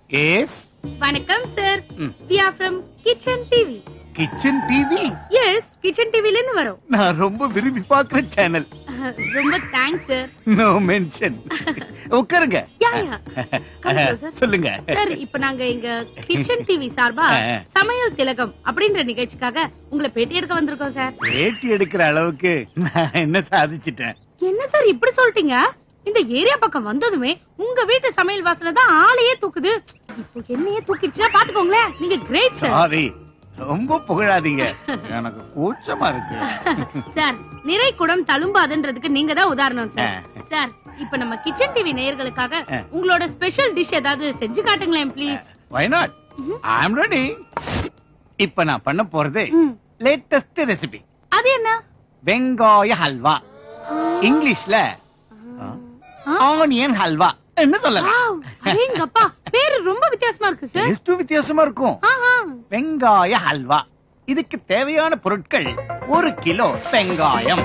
S வணக்கம் sir ம். We are from kitchen TV kitchen TV yes kitchen டிவில இருந்து வரோம் நான் ரொம்ப விரும்பி பார்க்கிற சேனல் அஹ், ரொம்ப தேங்க்ஸ் சார் நோ மென்ஷன் உட்காருங்க யா யா Come closer. சொல்லுங்க சார் இப்ப நாங்க எங்க கிச்சன் டிவி சார்பா ஆ. சமையல் திலகம் அப்படின்ற நிகழ்ச்சிக்காக உங்களை பேட்டி எடுக்க வந்திருக்கோம் சார் பேட்டி எடுக்கிற அளவுக்கு நான் என்ன சாதிச்சிட்டேன் என்ன சார் இப்படி சொல்லிட்டீங்க இந்த ஏரியா பக்கம் வந்ததுமே உங்க வீட்டு சமையல் வாசனை தான் ஆளையே தூக்குது இப்போ என்னையே தூக்கிடுச்சுன்னா பாத்துக்கோங்களேன் நீங்க கிரேட் சார் சாரி ரொம்ப புகழாதீங்க எனக்கு கூச்சமா இருக்கு சார் நிறை குடம் தழும்பாதுன்றதுக்கு நீங்க தான் உதாரணம் சார் ஆ. சார் இப்ப நம்ம கிச்சன் டிவி நேயர்களுக்காக ஆ. உங்களோட ஸ்பெஷல் டிஷ் ஏதாவது செஞ்சு காட்டுங்களேன் please why not I am ready இப்ப நான் பண்ண போறது லேட்டஸ்ட் ரெசிபி அது என்ன வெங்காய ஹல்வா இங்கிலீஷ்ல ஆனியன் ஹல்வா என்ன சொல்லலாம் வாவ், அடேங்கப்பா பேரு ரொம்ப வித்தியாசமா இருக்கு சார் டேஸ்ட் வித்தியாசமா இருக்கும் ஆஹா. வெங்காய ஹல்வா இதுக்கு தேவையான பொருட்கள் ஒரு கிலோ வெங்காயம்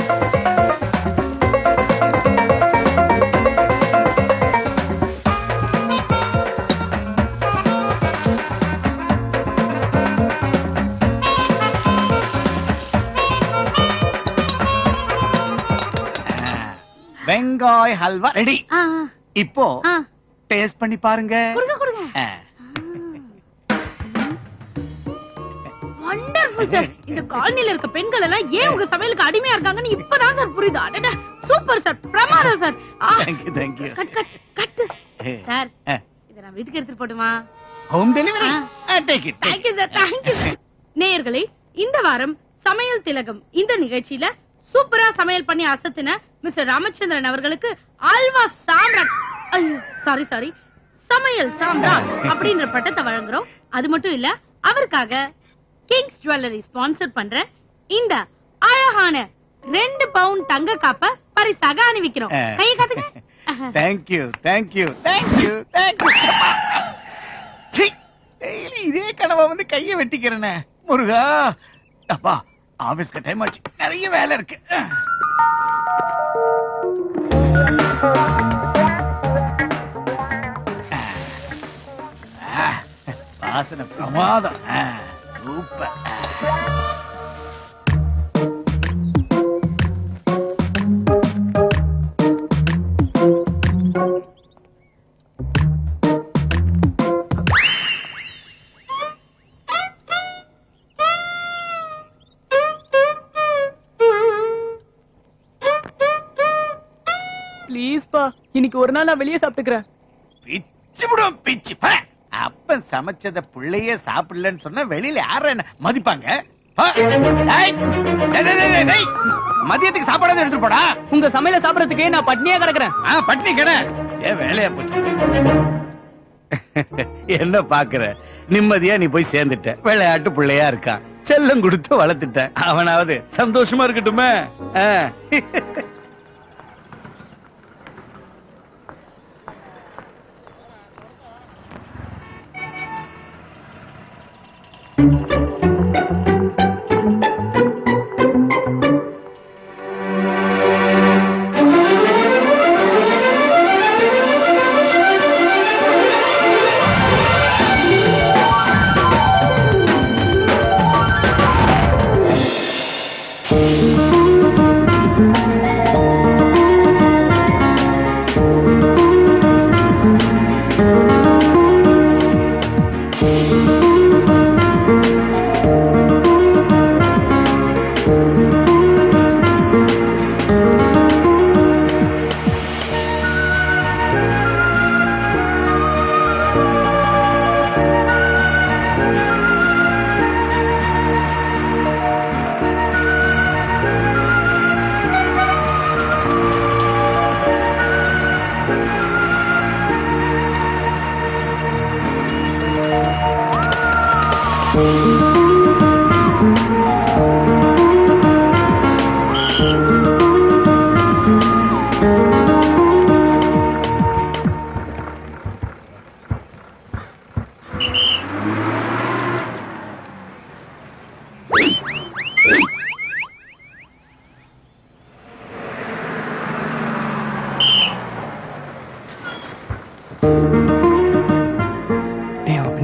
ஆ, வெங்காய ஹல்வா ரெடி ஆ, இப்போ ஆ. டேஸ்ட் பண்ணி பாருங்க கொடுங்க கொடுங்க ஆ. வண்டர்ஃபுல் சார் இந்த காலனில இருக்க பெண்கள் எல்லாம் ஏன் உங்க சமையலுக்கு அடிமையா இருக்காங்கன்னு இப்பதான் சார் புரியுது அடடா சூப்பர் சார் பிரமாதம் சார் ஆ, Thank you, thank you. Cut cut cut sir ஆ. இத நான் வீட்டுக்கு எடுத்துட்டு போட்டுமா ஹோம் டெலிவரி ஆ. Take it thank you sir thank you நேயர்களே இந்த வாரம் சமையல் திலகம் இந்த நிகழ்ச்சியில சூப்பரா சமையல் பண்ணி அசத்தின மிஸ்டர் ராமச்சந்திரன் அவர்களுக்கு ஆல்வா சாம்ராட் ஐயோ சாரி சாரி சமையல் சாம்ராட் அப்படின்ற பட்டத்தை வழங்குறோம் அது மட்டும் இல்ல அவருக்காக கிங்ஸ் ஜுவல்லரி ஸ்பான்சர் பண்ற இந்த அழகான ரெண்டு பவுன் தங்க காப்ப பரிசாக அணிவிக்கிறோம் ஆ. கையை காட்டுங்க thank you thank you thank you thank you daily இதே கனவா வந்து கைய வெட்டிக்கிறேனே முருகா அப்பா ஆபீஸ்க்கு டைம் ஆச்சு நிறைய வேலை இருக்கு ஆ, வாசனை பிரமாதம் ஆ, சூப்பர் ஆ. ப்ளீஸ்ப்பா இன்னைக்கு ஒரு நாள் நான் வெளியே சாப்பிட்டுக்கிறேன் பிச்சு விடும் பிச்சு போ. அப்பன் சமைச்சத புள்ளையே சாப்பிடலன்னு சொன்னா வெளியில யாரும் என்ன மதிப்பாங்க போ. டேய், டேய், டேய், டேய், டேய். மதியத்துக்கு சாப்பாடு எடுத்துட்டு போடா உங்க சமையல சாப்பிடறதுக்கே நான் பட்னியா கிடக்குறேன் ஆ, பட்னி கடை ஏன் வேலையா போச்சு என்ன பாக்குற நிம்மதியா நீ போய் சேர்ந்துட்ட விளையாட்டு பிள்ளையா இருக்கான் செல்லம் கொடுத்து வளர்த்துட்ட அவனாவது சந்தோஷமா இருக்கட்டுமே ஆ.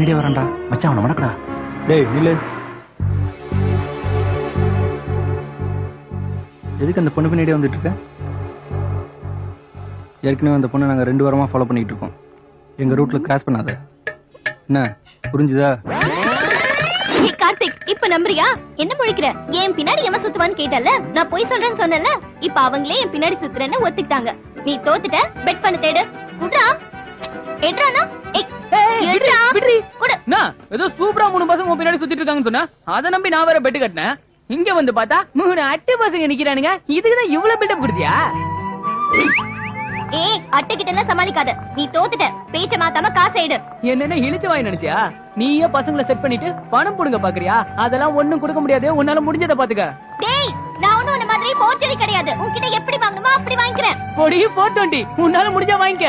பின்னாடியே வரேன்டா மச்சான் அவனை வணக்கடா டேய் நில்லு எதுக்கு அந்த பொண்ணு பின்னாடியே வந்துட்டு இருக்க ஏற்கனவே அந்த பொண்ணை நாங்கள் ரெண்டு வாரமாக ஃபாலோ பண்ணிட்டு இருக்கோம் எங்கள் ரூட்டில் கிராஸ் பண்ணாத என்ன புரிஞ்சுதா ஏ கார்த்திக் இப்ப நம்புறியா என்ன முழிக்கிற என் பின்னாடி எவன் சுத்துவான்னு கேட்டல நான் போய் சொல்றேன்னு சொன்னல இப்ப அவங்களே என் பின்னாடி சுத்துறேன்னு ஒத்துக்கிட்டாங்க நீ தோத்துட்ட பெட் பண்ண தேடு குட்ரா எட்ரானா ஏய் எடுறா விட்ரி குடு என்ன ஏதோ சூப்பரா மூணு பசங்க உன் பின்னாடி சுத்திட்டு இருக்காங்கன்னு சொன்னா அதை நம்பி நான் வேற பெட்டு கட்டினேன் இங்க வந்து பார்த்தா மூணு அட்டு பசங்க நிக்கிறானுங்க இதுக்கு தான் இவ்வளவு பில்டப் கொடுத்தியா ஏய் அட்டை கிட்ட எல்லாம் சமாளிக்காத நீ தோத்துட்ட பேச்ச மாத்தாம காசை எடு என்னென்ன இழிச்ச வாய் நினைச்சியா நீயே பசங்களை செட் பண்ணிட்டு பணம் புடுங்க பாக்குறியா அதெல்லாம் ஒண்ணும் கொடுக்க முடியாது உன்னால முடிஞ்சதை பாத்துக்க டேய் நான் ஒண்ணும் உன்ன மாதிரி போர்ச்சரி கிடையாது உன்கிட்ட எப்படி வாங்கணுமோ அப்படி வாங்கிக்கிறேன் பொடி போர் டுவெண்ட்டி உன்னால முடிஞ்சா வாங்கிக்க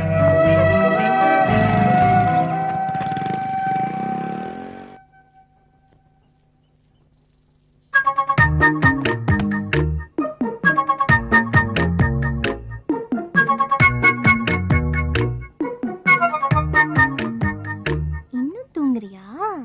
இன்னும் தூங்குறியா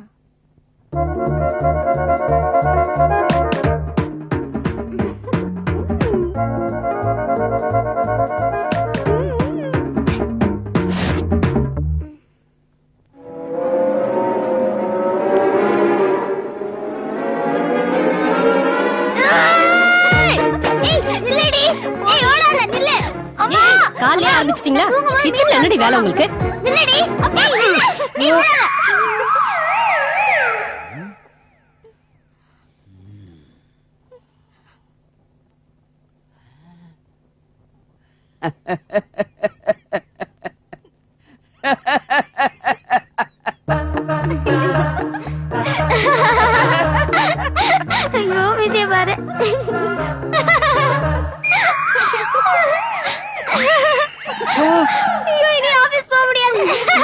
ஏய், ஏய், நில்லுடி. ஏய், ஓடாத, நில்லு. அம்மா. காலையே ஆரம்பிச்சிட்டீங்களா கிச்சன்ல என்னடி வேலை உங்களுக்கு நில்லுடி. அப்பா, நில்லு. ஏய், ஓடாத. ஐயோ விஜய் பாரு ஐயோ இனி ஆபீஸ் போக முடியாது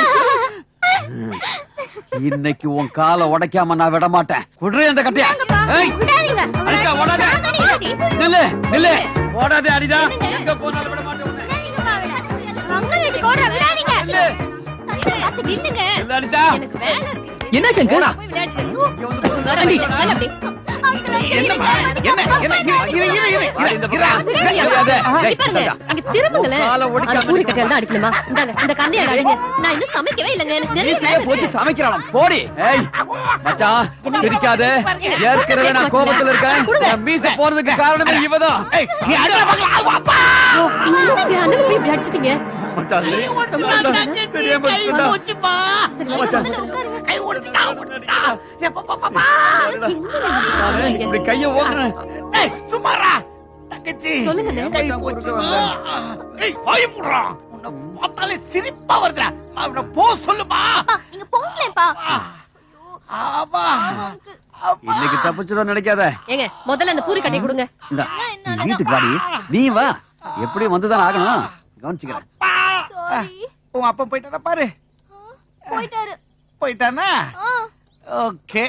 இன்னைக்கு உன் காலை உடைக்காம நான் விட மாட்டேன் குடுறே அந்த கட்டையா ஏய் விடாதீங்க அனிதா ஓடாத விடாதீங்க. நில்லு நில்லு ஓடாதே அனிதா என்னங்க? எங்க போனாலும் விட மாட்டேன் உன்னை. அங்க வீட்டுக்கு ஓடுற, விடாதீங்க. நில்லு நில்லுங்க. நில்லு அனிதா எனக்கு வேலை இருக்கு என்ன சங்கர் போய் விளையாட்டு இங்க வந்து போடு. ஆண்டி, வேலை அப்படி. அங்கிள், என்னம்மா? என்ன என்ன இரு இரு இரு இரு இந்த பக்கம். விளையாடியா? விளையாத. இங்க டேய், பாருங்க, இந்தாடா. அங்க திரும்புங்களேன். காலை ஒடிக்காம அந்த பூரி கட்டையால தான் அடிக்கணுமா? இந்தாங்க, இந்த கந்தையால அடிங்க. நான் இன்னும் சமைக்கவே இல்லைங்க. எனக்கு நிறைய மீசைய வேலை போச்சு இருக்கு. சமைக்கிறான் போடி ஏய் மச்சான் சிரிக்காத ஏற்கனவே நான் கோபத்துல இருக்கேன் என் மீசை போறதுக்கு காரணமே இவதான் ஏய், நீ அடிடா பார்க்கலாம். அப்பா! என்னங்க, அண்ணனை போய் இப்படி அடிச்சிட்டீங்க? மச்சான், தெரியாம விட்டுட்டா. மச்சான். நானு இப்படி கைய ஓங்குறேன். ஏய், சும்மாடா. தங்கச்சி. சொல்லுங்கண்ணே. கை குறுக்க வந்தேன். ஏய், வாயை மூடுறா. உன்னை பார்த்தாலே சிரிப்பா வருதுடா. அவனை போ சொல்லுமா அப்பா, நீங்க போங்களேப்பா ஆமா இன்னைக்கு தப்பிச்சிடும் நினைக்காத ஏங்க, முதல்ல அந்த பூரி கட்டையை கொடுங்க. இந்தா, நீ வீட்டுக்கு வாடி நீ வா எப்படியும் வந்துதான் ஆகணும் கவனிச்சுக்கிறேன் சாரி உன் அப்பா போயிட்டானா பாரு போயிட்டாரு போயிட்டானா ஆ, ஓகே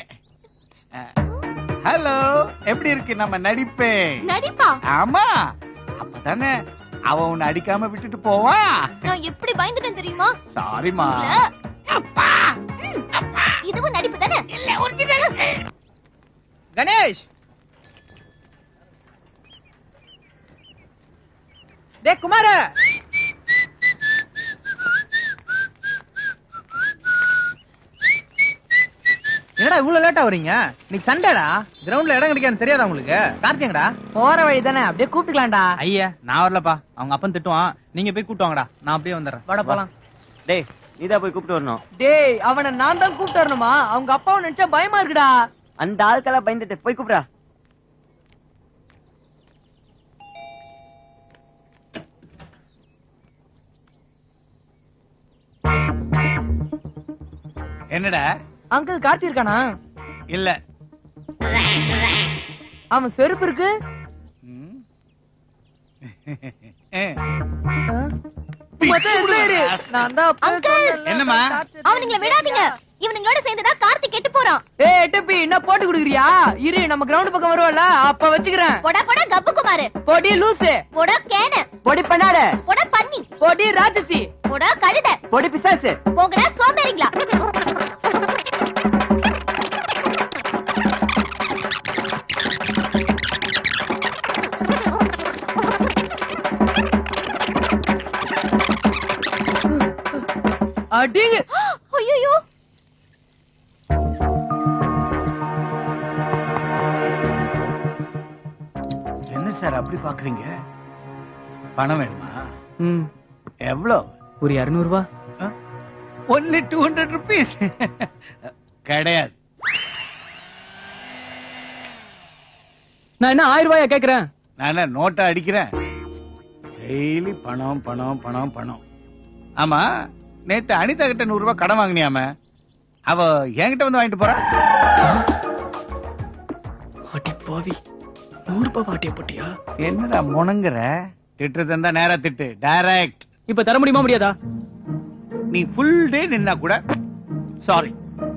ஹலோ எப்படி இருக்கு நம்ம நடிப்பே நடிப்பா ஆமா அப்பதானே அவன் உன்னை அடிக்காம விட்டுட்டு போவான் நான் எப்படி பயந்துட்டேன் தெரியுமா சாரிமா இல்ல. ம், இதுவும் நடிப்பு தானே கணேஷ் டே குமார என்னடா இவ்வளவு லேட்டா வரீங்க இன்னைக்கு சண்டேடா கிரவுண்ட்ல இடம் கிடைக்கான்னு தெரியாதா உங்களுக்கு கார்த்தியங்கடா போற வழி தானே அப்படியே கூப்பிட்டுக்கலாம்டா ஐயா நான் வரலப்பா அவங்க அப்பன் திட்டுவான் நீங்க போய் கூட்டு வாங்கடா நான் அப்படியே வந்துடுறேன் வாடா போலாம் டேய் நீதான் போய் கூப்பிட்டு வரணும் டேய் அவனை நான் தான் கூப்பிட்டு வரணுமா அவங்க அப்பாவை நினைச்சா பயமா இருக்குடா அந்த ஆட்களா பயந்துட்டு போய் கூப்பிடா என்னடா அங்கிள் கார்த்தி இருக்கானா இல்ல அவன் செருப்பு இருக்கு ம். மச்சான், எந்த ஏரி? நான் தான் அப்பவே அங்கிள். சொன்னேன்ல, என்னம்மா? torture அவனுங்களை விடாதீங்க இவனுங்களோட சேர்ந்துதான் கார்த்திக் கெட்டு போறான் ஏய் எட்டப்பி என்ன போட்டு குடுக்குறியா இரு நம்ம கிரவுண்ட் பக்கம் வருவல அப்ப வச்சுக்கிறேன் போடா போடா கப்பு குமாரு பொடி லூசு போடா கேன பொடி பண்ணாட போடா பன்னி பொடி ராட்சசி போடா கழுத பொடி பிசாசு போங்கடா சோம்பேறிங்களா அடிங்க ஐயோ என்ன சார் அப்படி பாக்குறீங்க பணம் வேணுமா ம் எவ்வளோ ஒரு இருநூறு ரூபா ஒன்லி டூ ஹண்ட்ரட் ருபீஸ் கிடையாது நான் என்ன ஆயிரம் ரூபாயா கேக்குறேன் நான் என்ன நோட்டை அடிக்கிறேன் டெய்லி பணம் பணம் பணம் பணம் ஆமா நேத்து அனிதா கிட்ட நூறு ரூபாய் கடன் வாங்கினியாம அவ என்கிட்ட வந்து வாங்கிட்டு போறா அடி பாவி நூறு ரூபாய் வாட்டிய போட்டியா என்னடா முணங்குற திட்டுறது இருந்தா நேரா திட்டு டைரக்ட் இப்ப தர முடியுமா முடியாதா நீ ஃபுல் டே நின்னா கூட சாரி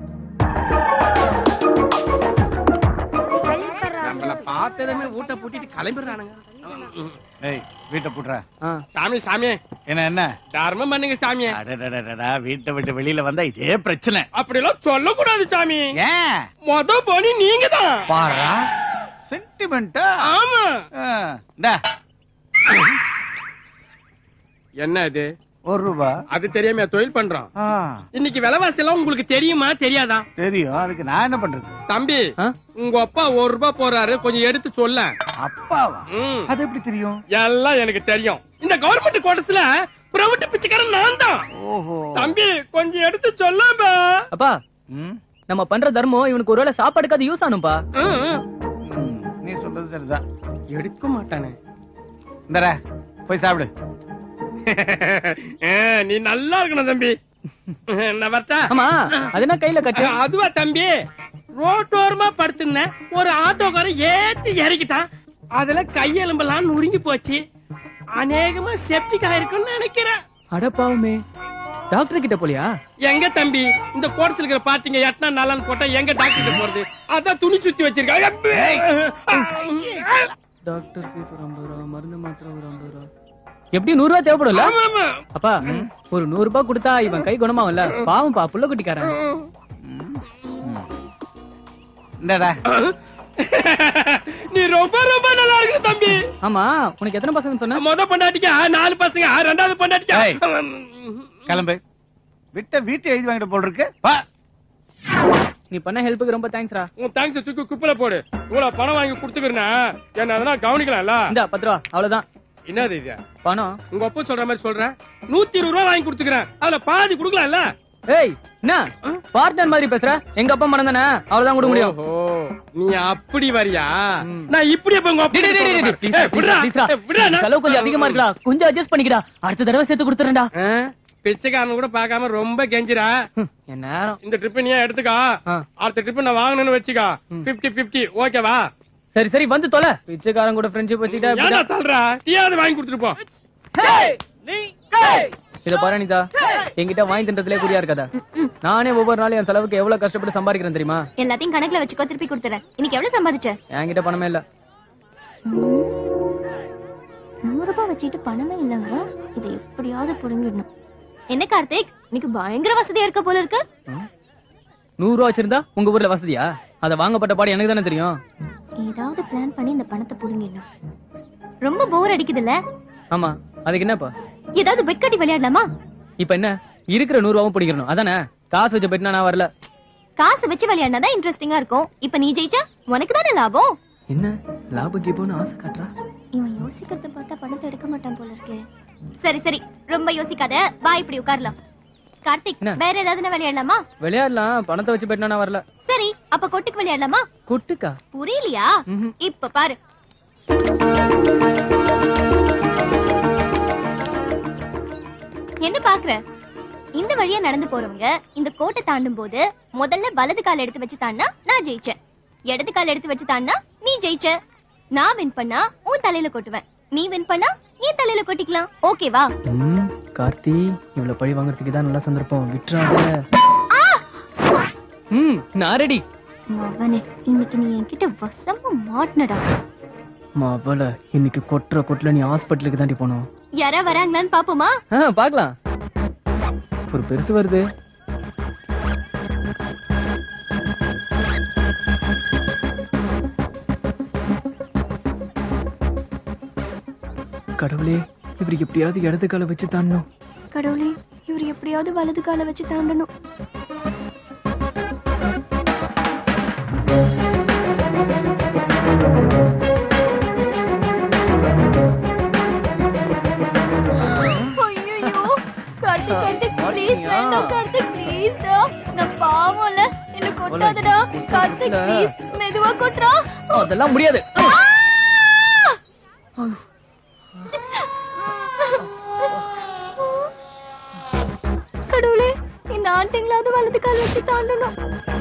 நம்மள பார்த்ததுமே ஊட்ட பூட்டிட்டு கிளம்பிடுறானுங்க ஏய் வீட்டை புட்ற ஆ. சாமி சாமி என்ன என்ன தர்மம் பண்ணுங்க சாமி அடடடடடா, வீட்டை விட்டு வெளியில வந்தா இதே பிரச்சனை அப்படிலாம் சொல்லக்கூடாது சாமி ஏன் மொத போனி நீங்க தான் பாரா சென்டிமெண்டா ஆமா இந்தா என்ன இது ஒரு ரூபா அது தெரியாம தொழில் பண்றோம் ஆ, இன்னைக்கு விலைவாசி எல்லாம் உங்களுக்கு தெரியுமா தெரியாதா தெரியும் அதுக்கு நான் என்ன பண்றது தம்பி ஆ? உங்க அப்பா ஒரு ரூபாய் போறாரு கொஞ்சம் எடுத்து சொல்ல அப்பாவா ம், அது எப்படி தெரியும் எல்லாம் எனக்கு தெரியும் இந்த கவர்மெண்ட் கோட்டஸ்ல பிரைவேட் பிச்சைக்காரன் நான் தான் ஓஹோ தம்பி கொஞ்சம் எடுத்து சொல்லாம அப்பா ம், நம்ம பண்ற தர்மம் இவனுக்கு ஒருவேளை சாப்பாடுக்கு அது யூஸ் ஆனும்பா ம், நீ சொல்றது சரிதான் எடுக்க மாட்டானே இந்தரா போய் சாப்பிடு ஆ, நீ நல்லா இருக்கணும் தம்பி நான் வரட்டா ஆமா அது என்ன கையில கட்டு அதுவா தம்பி ரோட்டோரமா படுத்துனேன் ஒரு ஆட்டோக்காரன் ஏத்தி இறக்கிட்டான் அதுல கையெலும்பெல்லாம் நுறுங்கி போச்சு அநேகமா செப்டிக் ஆயிருக்கும்னு நினைக்கிறேன் அடப்பாவுமே டாக்டர் கிட்ட போலியா எங்க தம்பி இந்த கோர்ஸ் இருக்கிற பாத்தீங்க எட்டனா நாளான்னு போட்டா எங்க டாக்டர் கிட்ட போறது அதான் துணி சுத்தி வச்சிருக்காங்க டாக்டர் ஃபீஸ் ஒரு ஐம்பது ரூபா மருந்து மாத்திரை ஒரு ஐம்பது ரூபா எப்படி நூறு ரூபாய் தேவைப்படும்ல ஆமா, ஆமா. அப்பா ஒரு நூறு ரூபாய் கொடுத்தா இவன் கை குணமாகும்ல பாவம்பா புள்ள குட்டிக்காரன் இந்தடா நீ ரொம்ப ரொம்ப நல்லா இருக்கு தம்பி ஆமா உனக்கு எத்தனை பசங்க சொன்ன முத பொண்டாட்டிக்க நாலு பசங்க ரெண்டாவது ஏய். பொண்டாட்டிக்க கிளம்பு விட்ட வீட்டை எழுதி வாங்கிட்டு போல் இருக்கு வா நீ பண்ண ஹெல்ப்புக்கு ரொம்ப தேங்க்ஸ்ரா உன் தேங்க்ஸ் தூக்கி குப்பையில போடு இவ்வளவு பணம் வாங்கி கொடுத்துக்கிறேன்னா என்ன அதெல்லாம் கவனிக்கலாம்ல இந்த பத்து ரூபா அவ்வளவுதான் என்னது இது பணம் உங்க அப்பா சொல்ற மாதிரி சொல்றேன் நூத்தி இருபது ரூபாய் வாங்கி கொடுத்துக்கிறேன் அதுல பாதி கொடுக்கலாம்ல ஏய் என்ன பார்ட்னர் மாதிரி பேசுற எங்க அப்பா மரம் தானே அவ்வளவுதான் கொடுக்க முடியும் ஓஹோ, நீ அப்படி வரியா ம். நான் இப்படி அப்ப உங்க அப்பா டேய், டேய், டேய், டேய், please, ஏய், விட்றா, please, please, ஏய், விட்றா, நான்- செலவு கொஞ்சம் அதிகமா இருக்குடா கொஞ்சம் அட்ஜஸ்ட் பண்ணிக்கடா அடுத்த தடவை சேர்த்து கொடுத்துறேன்டா ஆ, பிச்சைக்காரன் கூட பார்க்காம ரொம்ப கெஞ்சிரா என் நேரம் இந்த ட்ரிப் நீ எடுத்துக்கா ஆ. அடுத்த ட்ரிப் நான் வாங்கணும்னு வச்சுக்கா பிப்டி பிப்டி ஓகேவா சரி சரி வந்து தொலை பிச்சைக்காரன் கூட ஃப்ரெண்ட்ஷிப் வச்சுக்கிட்டா ஏன்டா இப்படிதான். தள்ளுறா டீயாவது வாங்கி கொடுத்துட்டு போ இத பாரு அனிதா என்கிட்ட வாங்கி தின்றதுலே குறியா இருக்காதா நானே ஒவ்வொரு நாளும் என் செலவுக்கு எவ்வளவு கஷ்டப்பட்டு சம்பாதிக்கிறேன் தெரியுமா எல்லாத்தையும் கணக்குல வச்சுக்கோ திருப்பி கொடுத்துறேன் இன்னைக்கு எவ்வளவு சம்பாதிச்ச என்கிட்ட பணமே இல்ல நூறு ரூபாய் வச்சுட்டு பணமே இல்லங்க இதை எப்படியாவது புடுங்கிடணும் என்ன கார்த்திக் இன்னைக்கு பயங்கர வசதியா இருக்க போல இருக்கு நூறு ரூபா வச்சிருந்தா உங்க ஊர்ல வசதியா அத வாங்கப்பட்ட பாடு எனக்கு தானே தெரியும் ஏதாவது பிளான் பண்ணி இந்த பணத்தை புடுங்கிடணும் ரொம்ப போர் அடிக்குதுல்ல ஆமா அதுக்கு என்னப்பா ஏதாவது பெட் கட்டி விளையாடலாமா இப்ப என்ன இருக்கிற நூறு ரூபாவும் பிடிக்கணும் அதானே காசு வச்ச பெட்டினா நான் வரல காசு வச்சு விளையாடினா இன்ட்ரெஸ்டிங்கா இருக்கும் இப்ப நீ ஜெயிச்சா உனக்கு தானே லாபம் என்ன லாபம் கீபம்னு ஆசை காட்டுறா இவன் யோசிக்கிறத பார்த்தா பணத்தை எடுக்க மாட்டான் போல இருக்கு சரி சரி ரொம்ப யோசிக்காத வா இப்படி உட்காரலாம் கார்த்திக் என்ன? வேற ஏதாவது விளையாடலாமா விளையாடலாம் பணத்தை வச்சு பெட்டினா நான் வரல சரி அப்ப கொட்டுக்கு விளையாடலாமா கொட்டுக்கா புரியலையா ம்ஹும். இப்ப பாரு என்ன பாக்குற இந்த வழியா நடந்து போறவங்க இந்த கோட்டை தாண்டும் போது முதல்ல வலது கால் எடுத்து வச்சு தாண்டா நான் ஜெயிச்சேன் இடது கால் எடுத்து வச்சு தாண்டா நீ ஜெயிச்ச நான் வின் பண்ணா உன் தலையில கொட்டுவேன் நீ வின் பண்ணா என் தலையில கொட்டிக்கலாம் ஓகேவா ம், கார்த்தி இவ்வளவு பழி வாங்குறதுக்கு தான் நல்ல சந்தர்ப்பம் விட்டுறாத ம் நான் ரெடி மவனே இன்னைக்கு நீ என்கிட்ட வசமா மாட்டினடா மாவள இன்னைக்கு கொட்டுற கொட்டுல நீ ஹாஸ்பிட்டலுக்கு தாண்டி போனோம் யாரா வராங்களான்னு பாப்போமா ஆ பாக்கலாம் ஒரு பெருசு வருது கடவுளே இவருக்கு எப்படியாவது இடது கால வச்சு தாண்டணும் கடவுளே இவர் எப்படியாவது வலது காலை வச்சு தாண்டணும் ஐயோ கார்த்திக் கார்த்திக் ப்ளீஸ் வேண்டாம் கார்த்திக் ப்ளீஸ் டா நான் பாவம்ல என்ன கொட்டாதடா கார்த்திக் ப்ளீஸ் மெதுவா கொட்றா அதெல்லாம் முடியாது கடவுளே இந்த ஆண்டிங்களாவது வலது கால் வச்சு தாண்டணும்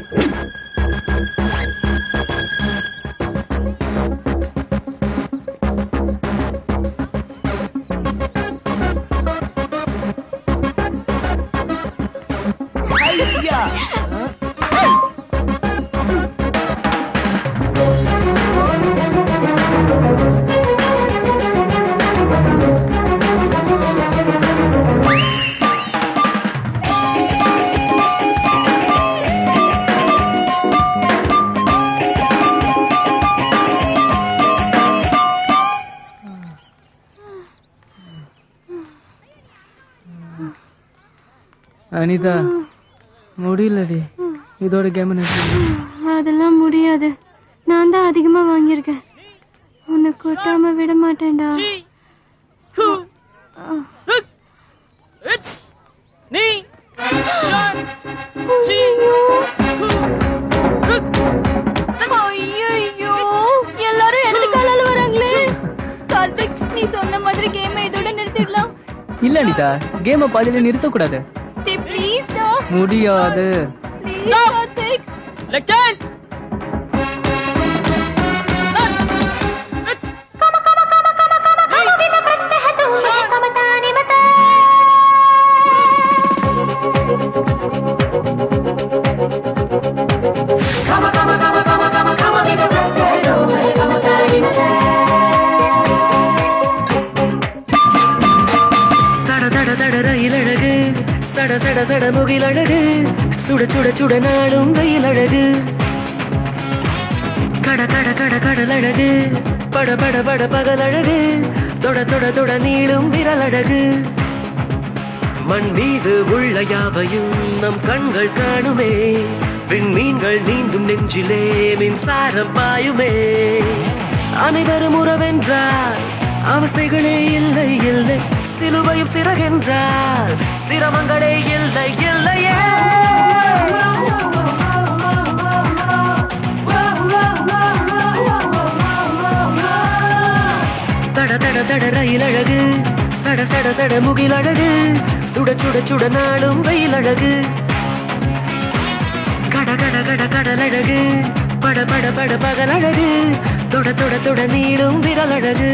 அனிதா முடியலடி இதோட கேம் அதெல்லாம் முடியாது நான் தான் அதிகமா வாங்கியிருக்கேன் உன்னை கொட்டாம விட மாட்டேன்டா நீ ஐயோ எல்லாரும் இடது காலால வராங்களே கார்த்திக் நீ சொன்ன மாதிரி கேம் இதோட நிறுத்திடலாம் இல்ல அனிதா கேம பாதியில நிறுத்த கூடாது ப்ளீஸ் டா முடியாது ப்ளீஸ் கார்த்திக் லெக்சன் தட தட தட ரயில் அழகு சட சட சட முகில் அழகு சுட சுட சுட நாடும் வெயில் அழகு கட கட கட கடல் அழகு பட பட பட பகல் அழகு தொட தொட தொட நீளும் விரல் அழகு மண் மீது உள்ள யாவையும் நம் கண்கள் காணுமே விண்மீன்கள் நீந்தும் நெஞ்சிலே மின்சாரம் பாயுமே அனைவரும் உறவென்றால் அவஸ்தைகளே இல்லை இல்லை சிலுவையும் சிறகென்றால் சிரமங்களே இல்லை இல்லையே தட தட தட ரயில் அழகு சட சட சட முகில் அழகு சுட சுட சுட நாளும் வெயில் அழகு கட கட கட கடல் அழகு பட பட பட பகல் அழகு தொட தொட தொட நீளும் விரல் அழகு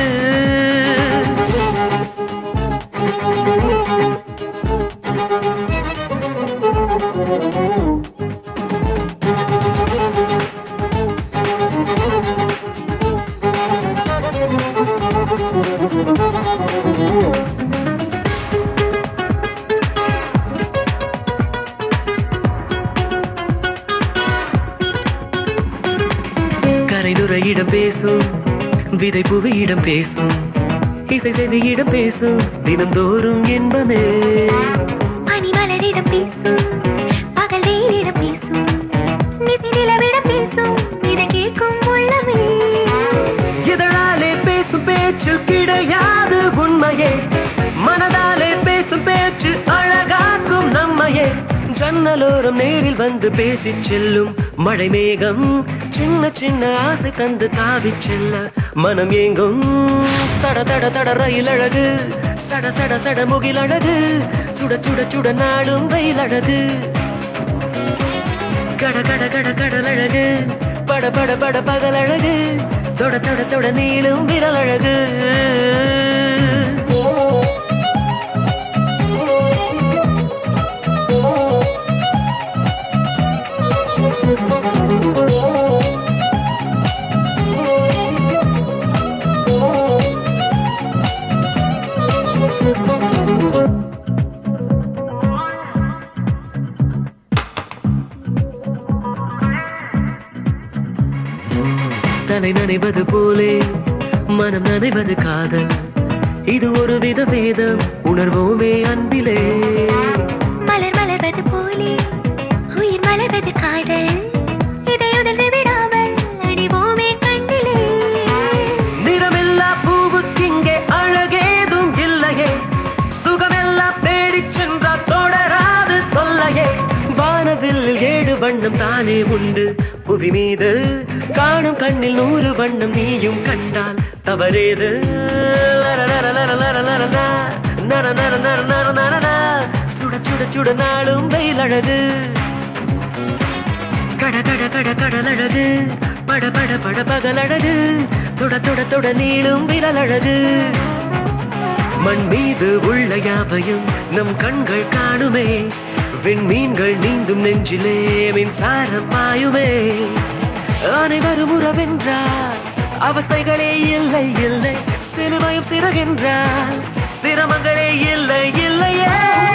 கரை நுரையிடம் பேசும் விதை புவியிடம் பேசும் இசை செவியிடம் பேசும் தினந்தோறும் இன்பமே பனிமலரிடம் பேசும் பகல் வெயிலிடம் பேசும் நிசி நிலவிடம் பேசும் இதை கேட்கும் உள்ளமே இதழாலே பேசும் பேச்சு கிடையாது உண்மையே மனதாலே பேசும் பேச்சு அழகாக்கும் நம்மையே ஜன்னலோரம் நேரில் வந்து பேசிச் செல்லும் மழை மேகம் சின்ன சின்ன ஆசை தந்து தாவிச் செல்ல மனம் ஏங்கும் தட தட தட ரயில் அழகு சட சட சட முகில் அழகு சுட சுட சுட நாளும் வெயில் அழகு கட கட கட கடல் அழகு பட பட பட பகல் அழகு தொட தொட தொட நீளும் விரல் அழகு தலை நனைவது போலே மனம் நனைவது காதல் இது ஒரு வித வேதம் உணர்வோமே அன்பிலே மலர் மலர்வது போலே உயிர் மலர்வது காதல் இதை உணர்ந்து விடாமல் அணிவோமே கண்ணிலே நிறமில்லா பூவுக்கிங்கே அழகேதும் இல்லையே சுகமெல்லாம் தேடிச் சென்றால் தொடராது தொல்லையே வானவில் ஏழு வண்ணம் தானே உண்டு புவி மீது காணும் கண்ணில் நூறு வண்ணம் நீயும் கண்டால் தவறேது லர லர லர லர லர லா. நர நர நர நர நர நா. சுட சுட சுட நாளும் வெயிலழகு கட கட கட கடலழகு பட பட பட பகலழகு தொட தொட தொட நீளும் விரலழகு மண் மீது உள்ள யாவையும் நம் கண்கள் காணுமே விண்மீன்கள் நீந்தும் நெஞ்சிலே மின்சாரம் பாயுமே அனைவரும் உறவென்றார் அவஸ்தைகளே இல்லை இல்லை சிறுமையும் சிறகென்றால் சிரமங்களே இல்லை இல்லையே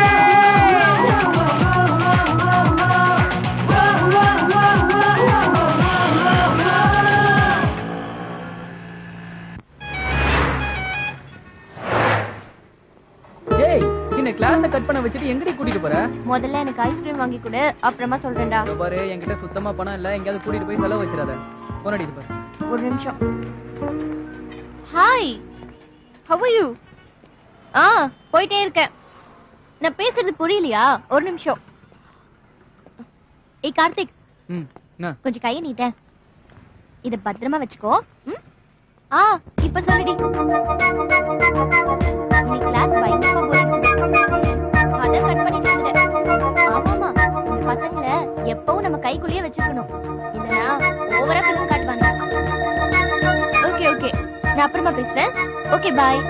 ஏய் என்ன கிளாஸ கட் பண்ண வச்சுட்டு எங்கடி கூட்டிட்டு போற முதல்ல எனக்கு ஐஸ்கிரீம் வாங்கி கொடு அப்புறமா சொல்றேன்டா இதோ பாரு என்கிட்ட சுத்தமா பணம் இல்ல எங்கயாவது கூட்டிட்டு போய் செலவு வச்சிடாத போன் அடிட்டு பாரு ஒரு நிமிஷம் ஹாய் ஹவ் யூ ஆ போயிட்டே இருக்கேன் நான் பேசுறது புரியலையா ஒரு நிமிஷம் ஏய் கார்த்திக் ம் என்ன கொஞ்சம் கையை நீட்டேன் இத பத்திரமா வச்சுக்கோ ம்? ஆ இப்ப சொல்லுடி இன்னைக்கு கிளாஸ் பயங்கரமா போர் அடிச்சுது அதான் கட் பண்ணிட்டு வந்துட்டேன் ஆமாமா இந்த பசங்களை எப்பவும் நம்ம கைக்குள்ளேயே வச்சிருக்கணும் இல்லனா ஓவரா ஃபிலிம் காட்டுவாங்க ஓகே ஓகே நான் அப்புறமா பேசுறேன் ஓகே பாய்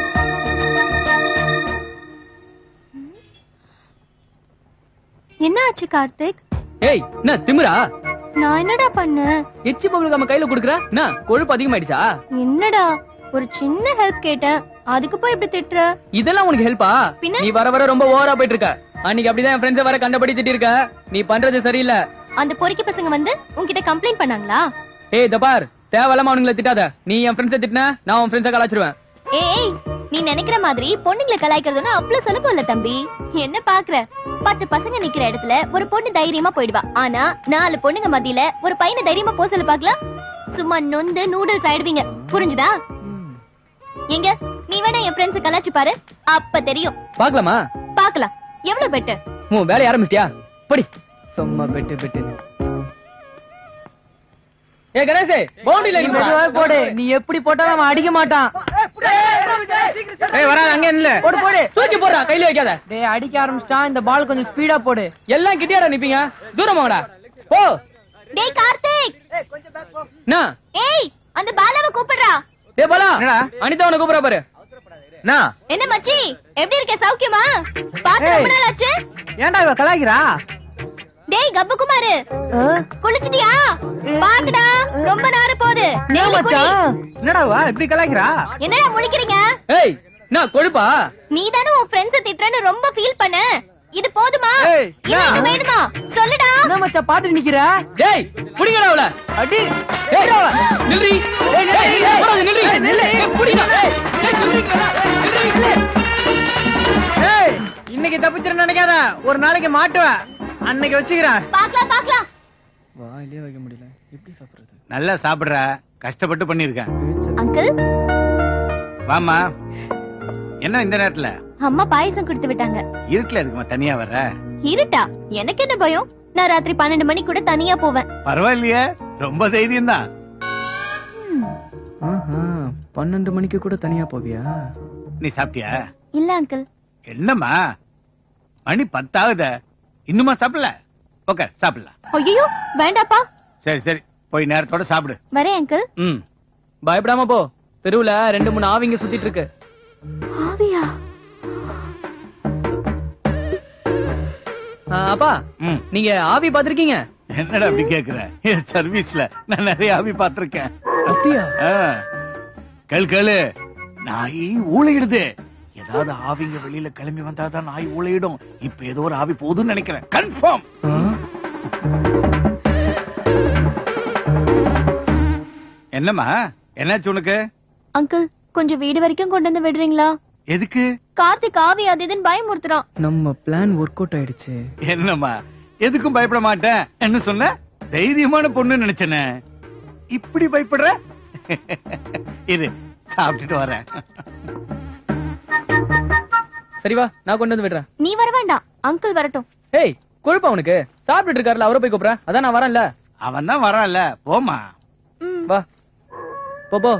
என்ன ஆச்சு கார்த்திக் ஏய் என்ன திமிரா நான் என்னடா பண்ணேன் எச்சி பபுளுக்கு நம்ம கையில குடுக்குற என்ன கொழுப்பு அதிகமாயிடுச்சா என்னடா ஒரு சின்ன ஹெல்ப் கேட்டேன் அதுக்கு போய் இப்படி திட்டுற இதெல்லாம் உனக்கு ஹெல்ப்பா பின்ன? நீ வர வர ரொம்ப ஓவரா போயிட்டு இருக்க அன்னைக்கு அப்படிதான் என் ஃப்ரெண்ட்ஸ் வர கண்டபடி திட்டி இருக்க நீ பண்றது சரியில்லை அந்த பொறுக்கி பசங்க வந்து உன்கிட்ட கம்ப்ளைண்ட் பண்ணாங்களா ஏய் இந்த பார் தேவையில்லாம அவனுங்களை திட்டாத நீ என் ஃப்ரெண்ட்ஸை திட்டின நான் உன் ஃப்ரெண்ட்ஸை கலாச்சிருவேன் ஏய் நீ நினைக்கிற மாதிரி பொண்ணுங்களை கலாய்க்கிறதுன்னா அவ்வளவு சுலபம் இல்ல தம்பி என்ன பாக்குற பத்து பசங்க நிக்கிற இடத்துல ஒரு பொண்ணு தைரியமா போயிடுவா ஆனா நாலு பொண்ணுங்க மத்தியில ஒரு பையனை தைரியமா போ சொல்ல பாக்கலாம் சும்மா நொந்து நூடுல்ஸ் ஆயிடுவீங்க புரிஞ்சுதா எங்க நீ வேணா என் ஃப்ரெண்ட்ஸ் கலாச்சு பாரு அப்ப தெரியும் பாக்கலாமா பாக்கலாம் எவ்வளவு பெட்டு உன் வேலையை ஆரம்பிச்சிட்டியா படி சும்மா பெட்டு பெட்டு ஏ கணேஷ் பவுண்டரியில மெதுவா போடு நீ எப்படி போட்டாலும் அவன் அடிக்க மாட்டான் ஏய் வராத அங்க இல்ல போடு போடு தூக்கி போடுறா கையில வைக்காத டேய் அடிக்க ஆரம்பிச்சிட்டான் இந்த பால் கொஞ்சம் ஸ்பீடா போடு எல்லாம் கிட்டியாடா நிப்பீங்க தூரம் வாங்கடா போ டேய் கார்த்திக் என்ன ஏய் அந்த பாலாவை கூப்பிடுறா டேய் பாலா என்னடா? அனிதா உன கூப்பிடுறா பாரு என்ன என்ன மச்சி எப்படி இருக்க சௌக்கியமா பாத்து ரொம்ப நாள் ஆச்சு ஏன்டா இவ கலாய்க்கிறா டேய் கப்பு குமாரு குளிச்சிட்டியா பாத்துடா ரொம்ப நேரம் போகுது டெய்லி குளி. என்னடா இவ இப்படி கலாய்க்கிறா என்னடா முழிக்கிறீங்க ஏய் என்ன கொழுப்பா நீ தானே உன் ஃப்ரெண்ட்ஸ் திட்டுறன்னு ரொம்ப ஃபீல் பண்ண இது போதுமா ஏய், இன்னும் என்ன? ஒண்ணு வேணுமா சொல்லுடா என்ன மச்சான் பாத்துட்டு நிக்கிற டேய் புடிங்கடா அவள அடி ஏய் நில்றி ஏய் ஏய் போடாத நில்றி நில்லு புடிடா ஏய் நில்றீங்களா நில்றி ஏய் இன்னைக்கு தப்பிச்சிரு நினைக்காத ஒரு நாளைக்கு மாட்டுவ அன்னைக்கு வச்சுக்கிறேன் பாக்கலாம் பாக்கலாம் வாயிலே வைக்க முடியல எப்படி சாப்பிடுறது நல்லா சாப்பிடுற கஷ்டப்பட்டு பண்ணிருக்கேன் அங்கிள் வாமா என்ன இந்த நேரத்துல அம்மா பாயசம் கொடுத்து விட்டாங்க இருட்டுல இருக்குமா தனியா வர இருட்டா எனக்கு என்ன பயம் நான் ராத்திரி பன்னெண்டு மணி கூட தனியா போவேன் பரவாயில்லையே ரொம்ப தைரியம் தான் ஆஹா பன்னெண்டு மணிக்கு கூட தனியா போவியா நீ சாப்பிட்டியா இல்ல அங்கிள் என்னம்மா மணி பத்தாவது இன்னுமா சாப்பிடல ஓகே சாப்பிடலாம் ஐயோ வேண்டாப்பா சரி சரி போய் நேரத்தோட சாப்பிடு வரேன் அங்கிள் ம் பயப்படாம போ தெருவுல ரெண்டு மூணு ஆவிங்க சுத்திட்டு இருக்கு ஆவியா ஆ, அப்பா ம் நீங்க ஆவி பாத்திருக்கீங்க என்னடா அப்படி கேக்குற என் சர்வீஸ்ல நான் நிறைய ஆவி பார்த்திருக்கேன் அப்படியா ஆ. கேளு கேளு நாய் ஊழையிடுது ஏதாவது ஆவிங்க வெளியில கிளம்பி வந்தாதான் நாய் ஊழையிடும் இப்ப ஏதோ ஒரு ஆவி போகுதுன்னு நினைக்கிறேன் கன்ஃபார்ம் என்னம்மா என்னாச்சு உனக்கு அங்கிள் கொஞ்சம் வீடு வரைக்கும் கொண்டு வந்து விடுறீங்களா எதுக்கு கார்த்திக் ஆவி அது இதுன்னு பயமுறுத்துறான் நம்ம பிளான் ஒர்க் அவுட் ஆயிடுச்சு என்னம்மா எதுக்கும் பயப்பட மாட்டேன் என்ன சொன்ன தைரியமான பொண்ணு நினைச்சனே இப்படி பயப்படுற இரு சாப்பிட்டுட்டு வரேன் சரி வா நான் கொண்டு வந்து விடுறேன் நீ வர வேண்டாம் அங்கிள் வரட்டும் ஏய் கொழுப்பா அவனுக்கு சாப்பிட்டுட்டு இருக்காருல அவரை போய் கூப்பிடுறேன் அதான் நான் வரேன்ல அவன் தான் வரான்ல போமா ம். வா போ போ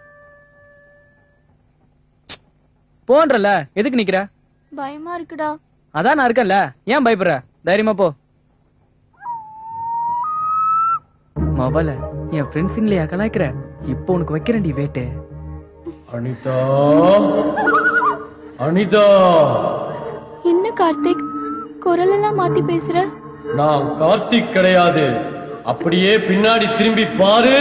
போன்றல எதுக்கு நிக்கிற பயமா இருக்குடா அதான் நான் இருக்கேன்ல ஏன் பயப்படுற தைரியமா போ மொபைல என் ஃப்ரெண்ட்ஸுங்களையா கலாய்க்கிற இப்போ உனக்கு வைக்கிறேன்டி வேட்டு அனிதா அனிதா என்ன கார்த்திக் குரல் எல்லாம் மாத்தி பேசுற நான் கார்த்திக் கிடையாது அப்படியே பின்னாடி திரும்பி பாரு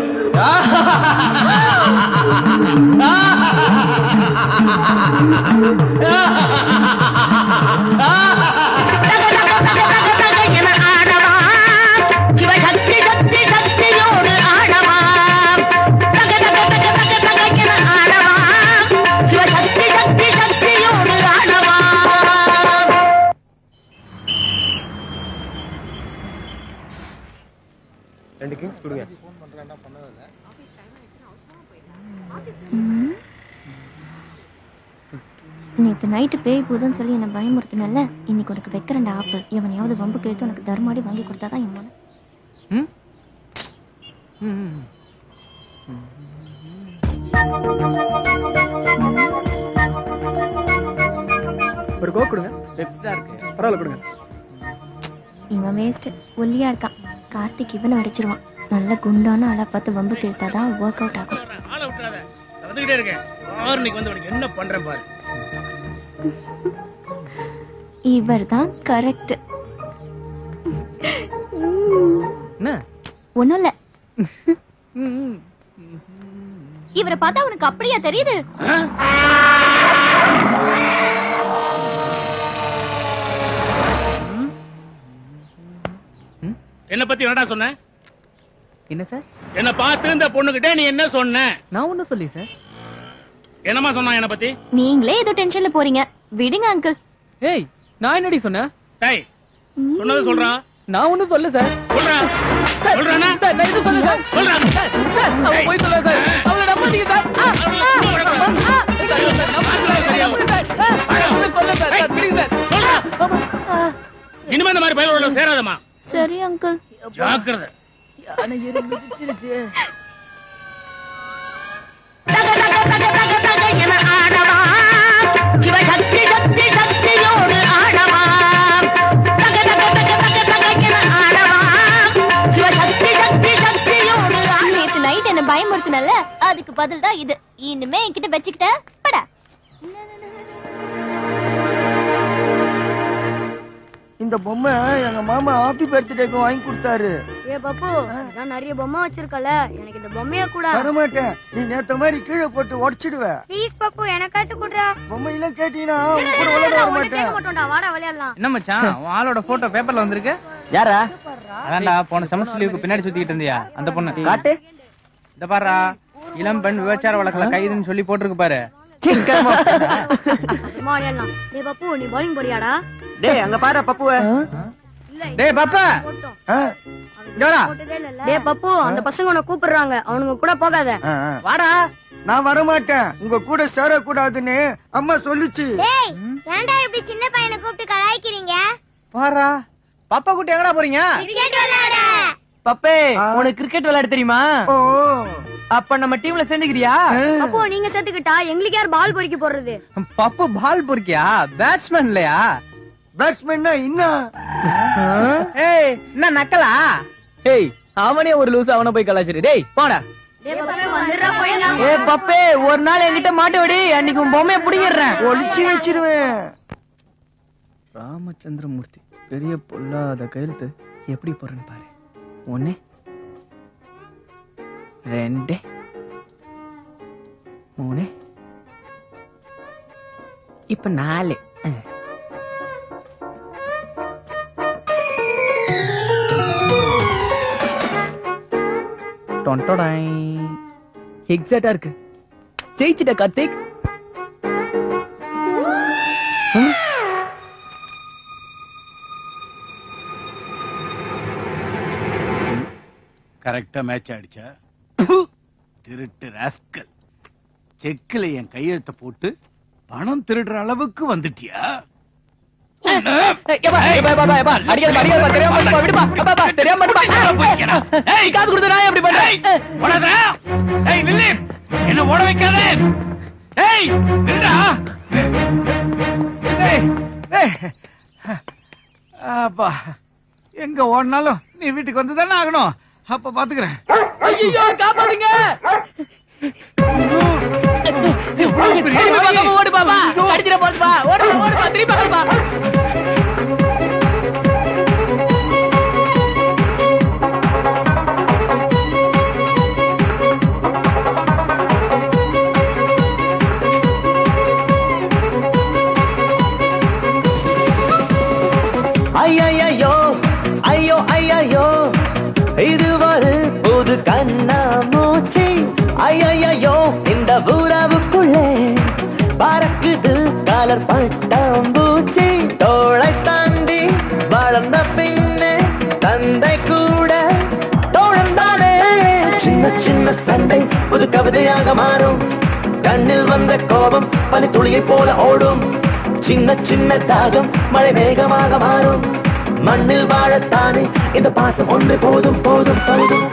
ரெண்டு கிங்ஸ் கொடுங்க நேத்து நைட்டு பேய் போதுன்னு சொல்லி என்ன பயமுறுத்தினல்ல இன்னைக்கு உனக்கு வைக்கிறேன்டா ஆப்பிள் எவனையாவது வம்பு கிழித்து உனக்கு தர்மாடி வாங்கி கொடுத்தாதான் என் மனம் ம் ம் ஒரு கோ கொடுங்க பெப்சி தான் இருக்கு பரவாயில்ல கொடுங்க இவன் வேஸ்ட் ஒல்லியா இருக்கான் கார்த்திக் இவனை அடிச்சிருவான் நல்ல குண்டான ஆளா பார்த்து வம்பு கிழித்தாதான் ஒர்க் அவுட் ஆகும் ஆளை விட்டுறாத நான் வந்துகிட்டே இருக்கேன் ஆறுனிக்கு வந்து உனக்கு என்ன பண்றேன் பாரு இவர் தான் கரெக்ட் என்ன ஒண்ணும் இல்ல ம் இவரை பார்த்தா உனக்கு அப்படியா தெரியுது என்ன பத்தி என்னடா சொன்ன என்ன சார் என்ன பார்த்து இந்த பொண்ணுகிட்ட நீ என்ன சொன்ன நான் ஒன்றும் சொல்லி சார் என்னமா சொன்னா என்ன பத்தி நீங்களே ஏதோ டென்ஷன்ல போறீங்க விடுங்க அங்கிள் ஏய் நான் என்னடி சொன்னேன் டேய் சொன்னது சொல்றான் நான் ஒன்றும் சொல்ல சார் சொல்றான் சொல்றானா சார் நான் எதுவும் சொல்ல சார் சொல்றான் சார் சார் அவன் போய் சொல்ல சார் அவளை நம்பாதீங்க சார் ஆ, ஆ, ஆ, சார், சார், நம்பாதீங்க சார், நம்பாதீங்க சார். ஆ, நான் ஒண்ணும் சொல்ல சார் சார் விடுங்க சார் சொல்றான் ஆ, இனிமே இந்த மாதிரி பயலோட சேராதம்மா சரி அங்கிள் ஜாக்கிரதை யானை எறும்பு மிதிச்சிருச்சு நேத்து நைட் என்ன பயமுறுத்தினல அதுக்கு பதில் தான் இது இனிமே என்கிட்ட வச்சுக்கிட்ட படா இந்த பொம்மை எங்க மாமா ஹாப்பி பர்த்டேக்கு வாங்கி கொடுத்தாரு ஏ பப்பு நான் நிறைய பொம்மை வச்சிருக்கல எனக்கு இந்த பொம்மைய கூட தரமாட்டேன் நீ நேத்த மாதிரி கீழே போட்டு உடச்சிடுவ ப்ளீஸ் பப்பு எனக்காச்சும் குடுறா பொம்மையெல்லாம் கேட்டீங்கன்னா உங்க கூட விளையாட வர மாட்டேன் கேட்க மாட்டோம்டா வாடா விளையாடலாம் என்ன மச்சான் உன் ஆளோட போட்டோ பேப்பர்ல வந்திருக்கு யாரா அதான்டா போன செமஸ்டர் லீவுக்கு பின்னாடி சுத்திட்டு இருந்தியா அந்த பொண்ணு காட்டு இந்த பாருடா இளம் பெண் விபச்சார வழக்குல கைதுன்னு சொல்லி போட்டிருக்கு பாரு சும்மா விளையாடலாம் டேய் பப்பு நீ bowling போறியாடா டேய் அங்க பாரு பப்புவ இல்ல டேய் பாப்பா போட்டோம் இங்கடா டேய் பப்பு அந்த பசங்க உன்னை கூப்பிடுறாங்க அவனுங்க கூட போகாத வாடா நான் வர மாட்டேன் உங்க கூட சேரக்கூடாதுன்னு அம்மா சொல்லுச்சு ஏன்டா இப்படி சின்ன பையனை கூப்பிட்டு கலாய்க்கிறீங்க பாரா பாப்பா குட்டி எங்கடா போறீங்க கிரிக்கெட் விளையாட பப்பே ஆ. உனக்கு கிரிக்கெட் விளையாட தெரியுமா ஓ அப்ப நம்ம டீம்ல சேர்ந்துக்கிறியா அப்போ நீங்க சேர்த்துக்கிட்டா எங்களுக்கு யார் பால் பொறுக்கி போடுறது பப்பு பால் பொறுக்கியா பேட்ஸ்மேன் இல்லையா பேட்ஸ்மேன்னா என்ன ஏய் என்ன நக்கலா ஏய் அவனே ஒரு லூஸ் அவனை போய் கலாச்சிரு டேய் போடா டேய் பப்பு வந்துடுறா போயிடலாம் ஏ பப்பே ஒரு நாள் என்கிட்ட மாட்டு விடு அன்னைக்கு உன் பொம்மையை புடிங்கிடுறேன் ஒளிச்சு வச்சிருவேன் ராமச்சந்திரமூர்த்தி பெரிய பொல்லாத கையெழுத்து எப்படி போறேன்னு பாரு ஒண்ணு ரெண்டு மூணு இப்ப நாலு அஹ். டொன்டொடாய் எக்ஸாக்டா இருக்கு ஜெயிச்சிட்ட கார்த்திக் கரெக்டா மேட்ச் ஆயிடுச்சா திருட்டு ராஸ்கல் செக்ல என் கையெழுத்த போட்டு பணம் திருடுற அளவுக்கு வந்துட்டியா உன்னை- ஏப்பா, ஏப்பா, ஏப்பா, ஏப்பா, அடிக்காதப்பா, அடிக்காதப்பா, தெரியாம பண்ணுப்பா, விடுப்பா. அப்பா, அப்பா, தெரியாம பண்ணுப்பா. ஏய், காசு கொடுத்து நான் எப்படி பண்றேன் ஏய், ஓடாதடா. ஏய், நில்லு. என்ன ஓட வைக்காத ஏய் நில்றா ஏய், ஏய். அப்பா எங்க ஓடினாலும் நீ வீட்டுக்கு வந்து தானே ஆகணும் அப்ப பாத்துக்கிறேன் ஐயோ காப்பாத்துங்க திருப்பி பக்கமா ஓடு பாப்பா அடிச்சிட போதுப்பா ஓடு ஓடுப்பா திருப்பி பக்கமா ஐயையோ ஐயோ ஐயையோ இது ஒரு புது கண்ணா மூச்சி ஐயையோ இந்த ஊராவுக்குள்ளே பறக்குது கலர் பட்டாம்பூச்சி தோளை தாண்டி வளர்ந்த பின்னே தந்தை கூட தோழந்தானே சின்ன சின்ன சண்டை புது கவிதையாக மாறும் கண்ணில் வந்த கோபம் பனி துளியை போல ஓடும் சின்ன சின்ன தாகம் மழை மேகமாக மாறும் மண்ணில் வாழத்தானே இந்த பாசம் ஒன்று போதும் போதும் போதும்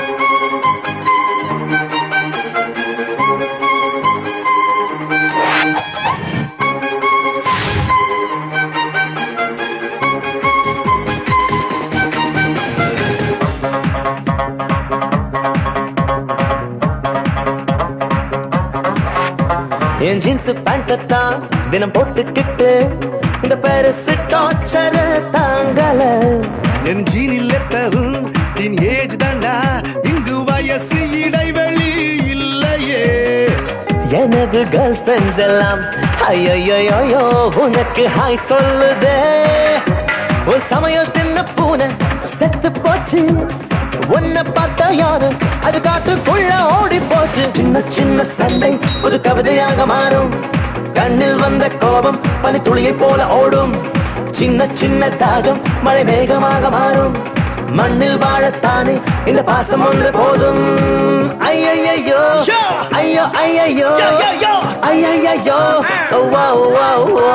என் ஜீன்ஸ் பேண்ட் தான் தினம் போட்டுக்கிட்டு இந்த பெருசு டார்ச்சர் தாங்கல என் ஜீனில் எப்பவும் என் ஏஜ் தாண்டா இங்கு வயசு இடைவெளி இல்லையே எனது கேர்ள் ஃபிரெண்ட்ஸ் எல்லாம் ஐயோ உனக்கு ஹாய் சொல்லுதே ஒரு சமையல் தின்ன பூனை செத்து போச்சு உன்னை பார்த்த யாரு அது காட்டுக்குள்ள ஓடி போச்சு சின்ன சின்ன சண்டை ஒரு கவிதையாக மாறும் கண்ணில் வந்த கோபம் பனி துளியை போல ஓடும் சின்ன சின்ன தாகம் மழை மேகமாக மாறும் மண்ணில் வாழத்தானே இந்த பாசம் ஒன்று போதும் ஐயையோ ஐயோ ஐயோ ஐயையோ வா வா வா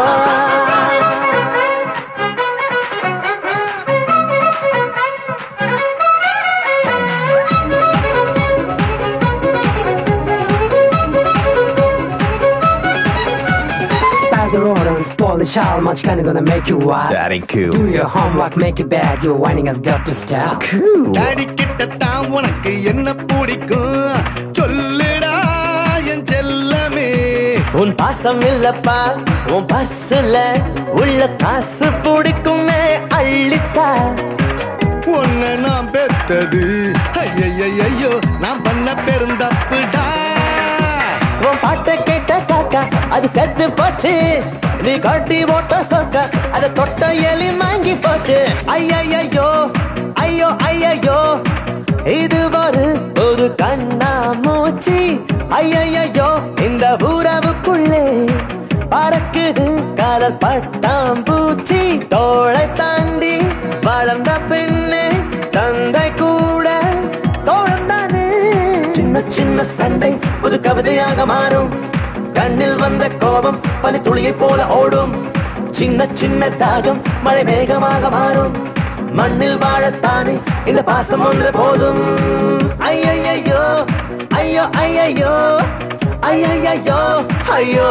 Spare the road and spoil the child, much kinda gonna make you wild. That ain't cool. Do your homework, make it bad, your whining has got to stop. Daddy கிட்டத்தான் உனக்கு என்ன பிடிக்கும் சொல்லுடா என் செல்லமே உன் பாசம் இல்லப்பா உன் பர்சுல உள்ள காசு பிடிக்குமே அள்ளித்தா உன்னை நான் பெத்தது ஐயையோ நான் பண்ண பெருந்தப்புடா உன் பாட்டை கேட்ட காக்கா அது செத்து போச்சு நீ காட்டி ஓட்ட சொக்க அதை தொட்ட எலி வாங்கி போச்சு ஐயையோ ஐயோ ஐயோ இது ஒரு ஒரு கண்ணா மூச்சி ஐயையோ இந்த ஊரவுக்குள்ளே பறக்குது காதல் பட்டாம்பூச்சி தோளை தாண்டி வளர்ந்த பின்னே தந்தை கூட தோழந்தானே சின்ன சின்ன சண்டை புது கவிதையாக மாறும் கண்ணில் வந்த கோபம் பனி துளியை போல ஓடும் சின்ன சின்ன தாகம் மழை மேகமாக மாறும் மண்ணில் வாழத்தானே இந்த பாசம் ஒன்று போதும் ஐயையோ ஐயோ ஐயையோ ஐயையோ ஐயோ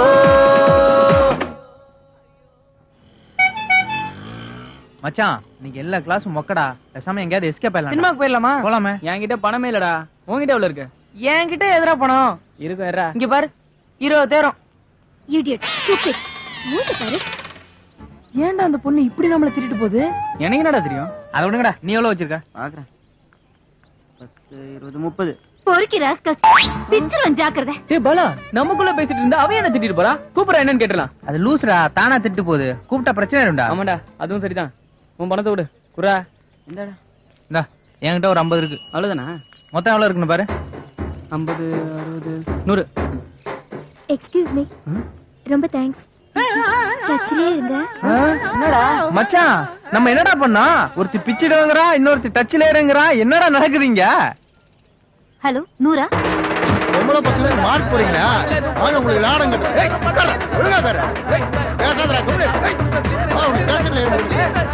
மச்சான் நீங்க எல்லா கிளாஸும் மொக்கடா பேசாம எங்கேயாவது எஸ்கேப் ஆயிடலாம் சினிமாக்கு போயிடலாமா போலாமே என்கிட்ட பணமே இல்லடா உன்கிட்ட எவ்வளவு இருக்கு என்கிட்ட எதிரா பணம் இருக்கும் எறா இங்க பாரு இருபதாயிரம் இடியட் ஸ்டூபிட் மூஞ்சி பாரு ஏன்டா அந்த பொண்ணு இப்படி நம்மள திருட்டு போகுது எனக்கு என்னடா தெரியும் அதை விடுங்கடா நீ எவ்வளவு வச்சிருக்க பாக்குறேன் பத்து இருபது முப்பது பொறுக்கி ராஸ்கல் பிச்சிரும் ஜாக்கிரதை ஏய் பாலா நமக்குள்ள பேசிட்டு இருந்தா அவன் என்ன திட்டிட்டு போறா கூப்பிடா என்னன்னு கேட்டலாம் அது லூசுடா தானா திட்டு போகுது கூப்பிட்டா பிரச்சனை இருக்கும்டா ஆமாடா அதுவும் சரிதான் உன் பணத்தை விடு குரா இந்தாடா இந்தா என்கிட்ட ஒரு ஐம்பது இருக்கு அவ்வளவுதானா மொத்தம் எவ்வளவு இருக்குன்னு பாரு ஐம்பது அறுபது நூறு எக்ஸ்கியூஸ் மீ ரொம்ப தேங்க்ஸ் டச்லயே இருங்க என்னடா மச்சான் நம்ம என்னடா பண்ணா ஒருத்தி பிச்சிடுங்கிறா இன்னொருத்தி டச்ல இருங்கிறா என்னடா நடக்குதுங்க ஹலோ நூரா பொம்பளை பசங்க மார்க் போறீங்களா வாங்க உங்களுக்கு லாடம் கட்டு ஏய் உட்கார்றா, ஒழுங்கா உட்கார்றா. ஏய் பேசாதடா கும்னு ஏய் வா உனக்கு ஸ்டேஷன்ல ஏறி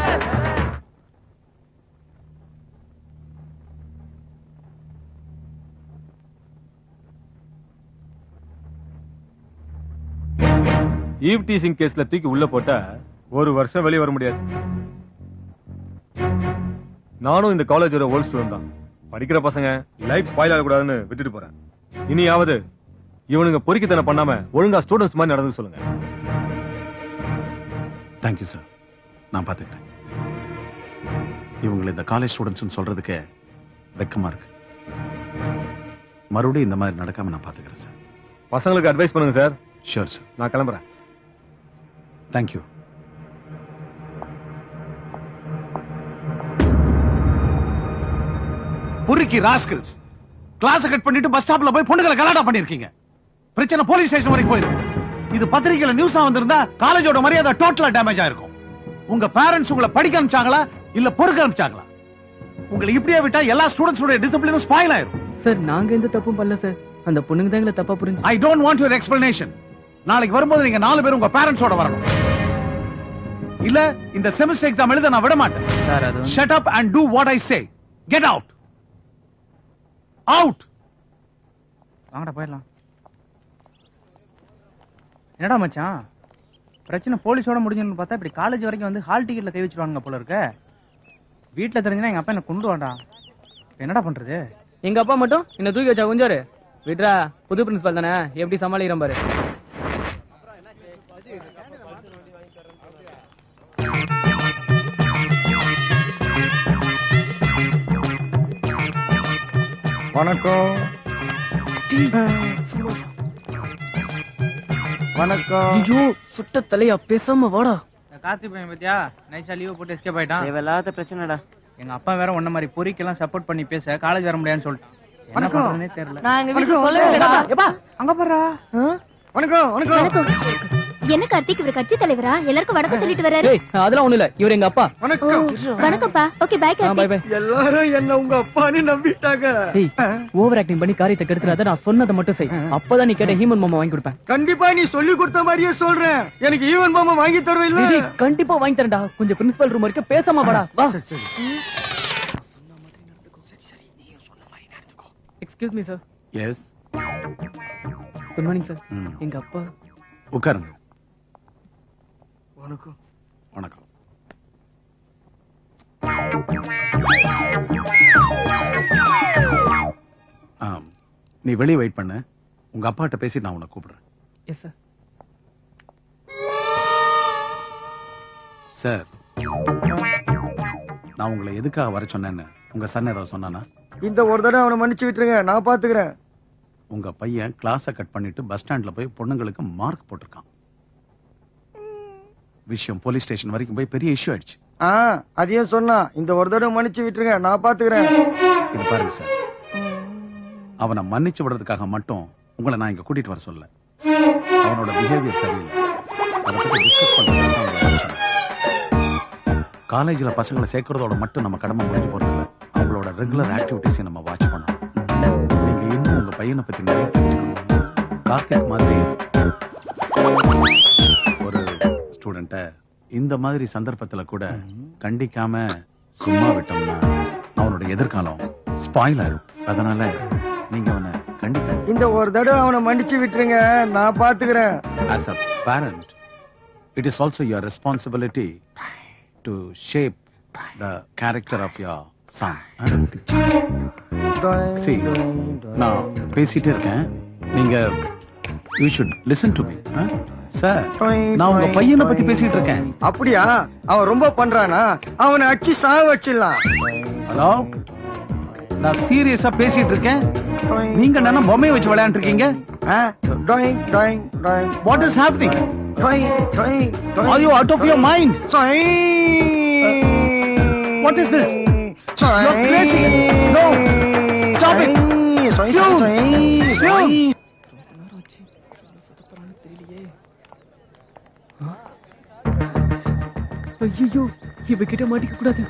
ஈவ் டீசிங் கேஸ்ல தூக்கி உள்ள போட்டா ஒரு வருஷம் வெளியே வர முடியாது நானும் இந்த காலேஜோட ஓல்ட் ஸ்டூடெண்ட் தான் படிக்கிற பசங்க லைஃப் ஸ்பாயில் ஆகக்கூடாதுன்னு விட்டுட்டு போறேன் இனியாவது இவனுங்க பொறுக்கித்தனம் பண்ணாம ஒழுங்கா ஸ்டூடெண்ட்ஸ் மாதிரி நடந்து சொல்லுங்க தேங்க்யூ சார் நான் பார்த்துக்கிறேன் இவங்களை இந்த காலேஜ் ஸ்டூடெண்ட்ஸ் சொல்றதுக்கு வெக்கமா இருக்கு மறுபடியும் இந்த மாதிரி நடக்காம நான் பார்த்துக்கிறேன் சார் பசங்களுக்கு அட்வைஸ் பண்ணுங்க சார் ஷூர் சார் நான் கிளம்புறேன் தேங்க்யூ பொறுக்கி ராஸ்கல்ஸ் கிளாஸ் கட் பண்ணிட்டு பஸ் ஸ்டாப்ல போய் பொண்ணுகளை கலாட்டா பண்ணிருக்கீங்க பிரச்சனை போலீஸ் ஸ்டேஷன் வரைக்கும் போயிருக்கு இது பத்திரிகையில நியூஸா வந்திருந்தா காலேஜோட மரியாதை டோட்டலா டேமேஜ் ஆயிருக்கும் உங்க பேரண்ட்ஸ் உங்களை படிக்க அனுப்பிச்சாங்களா இல்ல பொறுக்க அனுப்பிச்சாங்களா உங்களை இப்படியே விட்டா எல்லா ஸ்டூடெண்ட்ஸோட டிசிப்ளினும் ஸ்பாயில் ஆயிரும் சார் நாங்க எந்த தப்பும் பண்ணல சார் அந்த பொண்ணுங்க தான் எங்களை தப்பா புரிஞ்சு I don't want your explanation நாளைக்கு வரும்போது நீங்க நாலு பேரும் உங்க பேரண்ட்ஸோட வரணும் இல்ல இந்த செமஸ்டர் எக்ஸாம் எழுத நான் விட மாட்டேன் சார் அது வந்து- shut up and do what I say get out out வாங்கடா போயிடலாம் என்னடா மச்சான் பிரச்சனை போலீஸோட முடிஞ்சுன்னு பார்த்தா இப்படி காலேஜ் வரைக்கும் வந்து ஹால் டிக்கெட்ல கை வச்சிருவாங்க போல இருக்க வீட்ல தெரிஞ்சுனா எங்க அப்பா என்ன கொண்டு வாடா இப்ப என்னடா பண்றது எங்க அப்பா மட்டும் என்ன தூக்கி வச்சா குஞ்சாரு விட்ரா புது பிரின்சிபல் தானே எப்படி சமாளிக்கிறேன் பாரு வணக்கம் வணக்கம் ஐயோ சுட்ட தலையா பேசாம வாடா கார்த்தி பையன் பத்தியா நைஸா லீவ் போட்டு எஸ்கேப் ஆயிட்டான் தேவையில்லாத பிரச்சனைடா எங்க அப்பா வேற உன்ன மாதிரி பொறிக்கெல்லாம் சப்போர்ட் பண்ணி பேச காலேஜ் வர முடியாதுன்னு சொல்லிட்டான் என்ன வணக்கம். பண்றதுனே தெரியல நான் எங்க வீட்டுல சொல்லவே இல்லடா. எப்பா அங்க பாருடா வணக்கம் வணக்கம் வணக்கம் என்ன கார்த்திக் இவர் கட்சி தலைவரா எல்லாருக்கும் வணக்கம் சொல்லிட்டு வர்றாரு ஏய் அதெல்லாம் ஒண்ணு இல்ல இவர் எங்க அப்பா ஓ, வணக்கம் வணக்கம்ப்பா okay bye bye Karthik bye எல்லாரும் என்ன உங்க அப்பான்னு நம்பிட்டாங்க ஏய் ஓவர் ஆக்டிங் பண்ணி காரியத்தை கெடுத்துறாத நான் சொன்னதை மட்டும் செய் அப்பதான் நீ கேட்ட ஹீமன் மாமா வாங்கி கொடுப்பேன் கண்டிப்பா நீ சொல்லி கொடுத்த மாதிரியே சொல்றேன் எனக்கு ஈவன் பாமா வாங்கி தருவில்ல டேய், டேய், கண்டிப்பா வாங்கி தரேன்டா கொஞ்சம் பிரின்சிபல் ரூம் வரைக்கும் பேசாம வாடா வா excuse me sir yes good morning sir எங்க அப்பா உட்காருங்க வணக்கம் வணக்கம் ஆம், நீ வெளியே வெயிட் பண்ணு உங்க அப்பாட்ட பேசி நான் உன்னை கூப்பிடுறேன் எஸ் சார் சார் நான் உங்களை எதுக்காக வர சொன்னேன்னு உங்க சன் ஏதாவது சொன்னானா இந்த ஒரு தடவை அவனை மன்னிச்சு விட்டுருங்க நான் பாத்துக்கிறேன் உங்க பையன் கிளாஸை கட் பண்ணிட்டு பஸ் ஸ்டாண்ட்ல போய் பொண்ணுங்களுக்கு மார்க் போட்டிருக்கான் விஷயம் போலீஸ் ஸ்டேஷன் வரைக்கும் போய் பெரிய இஷ்யூ ஆயிடுச்சு ஆ அதையும் சொன்னா இந்த ஒரு தடவை மன்னிச்சு விட்டுருங்க நான் பாத்துக்கிறேன் இது பாருங்க சார் அவனை மன்னிச்சு விடுறதுக்காக மட்டும் உங்களை நான் இங்க கூட்டிட்டு வர சொல்ல அவனோட பிஹேவியர் சரியில்லை அதை பத்தி டிஸ்கஸ் பண்றதுக்கு தான் உங்களை வர சொன்னேன். காலேஜ்ல பசங்களை சேர்க்கறதோட மட்டும் நம்ம கடமை முடிஞ்சு போறது இல்ல அவங்களோட ரெகுலர் ஆக்டிவிட்டிஸை நம்ம வாட்ச் பண்ணணும் நீங்க இன்னும் உங்க பையனை பத்தி நிறைய தெரிஞ்சுக்கணும் கார்த்திக் மாதிரி ஒரு ஸ்டூடெண்ட்டை இந்த மாதிரி சந்தர்ப்பத்துல கூட கண்டிக்காம சும்மா விட்டோம்னா அவனோட எதிர்காலம் ஸ்பாயில் ஆயிடும் அதனால நீங்க அவனை கண்டிக்க இந்த ஒரு தடவை அவனை மன்னிச்சு விட்டுருங்க நான் பாத்துக்கிறேன் as a parent it is also your responsibility to shape the character of your son huh? see நான் பேசிட்டே இருக்கேன் நீங்க you should listen to me huh? Sir நான் உங்க பையனை பத்தி பேசிட்டு இருக்கேன் அப்படியா அவன் ரொம்ப பண்றானா அவனை அடிச்சு சாக வச்சிடலாம் ஹலோ நான் சீரியஸா பேசிட்டு இருக்கேன் நீங்க என்ன பொம்மையை வச்சு விளையாண்டு இருக்கீங்க what is happening are you out of your mind what is this you are crazy no stop it தெரியலையே ஐயோ இவ கிட்ட மாட்டிக்க கூடாது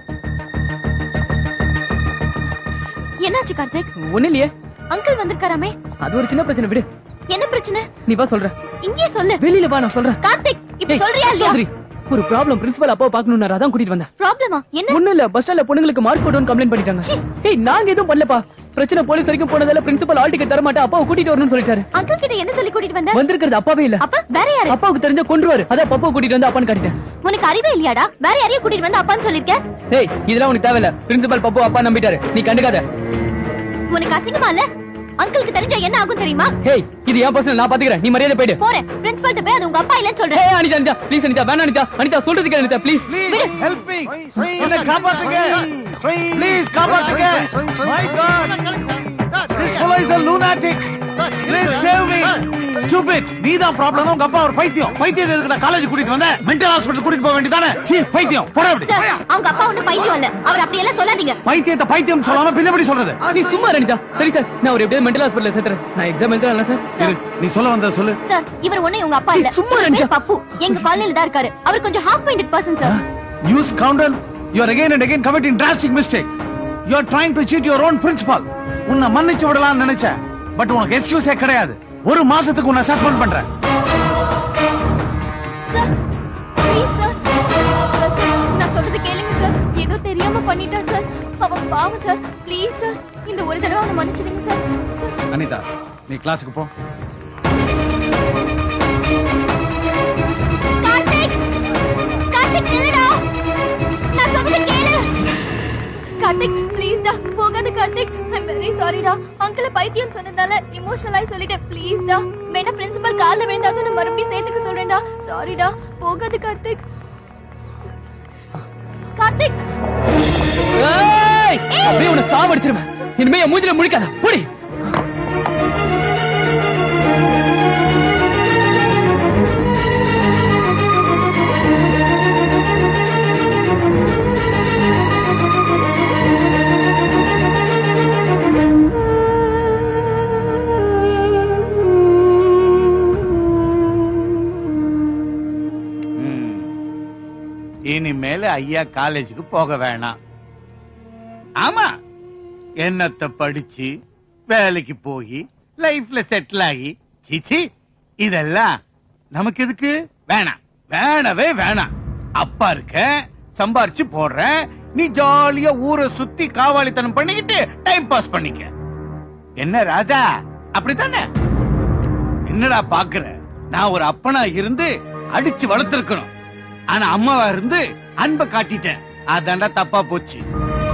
என்னாச்சு கார்த்திக் ஒண்ணு இல்லையே அங்கிள் வந்திருக்காராமே அது ஒரு சின்ன பிரச்சனை விடு என்ன பிரச்சனை நீ வா சொல்ற இங்கே சொல்லு வெளியில வா நான் சொல்றேன் கார்த்திக் இப்ப ஏய், சொல்றியா இல்லையா சௌத்ரி, ஒரு ப்ராப்ளம் பிரின்சிபல் அப்பாவை பார்க்கணும்னாரு அதான் கூட்டிட்டு வந்தேன் ப்ராப்ளமா என்ன ஒண்ணு இல்ல பஸ் ஸ்டாண்ட்ல பொண்ணுங்களுக்கு மார்க் போட்டு கம்ப்ளைண்ட் பண்ணிட்டாங்க ஏய் நாங்க எதுவும் பண்ணலப்பா பிரச்சனை போலீஸ் வரைக்கும் போனதால பிரின்சிபல் ஆல் டிக்கெட் தர மாட்டா அப்பாவை கூட்டிட்டு வரணும்னு சொல்லிட்டாரு அங்கிள் கிட்ட என்ன சொல்லி கூட்டிட்டு வந்த வந்திருக்கிறது அப்பாவே இல்ல அப்ப வேற யாரு அப்பாவுக்கு தெரிஞ்ச கொன்றுவாரு அதான் பப்பாவை கூட்டிட்டு வந்து அப்பான்னு காட்டிட்டேன் உனக்கு அறிவே இல்லையாடா வேற யாரையும் கூட்டிட்டு வந்து அப்பான்னு சொல்லிருக்க ஏய் இதெல்லாம் உனக்கு தேவையில்ல பிரின்சிபல் பப்பு அப்பா நம்பிட்டாரு நீ கண்டுக்காத உனக்கு அசிங்கமா இல்ல அங்கிளுக்கு தெரிஞ்சா என்ன ஆகும் தெரியுமா ஏய் இது என் பர்சனல் நான் பாத்துக்கிறேன் நீ மரியாதை போயிடு போறேன் பிரின்சிபல்ட்ட போய் அது உங்க அப்பா இல்லன்னு சொல்றேன் ஏய் அனிதா அனிதா ப்ளீஸ் அனிதா வேணா அனிதா அனிதா சொல்றதுக்கு அனிதா ப்ளீஸ் ஹெல்ப் மீ என்ன காப்பாத்துங்க ப்ளீஸ் காப்பாத்துங்க my God this fellow is a lunatic please save me stupid நீ தான் ப்ராப்ளம் உங்க அப்பா ஒரு பைத்தியம் பைத்தியம் எதுக்கு நான் காலேஜ் கூட்டிட்டு வந்தேன் மென்டல் ஹாஸ்பிடல் கூட்டிட்டு போக வேண்டியதானே சீ பைத்தியம் போட அப்படி சார் அவங்க அப்பா ஒண்ணு பைத்தியம் இல்ல அவர் அப்படி எல்லாம் சொல்லாதீங்க பைத்தியத்தை பைத்தியம் சொல்லாம பின்னபடி சொல்றது நீ சும்மா இரு, அனிதா சரி சார் நான் ஒரு எப்படியாவது மென்டல் ஹாஸ்பிடல்ல சேர்த்துறேன் நான் எக்ஸாம் எழுதுறேன் சார் இரு, நீ சொல்ல வந்த சொல்லு சார் இவர் ஒண்ணு உங்க அப்பா இல்ல சும்மா இவர் இருங்க. பேர் பப்பு எங்க காலனில தான் இருக்காரு அவர் கொஞ்சம் half minded person sir You scoundrel, you are again and again committing drastic mistake. You are trying to cheat your own principal. உன்னை மன்னிச்சு விடலாம்னு நினைச்சேன் பட் உனக்கு எக்ஸ்கியூஸே கிடையாது ஒரு மாசத்துக்கு உன்னை சஸ்பெண்ட் பண்றேன் sir please sir sir sir நான் சொல்றது கேளுங்க சார் ஏதோ தெரியாம பண்ணிட்டா சார் அவன் பாவம் சார் ப்ளீஸ் சார் இந்த ஒரு தடவை அவனை மன்னிச்சிடுங்க சார் சார் அனிதா நீ கிளாஸுக்கு போ கார்த்திக் கார்த்திக் நில்லுடா நான் சொல்றது கேளு கார்த்திக் ப்ளீஸ் டா போகாத கார்த்திக் ஐ வெரி சாரி டா அங்கிள் பைத்தியம் சொன்னதால இமோஷனலாய் சொல்லிட்டேன் ப்ளீஸ் டா வேணா பிரின்சிபல் கால்ல விழுந்தாலும் நான் மறுபடியும் சேர்த்துக்க சொல்றேன்டா சாரி டா போகாத கார்த்திக் கார்த்திக் ஏய் அப்படியே உன்னை சாவடிச்சிருவேன் இனிமே என் மூஞ்சில முழிக்காத போடி ம். இனிமேல ஐயா காலேஜுக்கு போக வேணாம் ஆமா என்னத்த படிச்சு வேலைக்கு போய் லைஃப்ல செட்டில் ஆகி சீச்சி இதெல்லாம் நமக்கு எதுக்கு வேணாம் வேணவே வேணாம் அப்பா இருக்க சம்பாரிச்சு போடுறேன் நீ ஜாலியா ஊரை சுத்தி காவாலித்தனம் பண்ணிக்கிட்டு டைம் பாஸ் பண்ணிக்க என்ன ராஜா அப்படித்தானே என்னடா பாக்குற நான் ஒரு அப்பனா இருந்து அடிச்சு வளர்த்திருக்கணும் ஆனா அம்மாவா இருந்து அன்பை காட்டிட்டேன் அதான்டா தப்பா போச்சு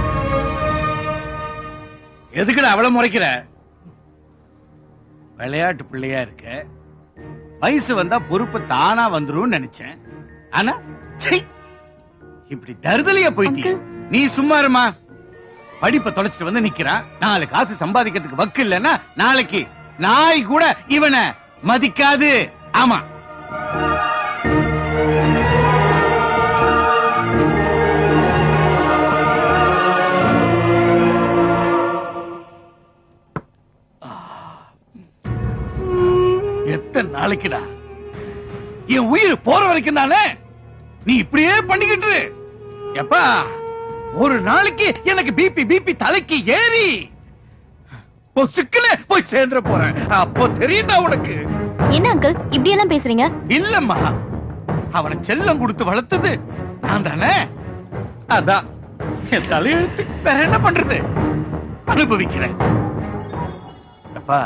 எதுக்குடா அவ்வளவு முறைக்கிற விளையாட்டு பிள்ளையா இருக்க வயசு வந்தா பொறுப்பு தானா வந்துரும் நினைச்சேன் ஆனா சை, இப்படி தருதலையா போயிட்டீங்க நீ சும்மா இருமா படிப்பை தொலைச்சிட்டு வந்து நிக்கிறான் நாலு காசு சம்பாதிக்கிறதுக்கு வக்கு இல்லைன்னா நாளைக்கு நாய் கூட இவனை மதிக்காது ஆமா எத்தனை நாளைக்குடா என் உயிர் போற வரைக்கும் தானே நீ இப்படியே பண்ணிக்கிட்டு இரு. எப்பா ஒரு நாளைக்கு எனக்கு பிபி பிபி தலைக்கு ஏறி பொசுக்குன்னு போய் சேர்ந்துட போறேன் அப்போ தெரியும்டா உனக்கு என்ன அங்கிள் இப்படி எல்லாம் பேசுறீங்க இல்லம்மா அவனை செல்லம் கொடுத்து வளர்த்தது நான் தானே அதான் என் தலையெழுத்து வேற என்ன பண்றது அனுபவிக்கிறேன் அப்பா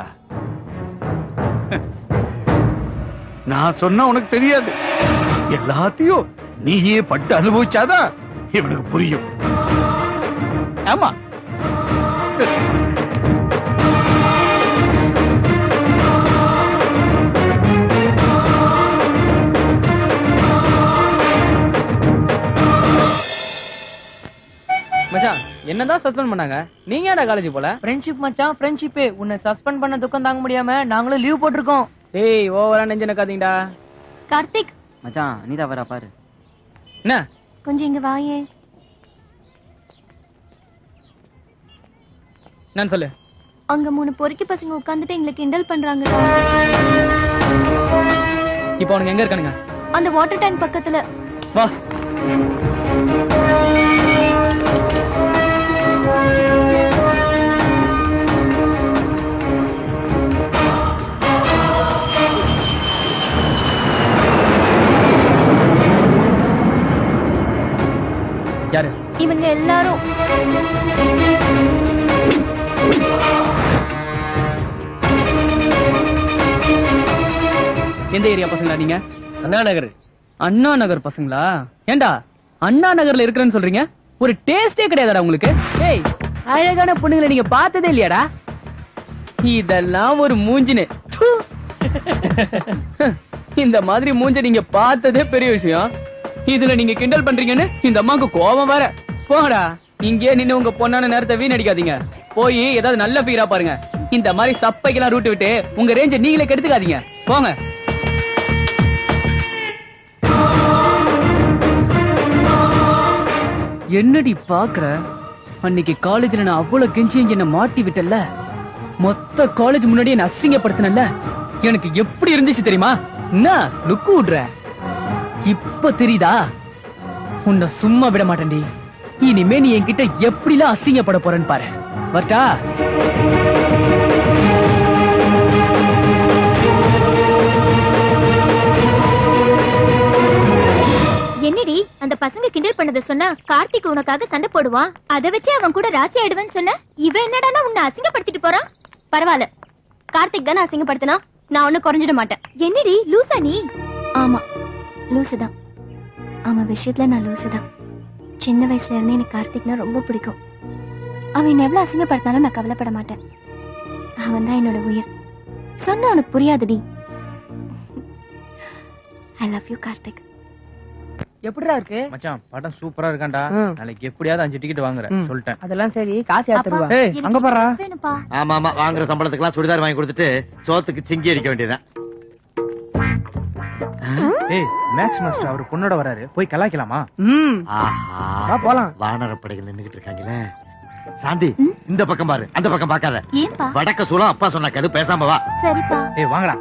நான் சொன்னா உனக்கு தெரியாது எல்லாத்தையும் நீயே பட்டு அனுபவிச்சாதான் இவனுக்கு புரியும் ஆமா மச்சான் என்னதான் சஸ்பெண்ட் பண்ணாங்க நீங்க ஏன்டா காலேஜ் போல ஃப்ரெண்ட்ஷிப் மச்சான் ஃப்ரெண்ட்ஷிப் உன்னை சஸ்பெண்ட் பண்ண துக்கம் தாங்க முடியாம நாங்களும் லீவ் போட்டிருக்கோம் டேய் ஓவரா நெஞ்சன காதீங்கடா கார்த்திக் மச்சான் அனிதா வரா பாரு என்ன கொஞ்சம் இங்க வாயே நான் சொல்லு அங்க மூணு பொறுக்கி பசங்க உட்கார்ந்துட்டு எங்களை கிண்டல் பண்றாங்கடா இப்போ அவனுங்க எங்க இருக்கானுங்க அந்த வாட்டர் டேங்க் பக்கத்துல வா யாரு இவங்க எல்லாரும் எந்த ஏரியா பசங்களா நீங்க அண்ணா நகர் அண்ணா நகர் பசங்களா ஏண்டா அண்ணா நகர்ல இருக்கிறேன்னு சொல்றீங்க ஒரு டேஸ்டே கிடையாதுடா உங்களுக்கு ஏய் அழகான பொண்ணுங்களை நீங்க பார்த்ததே இல்லையாடா இதெல்லாம் ஒரு மூஞ்சினு ப்பு. இந்த மாதிரி மூஞ்ச நீங்க பார்த்ததே பெரிய விஷயம் இதுல நீங்க கிண்டல் பண்றீங்கன்னு இந்த அம்மாக்கு கோபம் வேற போங்கடா இங்கே நின்னு உங்க பொண்ணான நேரத்தை வீணடிக்காதீங்க போய் ஏதாவது நல்ல பீரா பாருங்க இந்த மாதிரி சப்பைக்கெல்லாம் ரூட் விட்டு உங்க ரேஞ்ச நீங்களே கெடுத்துக்காதீங்க போங்க என்னடி பாக்குற அன்னைக்கு காலேஜ்ல நான் அவ்வளவு கெஞ்சி என்ன மாட்டி விட்டல மொத்த காலேஜ் முன்னாடி என்ன அசிங்கப்படுத்தினல எனக்கு எப்படி இருந்துச்சு தெரியுமா என்ன லுக்கு விடுற இப்ப தெரியுதா உன்னை சும்மா விட மாட்டேன்டி இனிமே நீ என்கிட்ட எப்படிலாம் அசிங்கப்பட போறேன்னு பாரு வரட்டா என்னடி அந்த பசங்க கிண்டல் பண்ணத சொன்னா கார்த்திக் உனக்காக சண்டை போடுவான் அத வச்சு அவன் கூட ராசி ஆயிடுவேன்னு சொன்ன இவன் என்னடானா உன்னை அசிங்கப்படுத்திட்டு போறான் பரவாயில்ல கார்த்திக் தானே அசிங்கப்படுத்தினா நான் ஒண்ணு குறைஞ்சிட மாட்டேன் என்னடி லூசா நீ ஆமா லூசு தான் அவன் விஷயத்துல நான் லூசு தான் சின்ன வயசுல இருந்து எனக்கு கார்த்திக்னா ரொம்ப பிடிக்கும் அவன் என்ன எவ்வளவு அசிங்கப்படுத்தாலும் நான் கவலைப்பட மாட்டேன் அவன் தான் என்னோட உயிர் சொன்னா உனக்கு புரியாதுடி ஐ லவ் யூ கார்த்திக் எப்படிடா இருக்கு மச்சான் படம் சூப்பரா இருக்கான்டா நாளைக்கு எப்படியாவது அஞ்சு டிக்கெட் வாங்குறேன் ம். சொல்லிட்டேன் அதெல்லாம் சரி காசு யார் தருவா ஏய் அங்க பாரு ஆமா ஆமா வாங்குற சம்பளத்துக்குலாம் சுடிதார் வாங்கி கொடுத்துட்டு சோத்துக்கு சிங்கி அடிக்க வேண்டியதுதான் ஏய் மேக்ஸ் மாஸ்டர் அவர் பொண்ணோட வராரு போய் கலாய்க்கலாமா ம் ஆஹா போலாம் வானரப்படைகள் நின்னுகிட்டு இருக்காங்களே சாந்தி இந்த பக்கம் பாரு அந்த பக்கம் பார்க்காத ஏன்பா வடக்க சூழம் அப்பா சொன்ன கது பேசாம வா சரிப்பா ஏய் வாங்கடா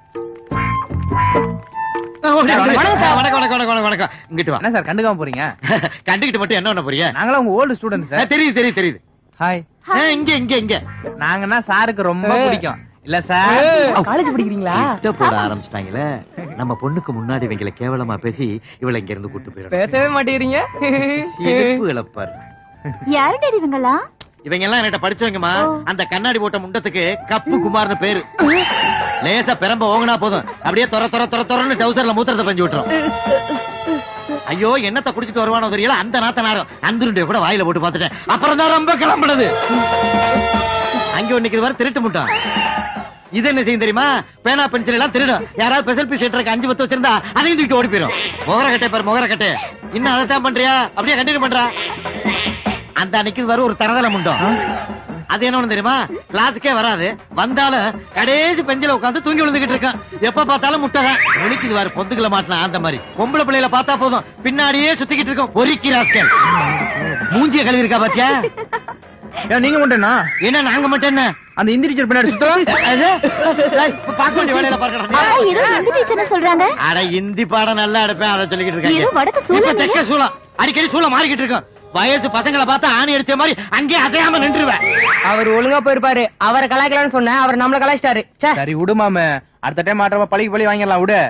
வணக்கம் வணக்கம் வணக்கம் வணக்கம் வணக்கம் இங்கிட்டு வா என்ன சார் கண்டுக்காம போறீங்க கண்டுகிட்டு மட்டும் என்ன பண்ண போறீங்க நாங்களாம் உங்க ஓல்டு ஸ்டூடெண்ட் சார் தெரியுது தெரியுது தெரியுது ஹாய் இங்க இங்க இங்க நாங்கன்னா சாருக்கு ரொம்ப ஏய். பிடிக்கும் இல்ல சார் காலேஜ் படிக்கிறீங்களா திட்ட போட ஆரம்பிச்சிட்டாங்களே நம்ம பொண்ணுக்கு முன்னாடி இவங்களை கேவலமா பேசி இவளை இங்க இருந்து கூட்டு போயிடும் பேசவே மாட்டேங்கிறீங்க இடுப்பு இழப்பாரு யாரு டேடி இவங்களா இவங்க எல்லாம் என்கிட்ட படிச்சவங்கம்மா அந்த கண்ணாடி போட்ட முண்டத்துக்கு கப்பு குமார்னு பேரு லேசா பெரம்ப ஓங்கினா போதும் அப்படியே தொர தொர தொர தொரன்னு டவுசர்ல மூத்திரத்தை பஞ்சு விட்டுரும் ஐயோ என்னத்த குடிச்சிட்டு வருவானோ தெரியல அந்த நாத்த நேரம் அந்துருண்டிய கூட வாயில போட்டு பார்த்துட்டேன் அப்புறம் தான் ரொம்ப கிளம்புனது அங்க ஒன்னைக்கு வர திருட்டு முட்டான் இது என்ன செய்யும் தெரியுமா பேனா பென்சில் எல்லாம் திருடும் யாராவது ஸ்பெஷல் பீஸ் எட்டுறக்கு அஞ்சு பத்து வச்சிருந்தா அதையும் தூக்கி ஓடி போயிரும் முகர கட்டை பாரு முகர கட்டை இன்னும் அதைத்தான் பண்றியா அப்படியே கண்டினியூ பண்றா அந்த அன்னைக்கு வர ஒரு தரதல முண்டம் அது என்ன ஒண்ணு தெரியுமா கிளாஸுக்கே வராது வந்தாலும் கடைசி பெஞ்சில உட்காந்து தூங்கி விழுந்துகிட்டு இருக்கான் எப்ப பார்த்தாலும் முட்டை தான் ஒலிக்குது வாரு பொந்துக்குள்ள மாட்டினா அந்த மாதிரி பொம்பளை பிள்ளைல பார்த்தா போதும் பின்னாடியே சுத்திக்கிட்டு இருக்கோம் பொறிக்கி ராஸ்கல் மூஞ்சிய கழுவி இருக்கா பாத்தியா ஏன் நீங்க மட்டும்னா என்ன நாங்க மட்டும் என்ன அந்த இந்தி டீச்சர் பின்னாடி சுத்தலாம் அது? ஏய், இப்ப பார்க்க வேண்டிய வேலையில பார்க்கணும் ஏதோ எந்த டீச்சர்னு சொல்றாங்க அட இந்தி பாடம் நல்லா எடுப்பேன் அதை சொல்லிக்கிட்டு ஏதோ வடக்கு இருக்காங்க சூளம் இப்ப தெக்க சூளம் அடிக்கடி சூளம் மாறிக்கிட்டு இருக்கும் வயசு பசங்களை பார்த்தா ஆணி அடிச்ச மாதிரி அங்கேயே அசையாம நின்றுவேன் அவர் ஒழுங்கா போயிருப்பாரு அவரை கலாய்க்கலாம்னு சொன்னேன் அவர் நம்மள கலாய்ச்சிட்டாரு ச்சே சரி விடு மாமே அடுத்த டைம் ஆடுறப்ப பழகி பழி வாங்கிடலாம் விடு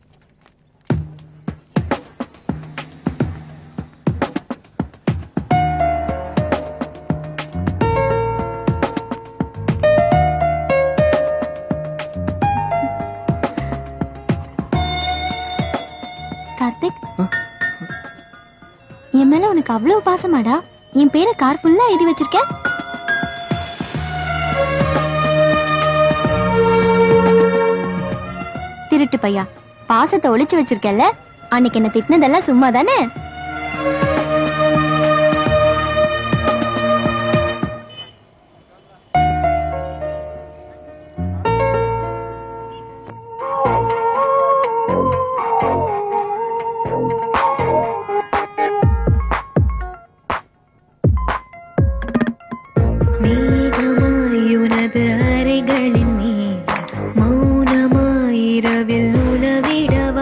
கார்த்திக் என் மேல உனக்கு அவ்வளவு பாசமாடா என் பேரை கார் ஃபுல்லா எழுதி வச்சிருக்க திருட்டு பையா பாசத்தை ஒளிச்சு வச்சிருக்கல அன்னைக்கு என்ன திட்டினதெல்லாம் சும்மா தானே மேகமாயுனது அறைகளின் நீர் மௌனமாயிரவில் உலவிடவா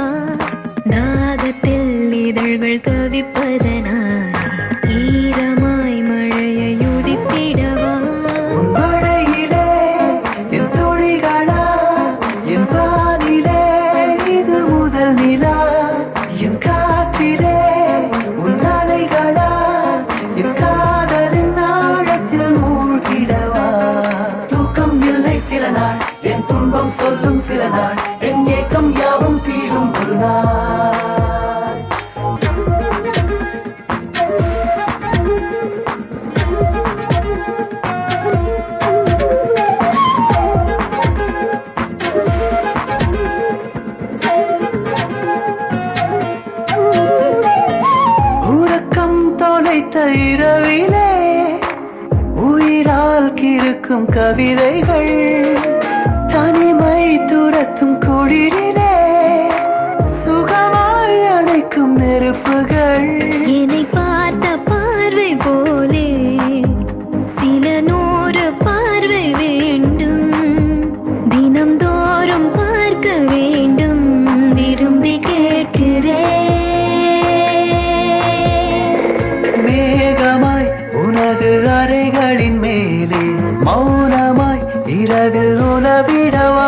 படிக்கும் கவிதைகள் தனிமை துரத்தும் குளிரிலே சுகமாய் அணைக்கும் நெருப்புகள் என்னை பார்த்த பார்வை போலே சில நூறு பார்வை வேண்டும் தினம்தோறும் பார்க்க வேண்டும் விரும்பி கேட்கிறேன் மேகமாய் உனது அறைகளின் மேலே மௌனமாய் இரவில் உலவிடவா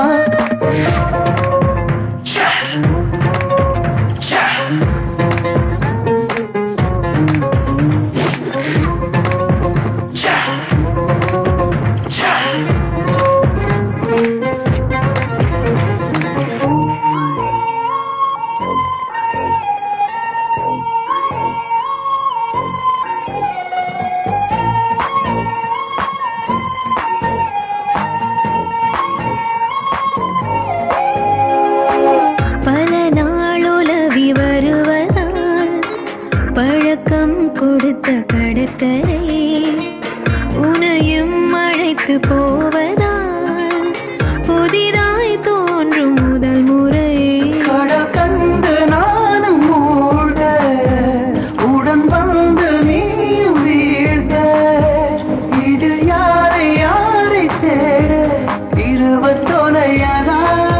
பல நாளுலவி வருவதால் பழக்கம் கொடுத்த கடற்கரை உனையும் அழைத்து போவதால் புதிதாய் தோன்றும் முதல் முறை கடல் கண்டு நானும் மூழ்க உடன் வந்து நீயும் வீழ்க இது யாரை யாரை தேட இருவர் தொலையனா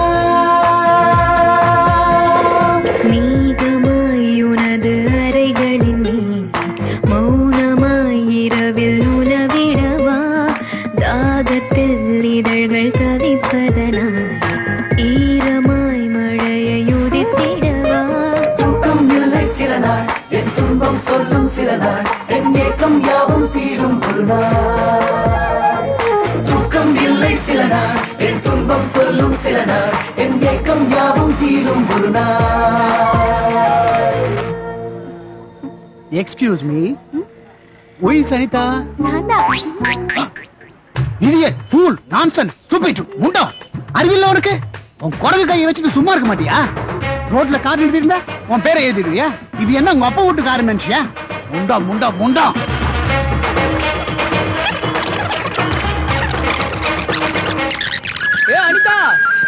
மேகமாய் உனது அறைகளின் மேலே மௌனமாய் இரவில் உலவிடவா தாகத்தில் இதழ்கள் தவிப்பதனால் ஈரமாய் மழையை உதித்திடவா தூக்கம் இல்லை சில நாள் என் துன்பம் சொல்லும் சில நாள் என் ஏக்கம் யாவும் தீரும் ஒரு நாள் தூக்கம் இல்லை சில நாள் என் துன்பம் சொல்லும் சில நாள் என் ஏக்கம் யாவும் தீரும் ஒரு நாள் excuse me why Sanitha idiot fool nonsense stupid முண்டா அறிவில்ல உனக்கு உன் குரங்கு கையை வச்சுட்டு சும்மா இருக்க மாட்டியா ரோட்ல கார் நிறுத்தி இருந்தா உன் பேரை எழுதிடுவியா இது என்ன உங்க அப்பா வீட்டு காரு நினைச்சியா முண்டா முண்டா முண்டா ஏ அனிதா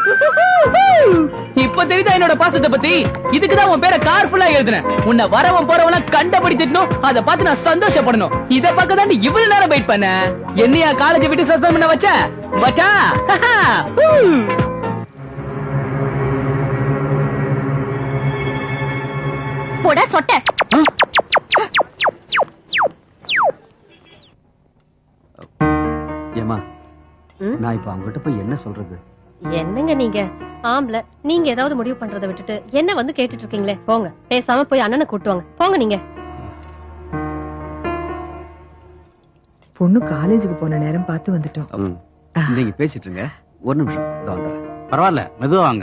இப்ப தெரியுதா என்னோட பாசத்தை பத்தி இதுக்குதான் உன் பேரை கார்ஃபுல்லா எழுதுனேன் உன்னை வரவன் போறவன் கண்டபடி திட்டணும் அதை பார்த்து நான் சந்தோஷப்படணும் இத பக்கம் தான் இவ்வளவு நேரம் வெயிட் பண்ண என்னையா காலேஜ் விட்டு சஸ்பெண்ட் பண்ண வச்ச வச்சா போடா சொட்ட ஏமா நான் இப்ப அவங்ககிட்ட போய் என்ன சொல்றது என்னங்க நீங்க ஆம்பளை நீங்க ஏதாவது முடிவு பண்றதை விட்டுட்டு என்ன வந்து கேட்டுட்டு இருக்கீங்களே போங்க பேசாம போய் அண்ணனை கூட்டுவாங்க போங்க நீங்க பொண்ணு காலேஜுக்கு போன நேரம் பார்த்து வந்துட்டோம் ம். நீங்க பேசிட்டு இருங்க ஒரு நிமிஷம் இதோ வந்துடுறேன். பரவாயில்ல மெதுவா வாங்க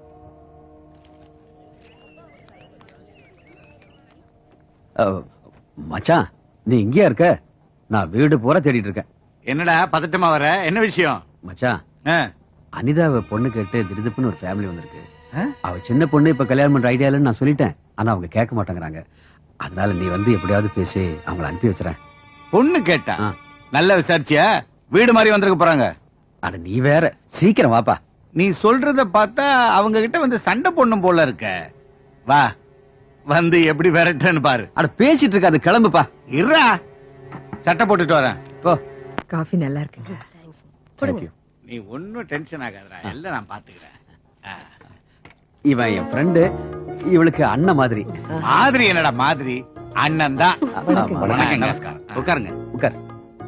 அஹ், மச்சான் நீ இங்கேயா இருக்க நான் வீடு பூரா தேடிட்டு இருக்கேன் என்னடா பதட்டமா வர என்ன விஷயம் மச்சான் அனிதாவை பொண்ணு கேட்டு திடுதுப்புன்னு ஒரு ஃபேமிலி வந்திருக்கு அவ சின்ன பொண்ணு இப்ப கல்யாணம் பண்ற ஐடியா இல்லைன்னு நான் சொல்லிட்டேன் ஆனா அவங்க கேட்க மாட்டேங்கிறாங்க அதனால நீ வந்து எப்படியாவது பேசி அவங்கள அனுப்பி வச்சுறேன் பொண்ணு கேட்டா நல்ல விசாரிச்சியா வீடு மாதிரி வந்திருக்க போறாங்க அட நீ வேற சீக்கிரம் வாப்பா நீ சொல்றத பார்த்தா அவங்க கிட்ட வந்து சண்டை பொண்ணும் போல இருக்க வா வந்து எப்படி விரட்டுன்னு பாரு அட பேசிட்டு இருக்காது கிளம்புப்பா இருடா சட்டை போட்டுட்டு வரேன் போ காஃபி நல்லா இருக்குங்க Thank you. நீ ஒன்னும் டென்ஷன் ஆகாதடா எல்லாம் நான் பாத்துக்கிறேன் இவன் என் ஃப்ரெண்டு இவளுக்கு அண்ணன் மாதிரி மாதிரி என்னடா மாதிரி அண்ணன் தான் வணக்கம். வணக்கங்க. நமஸ்காரம் உட்காருங்க உட்கார்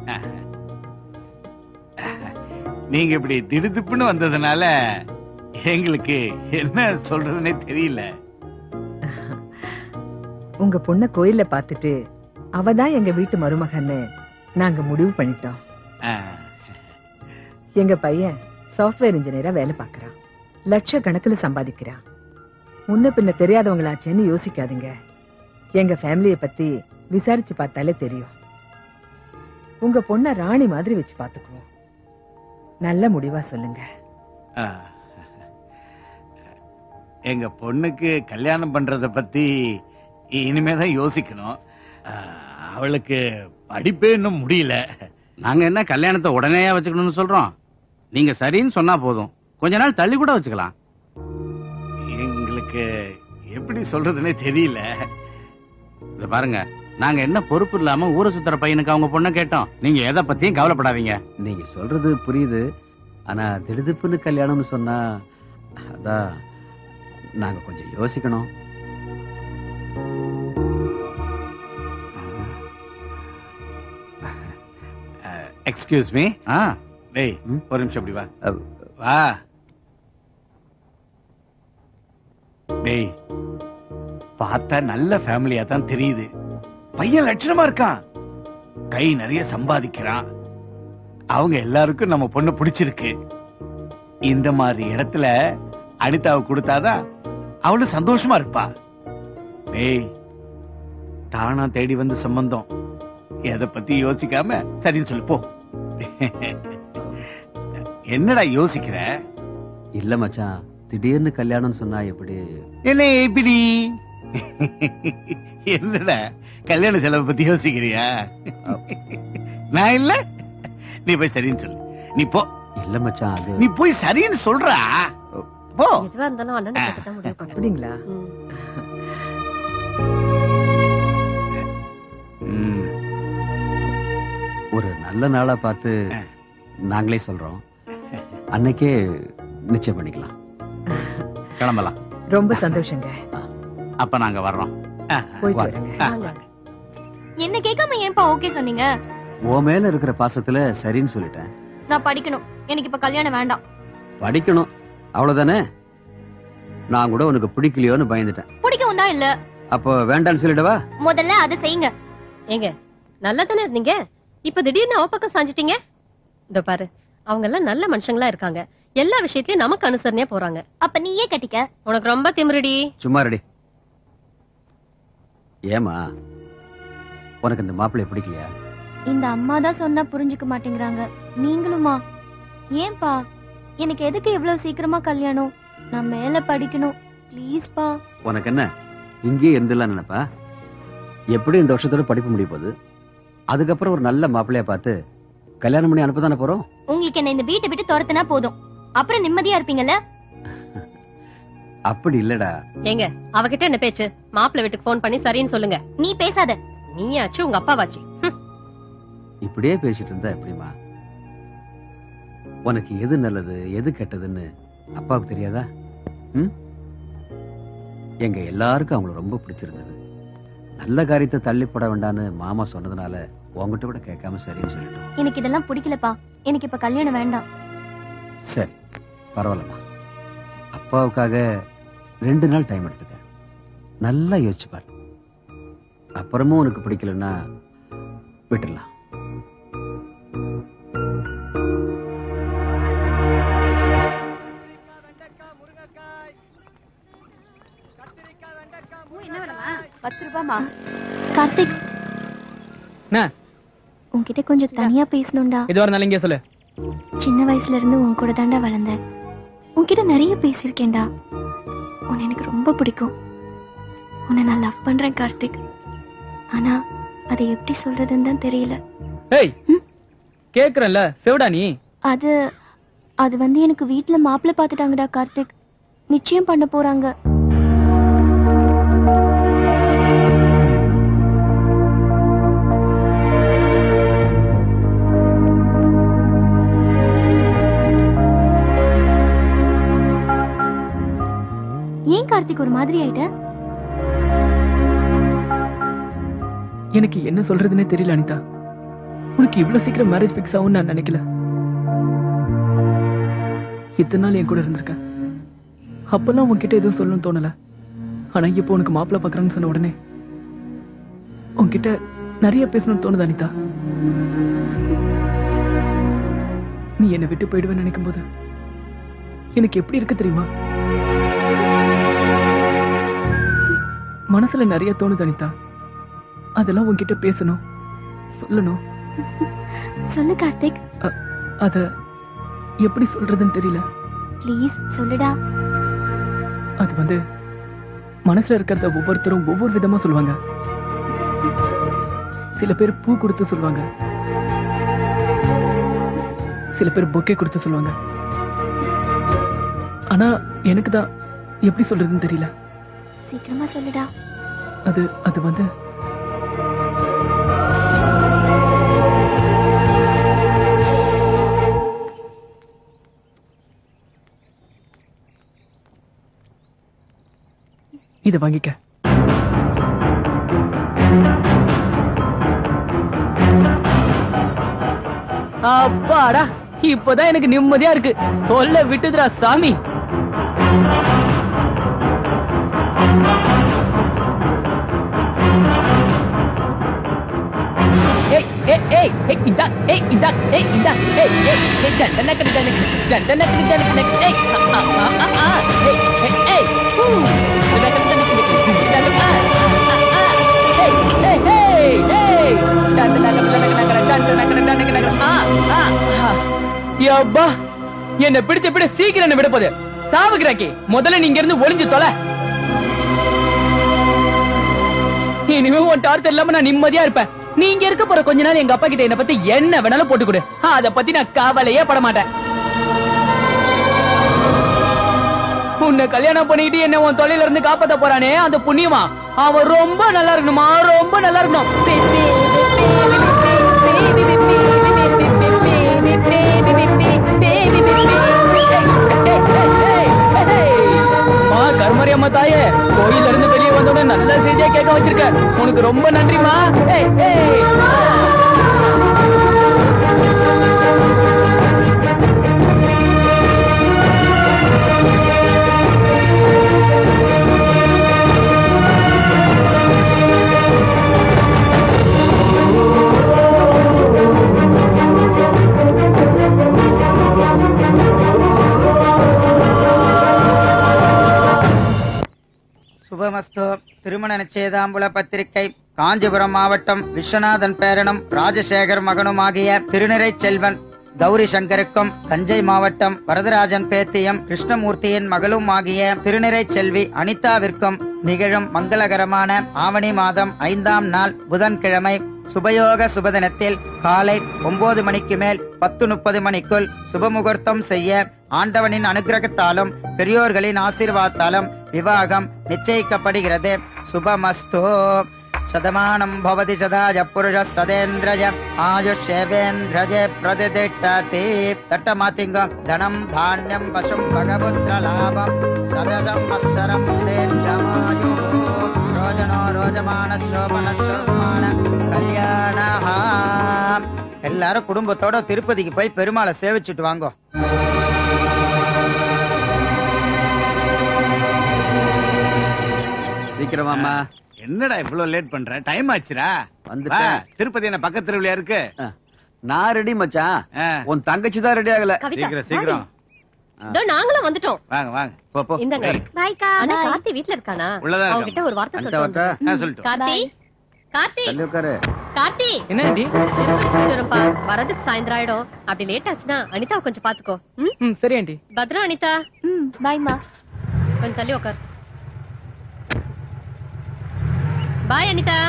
நீங்க இப்படி திடுதிப்புன்னு வந்ததுனால எங்களுக்கு என்ன சொல்றதுன்னே தெரியல உங்க பொண்ண கோயில்ல பார்த்துட்டு அவ தான் எங்க வீட்டு மருமகன்னு நாங்க முடிவு பண்ணிட்டோம் ஆ, எங்க பையன் சாஃப்ட்வேர் இன்ஜினியரா வேலை பார்க்கறான் லட்சக்கணக்குல சம்பாதிக்கிறான் முன்ன பின்ன தெரியாதவங்களாச்சேன்னு யோசிக்காதீங்க எங்க ஃபேமிலிய பத்தி விசாரிச்சு பார்த்தாலே தெரியும் உங்க பொண்ண ராணி மாதிரி வச்சு பாத்துக்குவோம் நல்ல முடிவா சொல்லுங்க ஆ. எங்க பொண்ணுக்கு கல்யாணம் பண்றத பத்தி இனிமேதான் யோசிக்கணும் ஆ, அவளுக்கு படிப்பே இன்னும் முடியல நாங்க என்ன கல்யாணத்தை உடனேயா வச்சுக்கணும்னு சொல்றோம் நீங்க சரின்னு சொன்னா போதும் கொஞ்ச நாள் தள்ளி கூட வச்சுக்கலாம் எங்களுக்கு எப்படி சொல்றதுன்னே தெரியல இத பாருங்க நாங்க என்ன பொறுப்பு இல்லாம ஊரை சுத்துற பையனுக்கு அவங்க பொண்ணை கேட்டோம் நீங்க எதை பத்தியும் கவலைப்படாதீங்க நீங்க சொல்றது புரியுது ஆனா திடுதிப்புன்னு கல்யாணம்னு சொன்னா அதான் நாங்க கொஞ்சம் யோசிக்கணும் எக்ஸ்கியூஸ் மீ ஆ டேய் ஒரு நிமிஷம் அப்படி வா வா டேய் பார்த்தா நல்ல ஃபேமிலியா தான் தெரியுது பையன் லட்சணமா இருக்கான் கை நிறைய சம்பாதிக்கிறான் அவங்க எல்லாருக்கும் நம்ம பொண்ணு பிடிச்சிருக்கு இந்த மாதிரி இடத்துல அனிதாவை கொடுத்தாதான் அவளும் சந்தோஷமா இருப்பா டேய் தானா தேடி வந்த சம்பந்தம் எதை பத்தி யோசிக்காம சரின்னு சொல்லு போ என்னடா யோசிக்கிற இல்ல மச்சான் திடீர்னு கல்யாணம்னு சொன்னா எப்படி என்ன இப்படி என்னடா கல்யாண செலவை பத்தி யோசிக்கிறியா நான் இல்ல நீ போய் சரின்னு சொல்லு நீ போ இல்ல மச்சான் அது நீ போய் சரின்னு சொல்றா போ எதுவா இருந்தாலும் அண்ணனை கேட்டு தான் முடிவு பண்ணணும் அப்படிங்களா ஒரு நல்ல நாளா பார்த்து நாங்களே சொல்றோம் அன்னைக்கே நிச்சயம் பண்ணிக்கலாம் கிளம்பலாம் ரொம்ப சந்தோஷங்க அப்ப நாங்க வர்றோம் போயிட்டு வாங்க. வரேங்க ஆ. என்ன கேட்காம ஏன்பா ஓகே சொன்னீங்க உன் மேல இருக்கிற பாசத்துல சரின்னு சொல்லிட்டேன் நான் படிக்கணும் எனக்கு இப்ப கல்யாணம் வேண்டாம் படிக்கணும் அவ்வளவுதானே நான் கூட உனக்கு பிடிக்கலையோன்னு பயந்துட்டேன் பிடிக்கவும் தான் இல்ல அப்போ வேண்டான்னு சொல்லிடவா முதல்ல அதை செய்யுங்க ஏங்க நல்லா தானே இருந்தீங்க இப்ப திடீர்னு அவ பக்கம் சாஞ்சிட்டீங்க இதோ பாரு அவங்க எல்லாம் நல்ல மனுஷங்களா இருக்காங்க எல்லா விஷயத்திலயும் நமக்கு அனுசரணையா போறாங்க அப்ப நீயே கட்டிக்க உனக்கு ரொம்ப திமிருடி சும்மா ரெடி ஏமா உனக்கு இந்த மாப்பிள்ளைய பிடிக்கலையா இந்த அம்மா தான் சொன்னா புரிஞ்சுக்க மாட்டேங்கிறாங்க நீங்களுமா ஏன்பா எனக்கு எதுக்கு இவ்வளவு சீக்கிரமா கல்யாணம் நான் மேல படிக்கணும் ப்ளீஸ் பா உனக்கு என்ன இங்கேயே இருந்துடலாம் நினைப்பா எப்படி இந்த வருஷத்தோட படிப்பு முடிய போகுது அதுக்கப்புறம் ஒரு நல்ல மாப்பிள்ளைய பார்த்து கல்யாணம் பண்ணி அனுப்ப தானே போறோம் உங்களுக்கு என்ன இந்த வீட்டை விட்டு துரத்துனா போதும் அப்புறம் நிம்மதியா இருப்பீங்கல்ல அப்படி இல்லடா ஏங்க அவகிட்ட என்ன பேச்சு மாப்பிள்ளை வீட்டுக்கு ஃபோன் பண்ணி சரின்னு சொல்லுங்க நீ பேசாத நீயாச்சு உங்க அப்பாவாச்சு ஹம். இப்படியே பேசிட்டு இருந்தா எப்படிமா உனக்கு எது நல்லது எது கெட்டதுன்னு அப்பாவுக்கு தெரியாதா ம் எங்க எல்லாருக்கும் அவங்கள ரொம்ப பிடிச்சிருந்தது நல்ல காரியத்தை தள்ளி போட வேண்டான்னு மாமா சொன்னதுனால உங்ககிட்ட கூட கேட்காம சரின்னு சொல்லிட்டோம் எனக்கு இதெல்லாம் பிடிக்கலப்பா எனக்கு இப்ப கல்யாணம் வேண்டாம் சரி பரவாயில்லம்மா அப்பாவுக்காக ரெண்டு நாள் டைம் எடுத்துக்க நல்லா யோசிச்சு பாரு அப்புறமும் உனக்கு பிடிக்கலன்னா விட்டுடலாம் பத்து ரூபாமா கார்த்திக் என்ன உன்கிட்ட கொஞ்சம் தனியா பேசணும்டா எதுவா இருந்தாலும் இங்கே சொல்லு சின்ன வயசுல இருந்து உன் கூட தாண்டா வளர்ந்தேன் உன்கிட்ட நிறைய பேசியிருக்கேன்டா உன்னை எனக்கு ரொம்ப பிடிக்கும் உன்னை நான் லவ் பண்றேன் கார்த்திக் ஆனா அதை எப்படி சொல்றதுன்னு தான் தெரியல ஏய் கேக்குறேன்ல செவிடா நீ அது அது வந்து எனக்கு வீட்ல மாப்பிள்ளை பார்த்துட்டாங்கடா கார்த்திக் நிச்சயம் பண்ண போறாங்க ஏன் கார்த்திக் ஒரு மாதிரி ஆயிட்ட எனக்கு என்ன சொல்றதுன்னே தெரியல அனிதா உனக்கு இவ்வளவு சீக்கிரம் மேரேஜ் ஃபிக்ஸ் ஆகும் நான் நினைக்கல இத்தனை நாள் என் கூட இருந்திருக்க அப்பெல்லாம் உன்கிட்ட எதுவும் சொல்லணும்னு தோணல ஆனா இப்போ உனக்கு மாப்பிள்ளை பாக்குறான்னு சொன்ன உடனே உன்கிட்ட நிறைய பேசணும்னு தோணுது அனிதா நீ என்னை விட்டு போயிடுவேன்னு நினைக்கும் போது எனக்கு எப்படி இருக்கு தெரியுமா மனசுல நிறைய தோணுது அனிதா அதெல்லாம் உன்கிட்ட பேசணும் சொல்லணும் சொல்லு கார்த்திக் அத எப்படி சொல்றதுன்னு தெரியல ப்ளீஸ் சொல்லுடா அது வந்து மனசுல இருக்கிறத ஒவ்வொருத்தரும் ஒவ்வொரு விதமா சொல்லுவாங்க சில பேர் பூ கொடுத்து சொல்லுவாங்க சில பேர் பொக்கே கொடுத்து சொல்லுவாங்க ஆனா எனக்கு தான் எப்படி சொல்றதுன்னு தெரியல சீக்கிரமா சொல்லுடா அது அது வந்து இத வாங்கிக்க அப்பாடா இப்பதான் எனக்கு நிம்மதியா இருக்கு தொல்லை விட்டுதுடா சாமி ஏய் ஏய் ஏய் ஏய் இந்தா ஏய் இந்தா ஏய் இந்தா ஏய் ஏய் ஏய் தண்டன கண்டன தண்டன கண்டன கண்டன ஏய் ஆ ஆ ஆ ஆ ஏய் ஏய் ஏய் ஊ தண்டன கண்டன கண்டன ஆ ஆ ஏய் ஏய் ஏய் ஏய் தண்டன கண்டன கண்டன தண்டன கண்டன கண்டன ஆ ஆ யப்பா என்ன பிடிச்ச பிடி சீக்கிரம் என்ன விட போகுது சாவுகிறாக்கி முதல்ல நீங்க இருந்து ஒளிஞ்சு தொலை இனிமே உன் டார்ச்சர் இல்லாம நான் நிம்மதியா இருப்பேன் நீங்க இருக்க போற கொஞ்ச நாள் எங்க அப்பா கிட்ட என்ன பத்தி என்ன வேணாலும் போட்டு கொடு அத பத்தி நான் கவலையே பட மாட்டேன் உன்னை கல்யாணம் பண்ணிக்கிட்டு என்ன உன் தொழில இருந்து காப்பாத்த போறானே அந்த புண்ணியமா அவன் ரொம்ப நல்லா இருக்கணுமா ரொம்ப நல்லா இருக்கணும் மா கர்மரி அம்மா தாயே கோயில இருந்து வெளியே வந்தோட நல்ல செய்தியா கேட்க வச்சிருக்க உனக்கு ரொம்ப நன்றிமா ஏய் ஏய் சுபமஸ்து திருமண நிச்சயதாம்புல பத்திரிகை காஞ்சிபுரம் மாவட்டம் விஸ்வநாதன் பேரனும் ராஜசேகர் மகனுமாகிய திருநிறை செல்வன் கௌரி சங்கருக்கும் தஞ்சை மாவட்டம் வரதராஜன் பேத்தியம் கிருஷ்ணமூர்த்தியின் மகளும் ஆகிய திருநிறை செல்வி அனிதாவிற்கும் நிகழும் மங்களகரமான ஆவணி மாதம் ஐந்தாம் நாள் புதன்கிழமை சுபயோக சுபதினத்தில் காலை ஒன்பது மணிக்கு மேல் பத்து முப்பது மணிக்குள் சுபமுகூர்த்தம் செய்ய ஆண்டவனின் அனுகிரகத்தாலும் பெரியோர்களின் ஆசீர்வாதத்தாலும் விவாகம் நிச்சயிக்கப்படுகிறது சுபமஸ்து சதமானம் பவதி சதாஜ புருஷ சதேந்திரஜ ஆயுஷேவேந்திரஜே பிரதிதிட்டதி தட்ட மாத்திங்க தனம் தானியம் பசும் பகபுத்திர லாபம் சததம் வத்சரம் தேர்ஜமாயு ரோஜனோ ரோஜமான சோபன சோமான கல்யாண எல்லாரும் குடும்பத்தோட திருப்பதிக்கு போய் பெருமாளை சேவிச்சுட்டு வாங்கோ சீக்கிரமாமா என்னடா இவ்வளவு லேட் பண்ற டைம் ஆச்சுடா வந்துட்டேன். வா, திருப்பதி என்ன பக்கத்து தெருவுலயா இருக்கு நான் ரெடி மச்சான் உன் தங்கச்சி தான் ரெடி ஆகல கவிதா, சீக்கிரம் சீக்கிரம் இதோ நாங்களும் வந்துட்டோம் வாங்க வாங்க போ போ இந்தாங்க பாய்க்கா அண்ணா கார்த்தி வீட்ல இருக்கானா உள்ளதான் அவங்க கிட்ட ஒரு வார்த்தை அந்த சொல்லிட்டு வார்த்தை? வந்துடுறேன். ஆ, சொல்லிட்டு வா. கார்த்தி கார்த்தி தள்ளி உட்காரு கார்த்தி என்ன ஆண்டி வரப்பா வரதுக்கு சாயந்தரம் ஆயிடும் அப்படி லேட் ஆச்சுன்னா அனிதா கொஞ்சம் பாத்துக்கோ ம்? ம் சரி ஆண்டி பத்ரா அனிதா ம் பாய்மா கொஞ்சம் தள்ளி உட்கார் பாய் அனிதா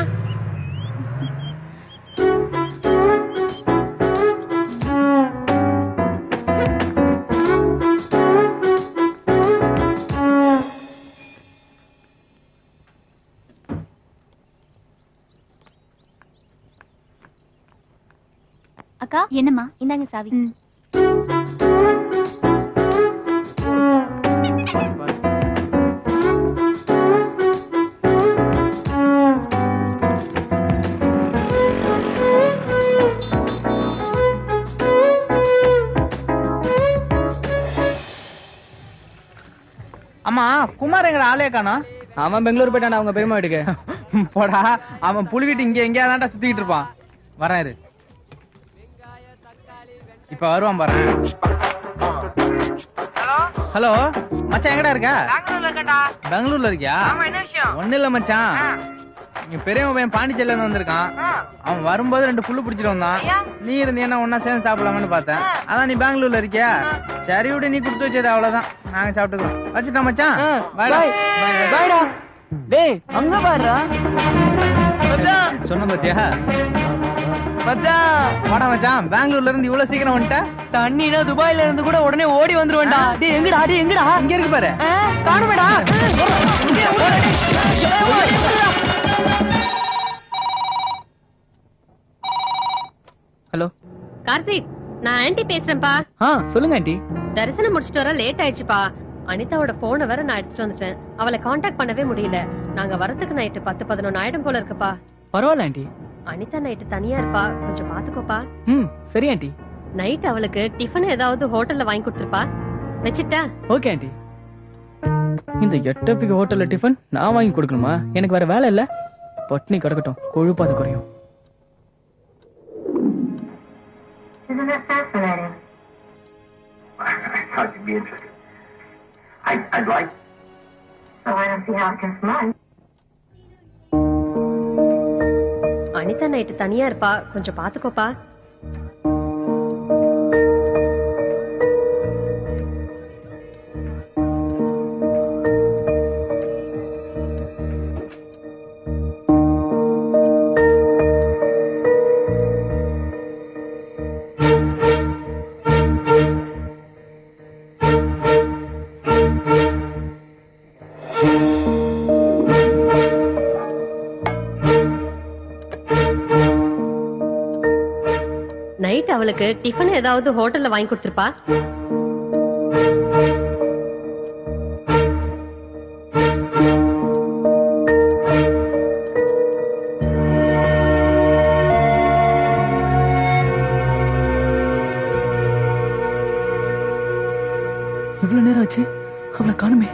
அக்கா என்னம்மா இந்தாங்க சாவி அம்மா குமார் எங்கட ஆளே காணோம் அவன் பெங்களூர் போயிட்டான் அவங்க பெருமா வீட்டுக்கு போடா அவன் புலிகிட்டு இங்க எங்கேயா தான்டா சுத்திக்கிட்டு இருப்பான் வரேன் இரு இப்ப வருவான் பாரு ஹலோ மச்சான் எங்கடா இருக்க பெங்களூர்ல இருக்கியா ஒண்ணு இல்ல மச்சான் இங்க பெரியவன் பையன் பாண்டிச்சேரில இருந்து வந்திருக்கான் அவன் வரும்போது ரெண்டு புல்லு பிடிச்சிட்டு வந்தான் நீ இருந்தீன்னா ஒன்னா சேர்ந்து சாப்பிடலாம்னு பார்த்தேன் அதான் நீ பெங்களூர்ல இருக்கியா சரி விடு நீ கொடுத்து வச்சது அவ்வளவுதான் நாங்க சாப்பிட்டுக்கிறோம் வச்சுட்டோம் மச்சான் Bye டா. பாய் பாய்டா டேய் அங்க பாருடா சொன்ன பாத்தியா மச்சான் வாடா மச்சான் பெங்களூர்ல இருந்து இவ்வளவு சீக்கிரம் வந்துட்ட தண்ணினா துபாயில இருந்து கூட உடனே ஓடி வந்துருவேன்டா டேய் எங்கடா டேய் எங்கடா இங்க இருக்கு பாரு காணுமேடா ஹலோ கார்த்திக் நான் ஆன்ட்டி பேசுறேன்ப்பா ஆ சொல்லுங்க ஆண்டி தரிசனம் முடிச்சிட்டு வர லேட் ஆயிடுச்சுப்பா அனிதாவோட போனை வேற நான் எடுத்துட்டு வந்துட்டேன் அவளை காண்டாக்ட் பண்ணவே முடியல நாங்க வரதுக்கு நைட்டு பத்து பதினொன்னு ஆயிடும் போல இருக்குப்பா பரவாயில்ல ஆண்டி அனிதா நைட்டு தனியா இருப்பா கொஞ்சம் பாத்துக்கோப்பா ம் சரி ஆண்டி நைட் அவளுக்கு டிஃபன் ஏதாவது ஹோட்டல்ல வாங்கி கொடுத்துருப்பா வச்சிட்டா ஓகே ஆண்டி இந்த எட்டப்பிக்கு ஹோட்டல்ல டிஃபன் நான் வாங்கி கொடுக்கணுமா எனக்கு வேற வேலை இல்ல பட்னி கிடக்கட்டும் கொழுப்பாது குறையும் Isn't that fascinating? I thought you'd be interested. I, I'd like. So I don't see how it can smudge. Anitha night தனியா இருப்பா கொஞ்சம் பாத்துக்கோப்பா நைட் அவளுக்கு டிஃபன் ஏதாவது ஹோட்டல்ல வாங்கி கொடுத்துருப்பா எவ்வளவு நேரம் ஆச்சு அவளை காணுமே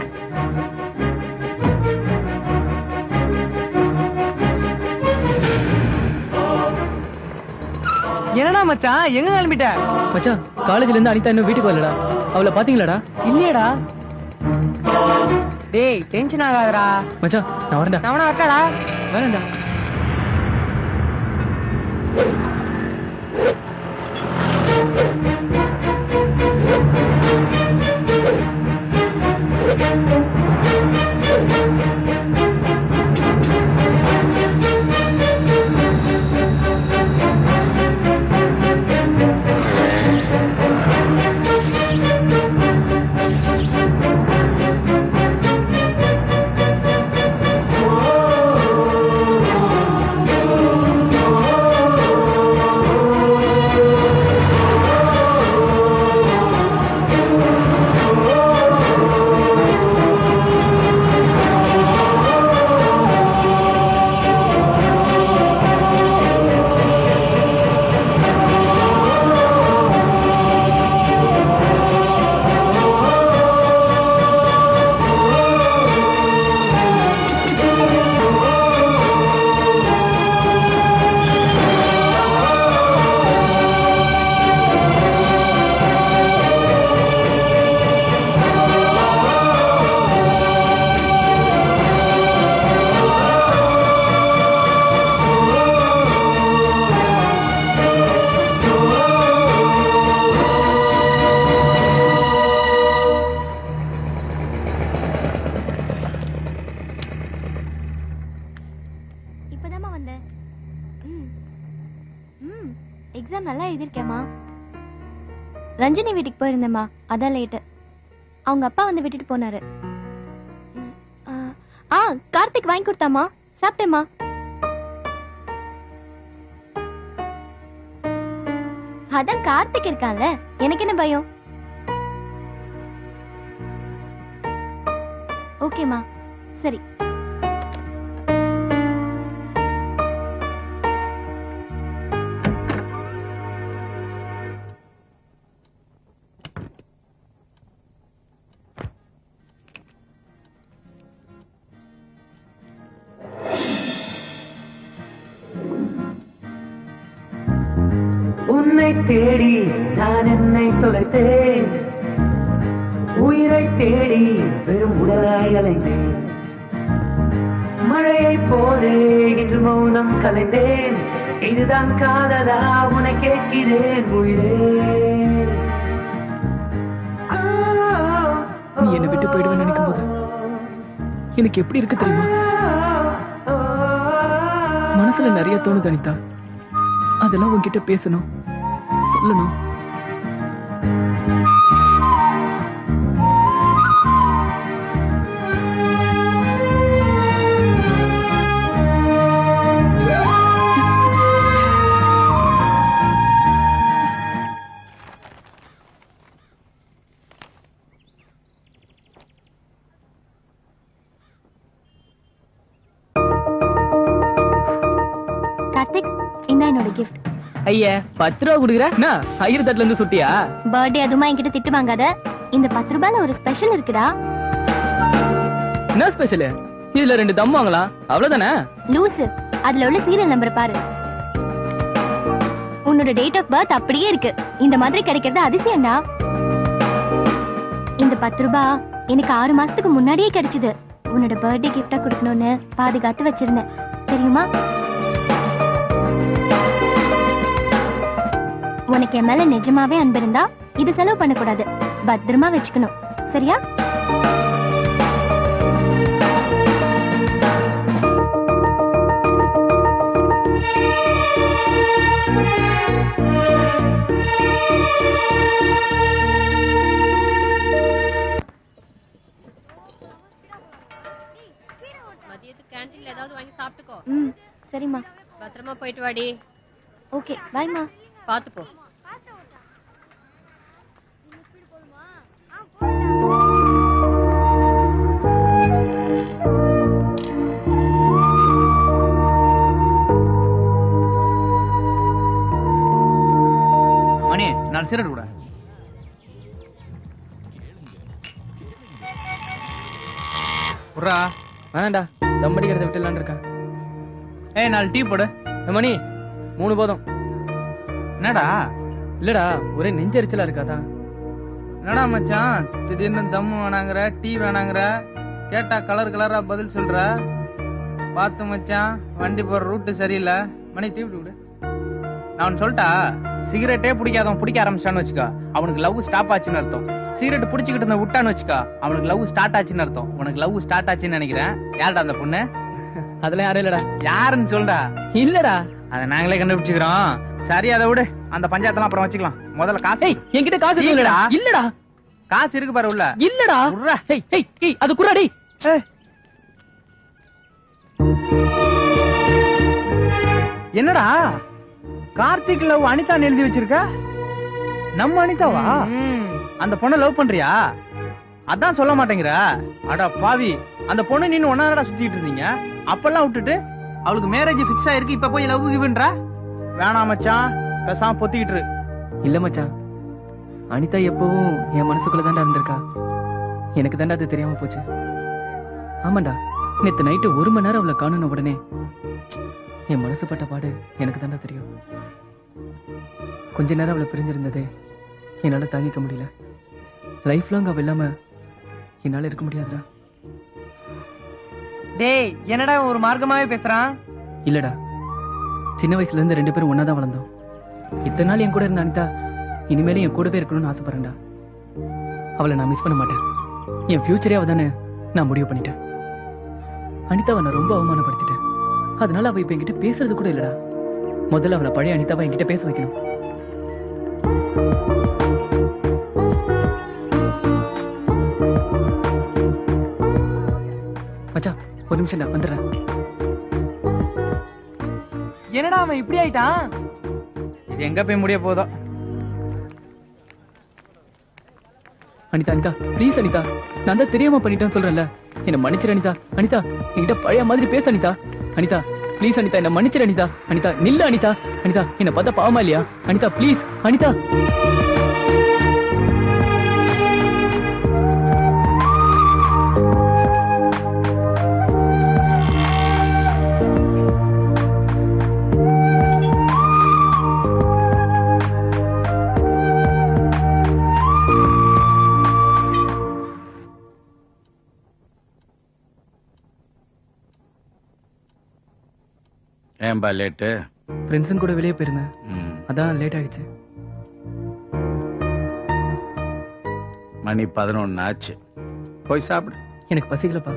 என்னடா மச்சான் எங்க கிளம்பிட்ட மச்சான் காலேஜ்ல இருந்து அனிதா இன்னும் வீட்டுக்கு வரலடா அவளை பாத்தீங்களாடா இல்லையடா டேய் டென்ஷன் ஆகாதடா மச்சான் நான் வரேன்டா நான் வேணா வரட்டாடா வரேன்டா இப்பதாம்மா வந்தேன் ம் ம் எக்ஸாம் நல்லா எழுதியிருக்கேம்மா ரஞ்சினி வீட்டுக்கு போயிருந்தேம்மா அதான் லேட்டு அவங்க அப்பா வந்து விட்டுட்டு போனாரு ம், ஆ, ஆ கார்த்திக் வாங்கி கொடுத்தாம்மா சாப்பிட்டேம்மா அதான் கார்த்திக் இருக்கான்ல எனக்கு என்ன பயம் ஓகேம்மா சரி உன்னை தேடி நான் என்னை தொலைத்தேன் உயிரை தேடி வெறும் உடலாய் அலைந்தேன் மழையை போலே இன்று மௌனம் கலைந்தேன் இதுதான் காதலா உன கேட்கிறேன் உயிரே நீ என்னை விட்டு போயிடுவேன்னு நினைக்கும் போது எனக்கு எப்படி இருக்கு தெரியுமா மனசுல நிறைய தோணுது அனிதா அதெல்லாம் உன்கிட்ட பேசணும் சொல்லணும் கார்த்திக் இந்தா என்னோட கிஃப்ட் ஐயா பத்து ரூபா கொடுக்குற என்ன ஐயர் தட்டுல இருந்து சுட்டியா பர்த்டே அதுமா என்கிட்ட திட்டு வாங்காத இந்த பத்து ரூபாய்ல ஒரு ஸ்பெஷல் இருக்குடா என்ன ஸ்பெஷல் இதுல ரெண்டு தம் வாங்கலாம் அவ்வளவுதானே லூசு அதுல உள்ள சீரியல் நம்பர் பாரு உன்னோட டேட் ஆஃப் பர்த் அப்படியே இருக்கு இந்த மாதிரி கிடைக்கிறது அதிசயம்டா இந்த பத்து ரூபாய் எனக்கு ஆறு மாசத்துக்கு முன்னாடியே கிடைச்சது உன்னோட பர்த்டே கிஃப்டா கொடுக்கணும்னு பாதுகாத்து வச்சிருந்தேன் தெரியுமா உனக்கு என் மேல நிஜமாவே அன்பு இருந்தா இது செலவு பண்ணக்கூடாது பத்திரமா வச்சுக்கணும் சரியா மதியத்துக்கு கேண்டீன்ல ஏதாவது வாங்கி சாப்பிட்டுக்கோ ம் சரிம்மா பத்திரமா போயிட்டு வாடி ஓகே பாய்மா பாத்து போ மணி நாலு சிகரெட் கூட புறா வேணாண்டா தம் அடிக்கிறத விட்டுலான்னு இருக்கேன் ஏய் நாலு டீ போடு ஏய் மணி மூணு போதும் என்னடா இல்லடா ஒரே நெஞ்சரிச்சலா இருக்காதா என்னடா மச்சான் திடீர்னு தம் வேணாங்கிற டீ வேணாங்கிற கேட்டா கலர் கலரா பதில் சொல்ற பார்த்து மச்சான் வண்டி போற ரூட்டு சரியில்லை மணி தீ விட்டு விடு நான் ஒன்னு சொல்லிட்டா சிகரெட்டே பிடிக்காதவன் பிடிக்க ஆரம்பிச்சான்னு வச்சுக்கோ அவனுக்கு லவ் ஸ்டாப் ஆச்சுன்னு அர்த்தம் சிகரெட் பிடிச்சிக்கிட்டு இருந்த விட்டான்னு வச்சுக்கோ அவனுக்கு லவ் ஸ்டார்ட் ஆச்சுன்னு அர்த்தம் உனக்கு லவ் ஸ்டார்ட் ஆச்சுன்னு நினைக்கிறேன் யாருடா அந்த பொண்ணு அதெல்லாம் யாரும் இல்லடா யாருன்னு சொல்டா இல்லடா அதை நாங்களே கண்டுபிடிச்சுக்கிறோம் சரி அதை விடு அந்த பஞ்சாயத்தெல்லாம் அப்புறம் வச்சுக்கலாம் முதல்ல காசு என்கிட்ட காசு எதுவும் இல்லடா இல்லடா காசு இருக்கு பாரு உள்ள இல்லடா ஏய் ஏய் ஏய் அது குர்ரா டேய் என்னடா கார்த்திக் லவ் அனிதான்னு எழுதி வச்சிருக்க நம்ம அனிதாவா அந்த பொண்ணை லவ் பண்றியா அதான் சொல்ல மாட்டேங்கிற அட பாவி அந்த பொண்ணு நீ ஒன்னாடா சுத்திட்டு இருந்தீங்க அப்பெல்லாம் விட்டுட்டு அவளுக்கு மேரேஜ் ஃபிக்ஸ் ஆயிருக்கு இப்ப போய் லவ் கிவன்றா வேணாம் மச்சான் பேசாம பொத்திக்கிட்டு இரு. இல்ல மச்சான் அனிதா எப்பவும் என் மனசுக்குள்ள தாண்டா இருந்திருக்கா எனக்கு தாண்டா அது தெரியாம போச்சு ஆமாண்டா நேத்து நைட்டு ஒரு மணி நேரம் அவளை காணுன உடனே என் மனசு பட்ட பாடு எனக்கு தாண்டா தெரியும் கொஞ்ச நேரம் அவளை பிரிஞ்சிருந்ததே என்னால தாங்கிக்க முடியல லைஃப் லாங் அவ இல்லாம என்னால இருக்க முடியாதுடா டேய் என்னடா இவன் ஒரு மார்க்கமாவே பேசுறான் இல்லடா சின்ன வயசுல இருந்து ரெண்டு பேரும் ஒன்னா தான் வளர்ந்தோம் இத்தனை நாள் என் கூட இருந்த அனிதா இனிமேலும் என் கூடவே இருக்கணும்னு ஆசைப்படுறேன்டா அவளை நான் மிஸ் பண்ண மாட்டேன் என் ஃபியூச்சரே அவ தானே நான் முடிவு பண்ணிட்டேன் அனிதாவை நான் ரொம்ப அவமானப்படுத்திட்டேன் அதனால அவ இப்ப என்கிட்ட பேசுறது கூட இல்லடா முதல்ல அவளை பழைய அனிதாவை என்கிட்ட பேச வைக்கணும் மச்சான் ஒரு நிமிஷம் நான் வந்துடுறேன் என்னடா அவன் இப்படி ஆயிட்டான் இது எங்க போய் முடிய போதோ அனிதா அனிதா ப்ளீஸ் அனிதா நான் தான் தெரியாம பண்ணிட்டேன்னு சொல்றேன்ல என்ன மன்னிச்சிரு அனிதா அனிதா என்கிட்ட பழைய மாதிரி பேச அனிதா அனிதா ப்ளீஸ் அனிதா என்ன மன்னிச்சிரு அனிதா அனிதா நில்லு அனிதா அனிதா என்ன பார்த்தா பாவமா இல்லையா அனிதா ப்ளீஸ் அனிதா ஏன்பா லேட்டு ஃப்ரெண்ட்ஸுங்க கூட வெளியே போயிருந்தேன் ம். அதான் லேட் ஆயிடுச்சு மணி பதினொன்னு ஆச்சு போய் சாப்பிடு எனக்கு பசிக்கலப்பா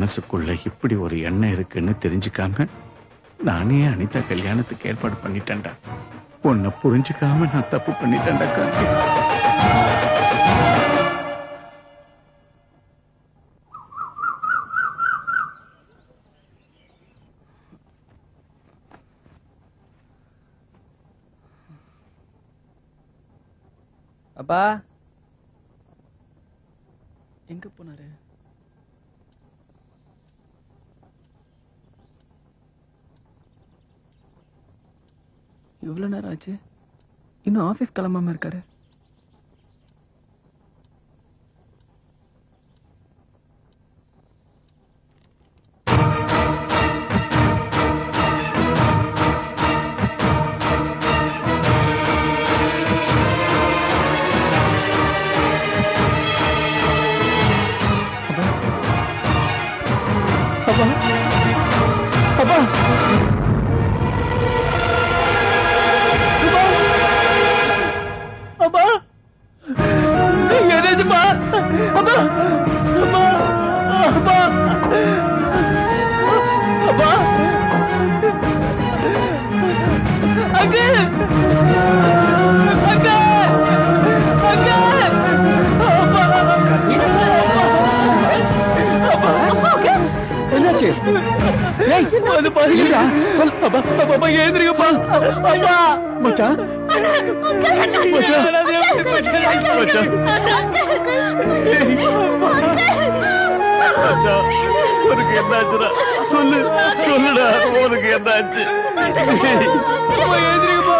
மனசுக்குள்ள இப்படி ஒரு எண்ணம் இருக்குன்னு தெரிஞ்சுக்காம நானே அனிதா கல்யாணத்துக்கு ஏற்பாடு பண்ணிட்டேன்டா உன்னை புரிஞ்சுக்காம நான் தப்பு பண்ணிட்டேன்டா கார்த்திக் அப்பா எங்க போனாரு இவ்வளவு நேரம் ஆச்சு இன்னும் ஆபீஸ் கிளம்பாம இருக்காரு அப்பா அப்பா அப்பா என்னாச்சுப்பா அப்பா அப்பா அப்பா அப்பா அங்க அங்க அங்க என்னாச்சு ஏய் அது பாரு சொல் அப்பா அப்பா அப்பா எழுந்திருங்கப்பா அப்பா மச்சான் மச்சான் மச்சான் மச்சான், உனக்கு என்னாச்சுடா சொல்லு சொல்லுடா உனக்கு என்னாச்சு அப்பா எழுந்திருங்கப்பா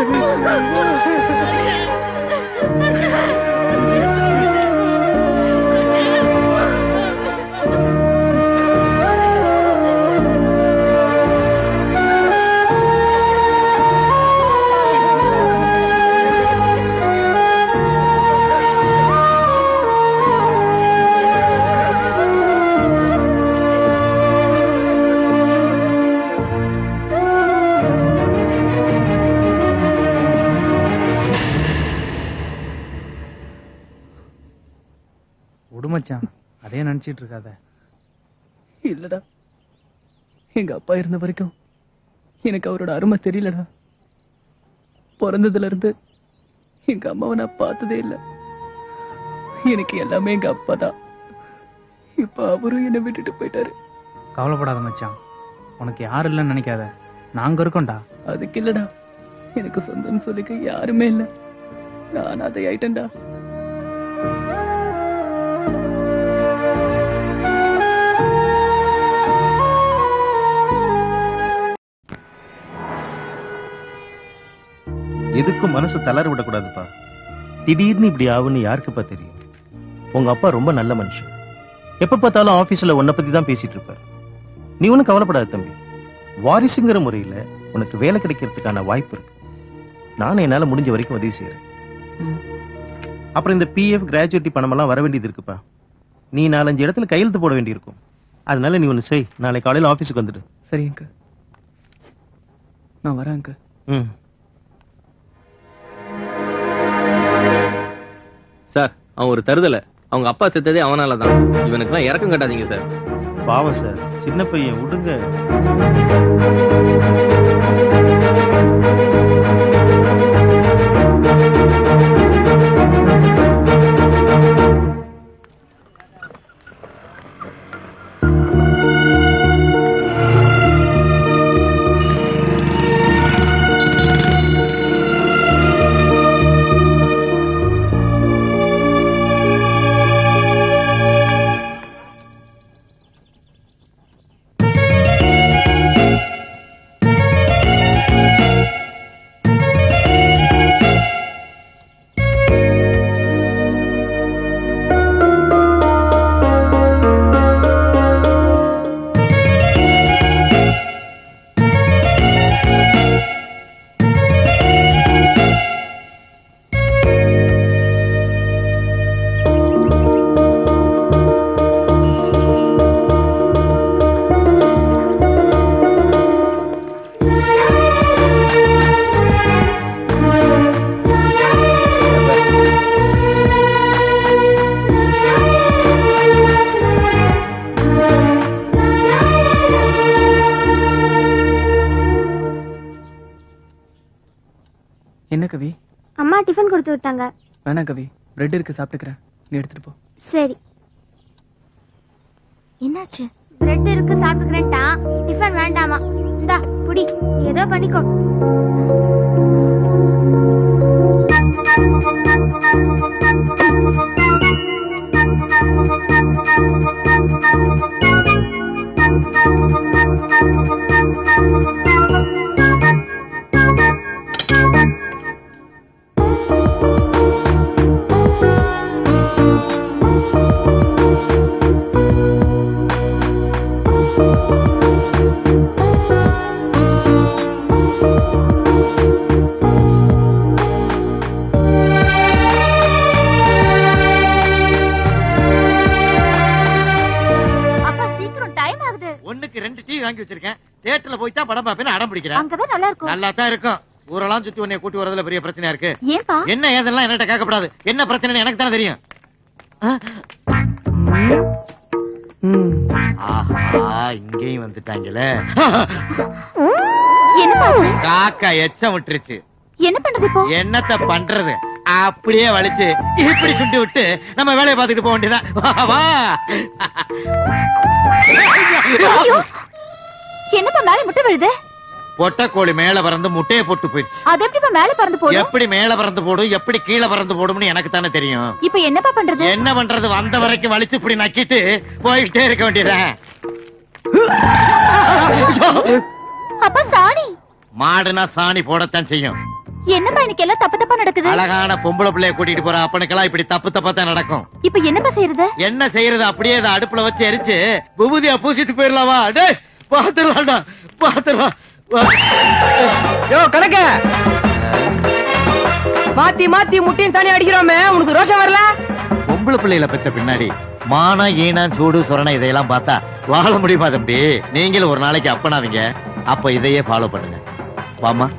விடு மச்சான் அதே நினைச்சிட்டு இருக்காத இல்லடா எங்க அப்பா இருந்த வரைக்கும் எனக்கு அவரோட அருமை தெரியலடா பிறந்ததுல இருந்து எங்க அம்மாவை நான் பார்த்ததே இல்ல எனக்கு எல்லாமே எங்க அப்பா தான் இப்ப அவரும் என்னை விட்டுட்டு போயிட்டாரு கவலைப்படாத மச்சான் உனக்கு யாரும் இல்லைன்னு நினைக்காத நாங்க இருக்கோம்டா அதுக்கு இல்லடா எனக்கு சொந்தம்னு சொல்லிக்க யாருமே இல்ல நான் அதை ஆயிட்டேன்டா எதுக்கும் மனசு தளர விடக்கூடாதுப்பா திடீர்னு இப்படி ஆகும்னு யாருக்குப்பா தெரியும் உங்க அப்பா ரொம்ப நல்ல மனுஷன் எப்ப பார்த்தாலும் ஆபீஸ்ல உன்னை பத்தி தான் பேசிட்டு இருப்பார் நீ ஒன்னும் கவலைப்படாத தம்பி வாரிசுங்கிற முறையில உனக்கு வேலை கிடைக்கிறதுக்கான வாய்ப்பு இருக்கு நானும் என்னால முடிஞ்ச வரைக்கும் உதவி செய்யறேன் ம். அப்புறம் இந்த பிஎஃப் கிராஜுவேட்டி பணமெல்லாம் வர வேண்டியது இருக்குப்பா நீ நாலஞ்சு இடத்துல கையெழுத்து போட வேண்டியிருக்கும் அதனால நீ ஒன்று செய் நாளை காலையில் ஆஃபீஸுக்கு வந்துடு சரி அங்கிள் நான் வரேன் அங்கிள் ம் சார் அவன் ஒரு தருதலை அவங்க அப்பா செத்ததே அவனால தான் இவனுக்குலாம் இறக்கம் கட்டாதீங்க சார் பாவம் சார் சின்ன பையன் விடுங்க என்ன கவி அம்மா டிஃபன் கொடுத்து விட்டாங்க வேணாம் கவி பிரெட் இருக்கு சாப்பிட்டுக்கிறேன் நீ எடுத்துட்டு போ சரி என்னாச்சு பிரெட் இருக்கு சாப்பிட்டுக்கிறேன்ட்டான் டிஃபன் வேண்டாமா இந்தா புடி நீ ஏதோ பண்ணிக்கோ அப்பா சீக்கிரம் டைம் ஆகுது ஒண்ணுக்கு ரெண்டு டிவி வாங்கி வச்சிருக்கேன் தியேட்டர்ல போய் தான் படம் பார்ப்பேன்னு அடம் பிடிக்கிறேன் அங்கதான் நல்லா இருக்கும் நல்லா தான் இருக்கும் ஊரெல்லாம் சுத்தி உன்னை கூட்டி வரதுல பெரிய பிரச்சனையா இருக்கு ஏன்பா என்ன ஏதெல்லாம் என்கிட்ட கேட்கக்கூடாது என்ன பிரச்சனைன்னு எனக்கு தானே தெரியும் ஆஹா இங்கேயும் வந்துட்டாங்களே என்னப்பா ஆச்சு? காக்கா எச்சம் விட்டுருச்சு என்ன பண்றது இப்போ என்னத்த பண்றது அப்படியே வலிச்சு இப்படி சுண்டி விட்டு நம்ம வேலையை பார்த்துட்டு போக வேண்டியதான் வா, வா ஐயோ! என்னப்பா மேல முட்டை விழுது பொட்டக்கோழி மேல பறந்து முட்டையை போட்டு போயிடுச்சு அது எப்படிப்பா மேல பறந்து போடும் எப்படி மேல பறந்து போடும் எப்படி கீழே பறந்து போடும்னு எனக்கு தானே தெரியும் இப்ப என்னப்பா பண்றது என்ன பண்றது வந்த வரைக்கும் வலிச்சு இப்படி நக்கிட்டு போய்கிட்டே இருக்க வேண்டியதா அப்பா சாணி மாடுனா சாணி போடத்தான் செய்யும் என்னப்பா இன்னைக்கு எல்லாம் தப்பு தப்பா நடக்குது அழகான பொம்பளை பிள்ளைய கூட்டிட்டு போற அப்பனுக்கெல்லாம் இப்படி தப்பு தப்பா தான் நடக்கும் இப்ப என்னப்பா செய்யறது என்ன செய்யறது அப்படியே இதை அடுப்புல வச்சு எரிச்சு விபூதியா பூசிட்டு போயிடலாமா டேய் பாத்துடலாம்டா பாத்துடலாம் யோ கணக்க மாத்தி மாத்தி முட்டையும் தானே அடிக்கிறோமே உனக்கு ரோஷம் வரல பொம்பளை பிள்ளைகளை பெத்த பின்னாடி மானம் ஈனம் சூடு சுரணை இதையெல்லாம் பார்த்தா வாழ முடியுமா தம்பி நீங்களும் ஒரு நாளைக்கு அப்பனாவீங்க அப்ப இதையே ஃபாலோ பண்ணுங்க வாமா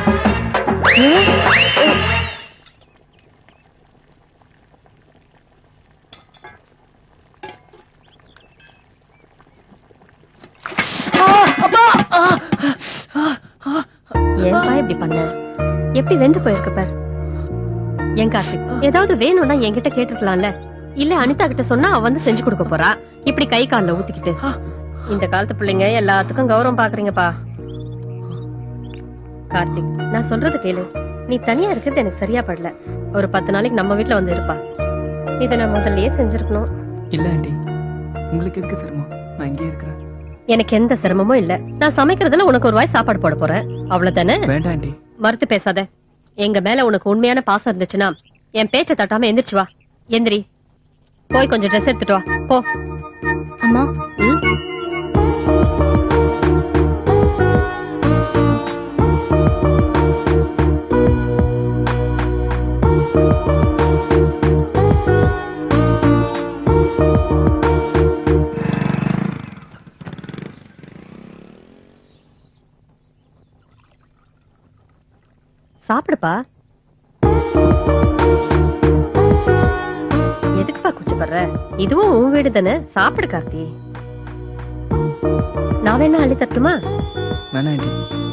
ஏன்பா இப்படி பண்ண எப்படி வெந்து போயிருக்கு பார் என் கார்த்திக் ஏதாவது வேணும்னா என்கிட்ட கேட்டுருக்கலாம்ல இல்ல அனிதா கிட்ட சொன்னா அவ வந்து செஞ்சு கொடுக்க போறா இப்படி கை கால்ல ஊத்திக்கிட்டு இந்த காலத்து பிள்ளைங்க எல்லாத்துக்கும் கௌரவம் பாக்குறீங்கப்பா கார்த்திக் நான் சொல்றது கேளு நீ தனியா இருக்கிறது எனக்கு சரியா படல ஒரு பத்து நாளைக்கு நம்ம வீட்ல வந்து இருப்பா இதை நான் முதல்லயே செஞ்சிருக்கணும் இல்ல ஆண்டி உங்களுக்கு எதுக்கு சிரமம் நான் இங்கே இருக்கிறேன் எனக்கு எந்த சிரமமும் இல்ல நான் சமைக்கிறதுல உனக்கு ஒரு வாய் சாப்பாடு போட போறேன் அவ்வளவுதானே வேண்டாம் ஆண்டி மறுத்து பேசாத எங்க மேல உனக்கு உண்மையான பாசம் இருந்துச்சுன்னா என் பேச்ச தட்டாம எந்திரிச்சு வா எந்திரி போய் கொஞ்சம் ட்ரெஸ் எடுத்துட்டு வா போ அம்மா சாப்பிடுப்பா எதுக்குப்பா கூச்சப்படுற இதுவும் உன் வீடு தானே சாப்பிடு கார்த்தி நான் வேணா அள்ளி தட்டுமா வேணாம் ஆண்டி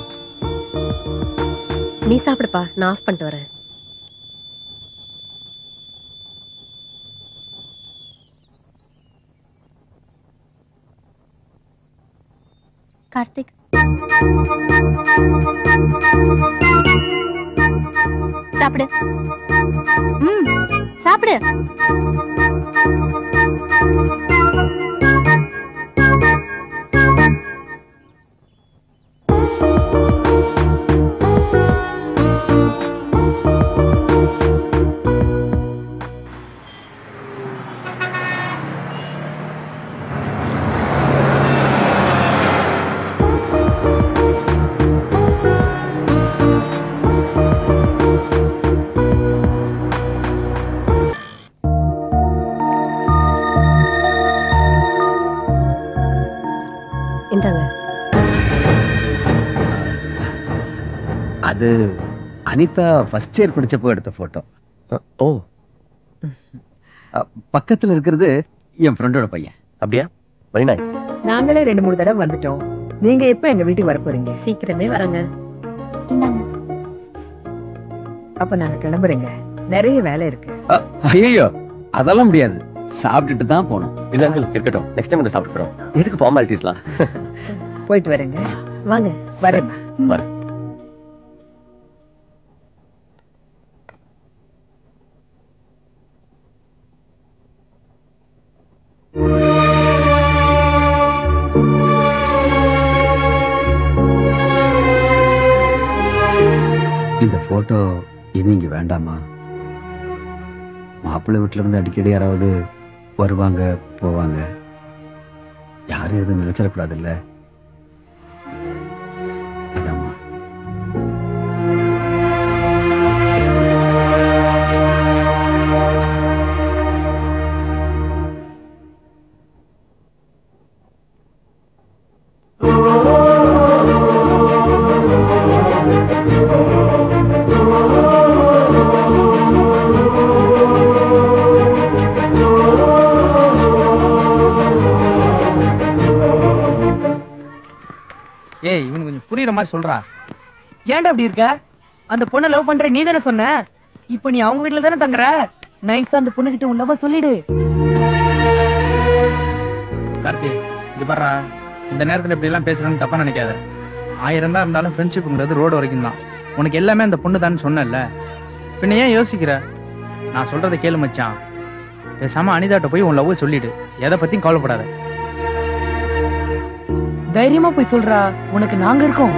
நீ சாப்பிடுப்பா நான் ஆஃப் பண்ணிட்டு வரேன் கார்த்திக் சாப்பிடு ம் சாப்பிடு இந்தாங்க அது அனிதா ஃபர்ஸ்ட் இயர் படிச்சப்போ எடுத்த போட்டோ ஓ பக்கத்துல இருக்கிறது என் ஃப்ரெண்டோட பையன் அப்படியா வெரி நைஸ் நாங்களே ரெண்டு மூணு தடவை வந்துட்டோம் நீங்க எப்ப எங்க வீட்டுக்கு வர போறீங்க சீக்கிரமே வரங்க அப்ப நாங்க கிளம்புறேங்க நிறைய வேலை இருக்கு ஐயோ அதெல்லாம் முடியாது சாப்பிட்டுட்டு தான் போகணும் இல்ல அங்கிள் இருக்கட்டும் நெக்ஸ்ட் டைம் சாப்பிட்டுறோம் எதுக்கு ஃபார்மாலிட்டிஸ்லாம் போயிட்டு வரேங்க வாங்க வரேம்மா வரேன் இந்த போட்டோ இனி இங்க வேண்டாமா மாப்பிள்ளை வீட்டுல இருந்து அடிக்கடி யாராவது வருவாங்க போவாங்க யாரும் எதுவும் நினைச்சிடக்கூடாது இல்ல அதாம்மா ஏய் இவனுக்கு கொஞ்சம் புரியுற மாதிரி சொல்றா ஏன்டா அப்படி இருக்க அந்த பொண்ணை லவ் பண்ற நீ தானே சொன்ன இப்ப நீ அவங்க வீட்ல தானே தங்குற நைஸா அந்த பொண்ணு கிட்ட உன் லவ் சொல்லிடு கார்த்தி இது பாரு இந்த நேரத்துல இப்படி எல்லாம் பேசுறேன்னு தப்பா நினைக்காத ஆயிரம் தான் இருந்தாலும் ஃப்ரெண்ட்ஷிப்புங்கிறது ரோடு வரைக்கும் தான் உனக்கு எல்லாமே அந்த பொண்ணு தான் சொன்னேன்ல பின்ன ஏன் யோசிக்கிற நான் சொல்றதை கேளு மச்சான் பேசாம அனிதாட்ட போய் உன் லவ் சொல்லிடு எதை பத்தியும் கவலைப்படாத தைரியமா போய் சொல்றா உனக்கு நாங்க இருக்கோம்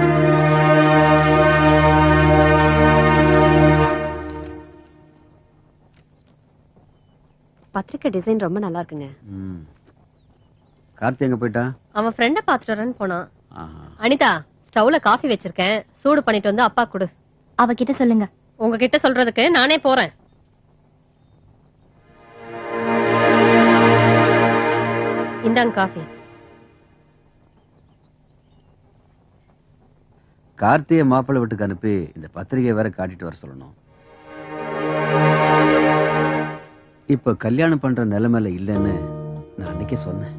பத்திரிக்கை டிசைன் ரொம்ப நல்லா இருக்குங்க ம். கார்த்தி எங்க போயிட்டா அவன் ஃப்ரெண்ட பாத்துட்டு வரேன்னு போனான் ஆஹா. அனிதா ஸ்டவ்ல காஃபி வச்சிருக்கேன் சூடு பண்ணிட்டு வந்து அப்பா கொடு அவகிட்ட சொல்லுங்க உங்ககிட்ட சொல்றதுக்கு நானே போறேன் இந்தாங்க காஃபி கார்த்தியை மாப்பிள்ளை வீட்டுக்கு அனுப்பி இந்த பத்திரிகையை வேற காட்டிட்டு வர சொல்லணும் இப்ப கல்யாணம் பண்ற நிலைமையில இல்லைன்னு நான் அன்னைக்கே சொன்னேன்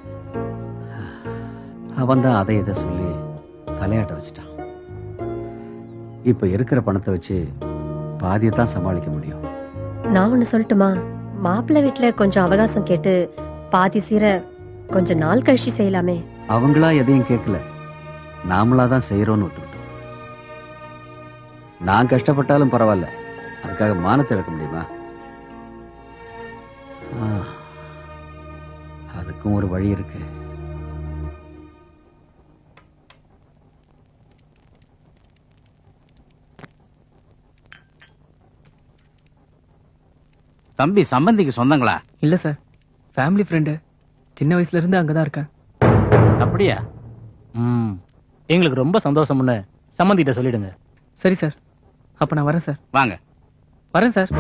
அவன் தான் அதை இதை சொல்லி தலையாட்ட வச்சுட்டான் இப்ப இருக்கிற பணத்தை வச்சு பாதியை தான் சமாளிக்க முடியும் நான் ஒண்ணு சொல்லட்டுமா மாப்பிள்ளை வீட்ல கொஞ்சம் அவகாசம் கேட்டு பாதி சீர கொஞ்ச நாள் கழிச்சு செய்யலாமே அவங்களா எதையும் கேட்கல நாமளா தான் செய்யறோம்னு ஒத்துக்கிட்டோம் நான் கஷ்டப்பட்டாலும் பரவாயில்ல அதுக்காக மானத்தை இழக்க முடியுமா ஆ, அதுக்கும் ஒரு வழி இருக்கு தம்பி சம்பந்திக்கு சொந்தங்களா இல்ல சார் ஃபேமிலி ஃப்ரெண்டு சின்ன வயசுல இருந்து அங்கதான் இருக்கேன் அப்படியா ம் எங்களுக்கு ரொம்ப சந்தோஷம்னு சம்மந்திட்ட சொல்லிடுங்க சரி சார் அப்ப நான் வரேன் சார் வாங்க வரேன் சார்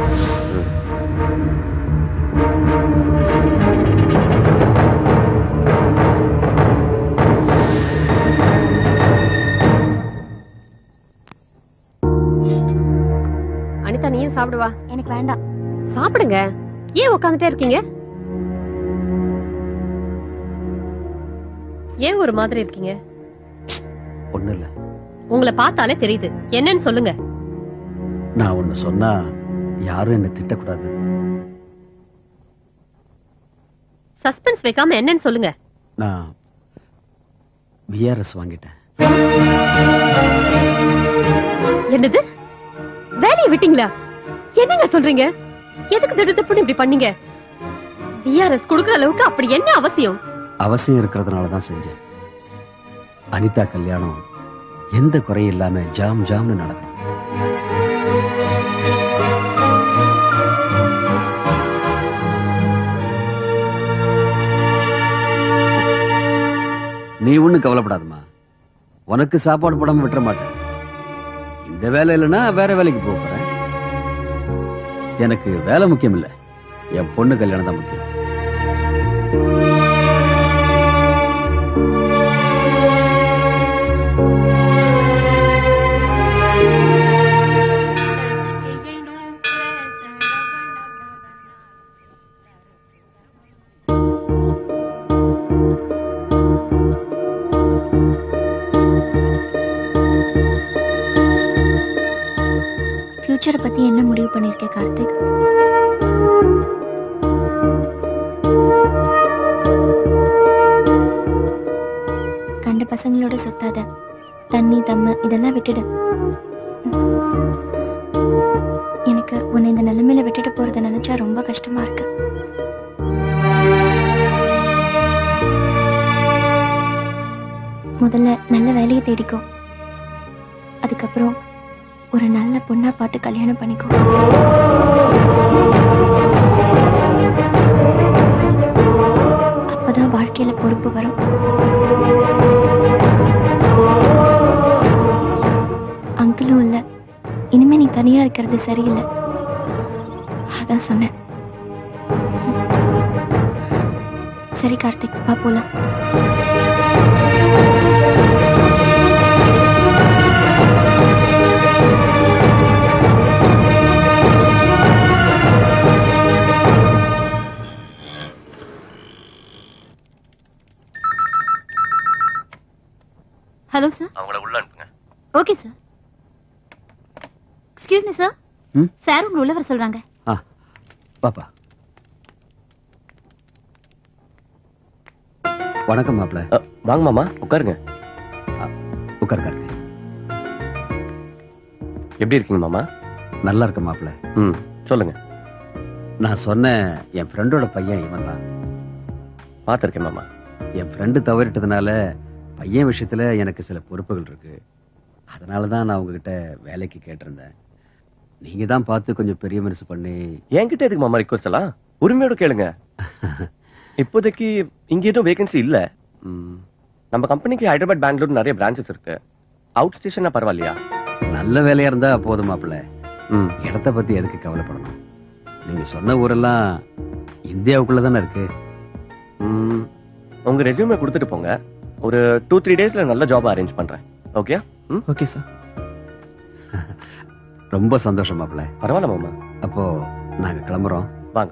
அனிதா நீயும் சாப்பிடுவா எனக்கு வேண்டாம் சாப்பிடுங்க ஏன் உட்காந்துட்டே இருக்கீங்க ஏன் ஒரு மாதிரி இருக்கீங்க ஒண்ணு இல்ல உங்களை பார்த்தாலே தெரியுது என்னன்னு சொல்லுங்க நான் ஒண்ணு சொன்னா யாரும் என்ன திட்டக்கூடாது சஸ்பென்ஸ் வைக்காம என்னன்னு சொல்லுங்க நான் பிஆர்எஸ் வாங்கிட்டேன் என்னது வேலையை விட்டீங்களா என்னங்க சொல்றீங்க எதுக்கு திடுத்துப்புன்னு இப்படி பண்ணீங்க விஆர்எஸ் கொடுக்குற அளவுக்கு அப்படி என்ன அவசியம் அவசியம் இருக்கிறதுனால தான் செஞ்சேன் அனிதா கல்யாணம் எந்த குறையும் இல்லாம ஜாம் ஜாம்னு நடக்கும் நீ ஒண்ணும் கவலைப்படாதம்மா உனக்கு சாப்பாடு போடாம விட்டுற மாட்டேன் இந்த வேலை இல்லைன்னா வேற வேலைக்கு போக போறேன் எனக்கு வேலை முக்கியம் இல்ல என் பொண்ணு கல்யாணம் தான் முக்கியம் ஃபியூச்சரை பத்தி என்ன முடிவு பண்ணிருக்க கார்த்திக் கண்ட பசங்களோட சுத்தாத தண்ணி தம்மு இதெல்லாம் விட்டுடு எனக்கு உன்னை இந்த நிலைமையில விட்டுட்டு போறத நினைச்சா ரொம்ப கஷ்டமா இருக்கு முதல்ல நல்ல வேலையை தேடிக்கோ அதுக்கப்புறம் ஒரு நல்ல பொண்ணா பார்த்து கல்யாணம் பண்ணிக்கோ அப்பதான் வாழ்க்கையில பொறுப்பு வரும் அங்கிளும் இல்ல இனிமே நீ தனியா இருக்கிறது சரியில்லை அதான் சொன்னேன் சரி கார்த்திக் வா போலாம் ஹலோ சார் அவங்கள உள்ள அனுப்புங்க okay sir excuse me sir ம்? சார் உங்களை உள்ள வர சொல்றாங்க ஆ பாப்பா வணக்கம் மாப்பிள்ள வாங்க மாமா உட்காருங்க உட்கார் கார்த்தி எப்படி இருக்கீங்க மாமா நல்லா இருக்க மாப்பிள்ள ம் சொல்லுங்க நான் சொன்னேன் என் ஃப்ரெண்டோட பையன் இவன் தான் பார்த்துருக்கேன் மாமா என் ஃப்ரெண்டு தவறிட்டதுனால பையன் விஷயத்துல எனக்கு சில பொறுப்புகள் இருக்கு அதனால தான் நான் உங்ககிட்ட வேலைக்கு கேட்டிருந்தேன் நீங்க தான் பார்த்து கொஞ்சம் பெரிய மனசு பண்ணி என்கிட்ட எதுக்கு மாமா ரிக்வஸ்ட் எல்லாம் உரிமையோட கேளுங்க இப்போதைக்கு இங்க எதுவும் வேகன்சி இல்ல ம், நம்ம கம்பெனிக்கு ஹைதராபாத் பெங்களூர் நிறைய பிரான்ச்சஸ் இருக்கு அவுட் ஸ்டேஷனா பரவாயில்லையா நல்ல வேலையா இருந்தா போதும் மாப்பிள்ள ம் இடத்த பத்தி எதுக்கு கவலைப்படணும் நீங்க சொன்ன ஊரெல்லாம் இந்தியாவுக்குள்ள தானே இருக்கு ம், உங்க ரெஸ்யூமே கொடுத்துட்டு போங்க ஒரு டூ த்ரீ டேஸ்ல நல்ல ஜாப் அரேஞ்ச் பண்றேன் ஓகே ம் ஓகே சார் ரொம்ப சந்தோஷம் மாப்பிள்ள பரவாயில்ல மாமா அப்போ நாங்க கிளம்புறோம் வாங்க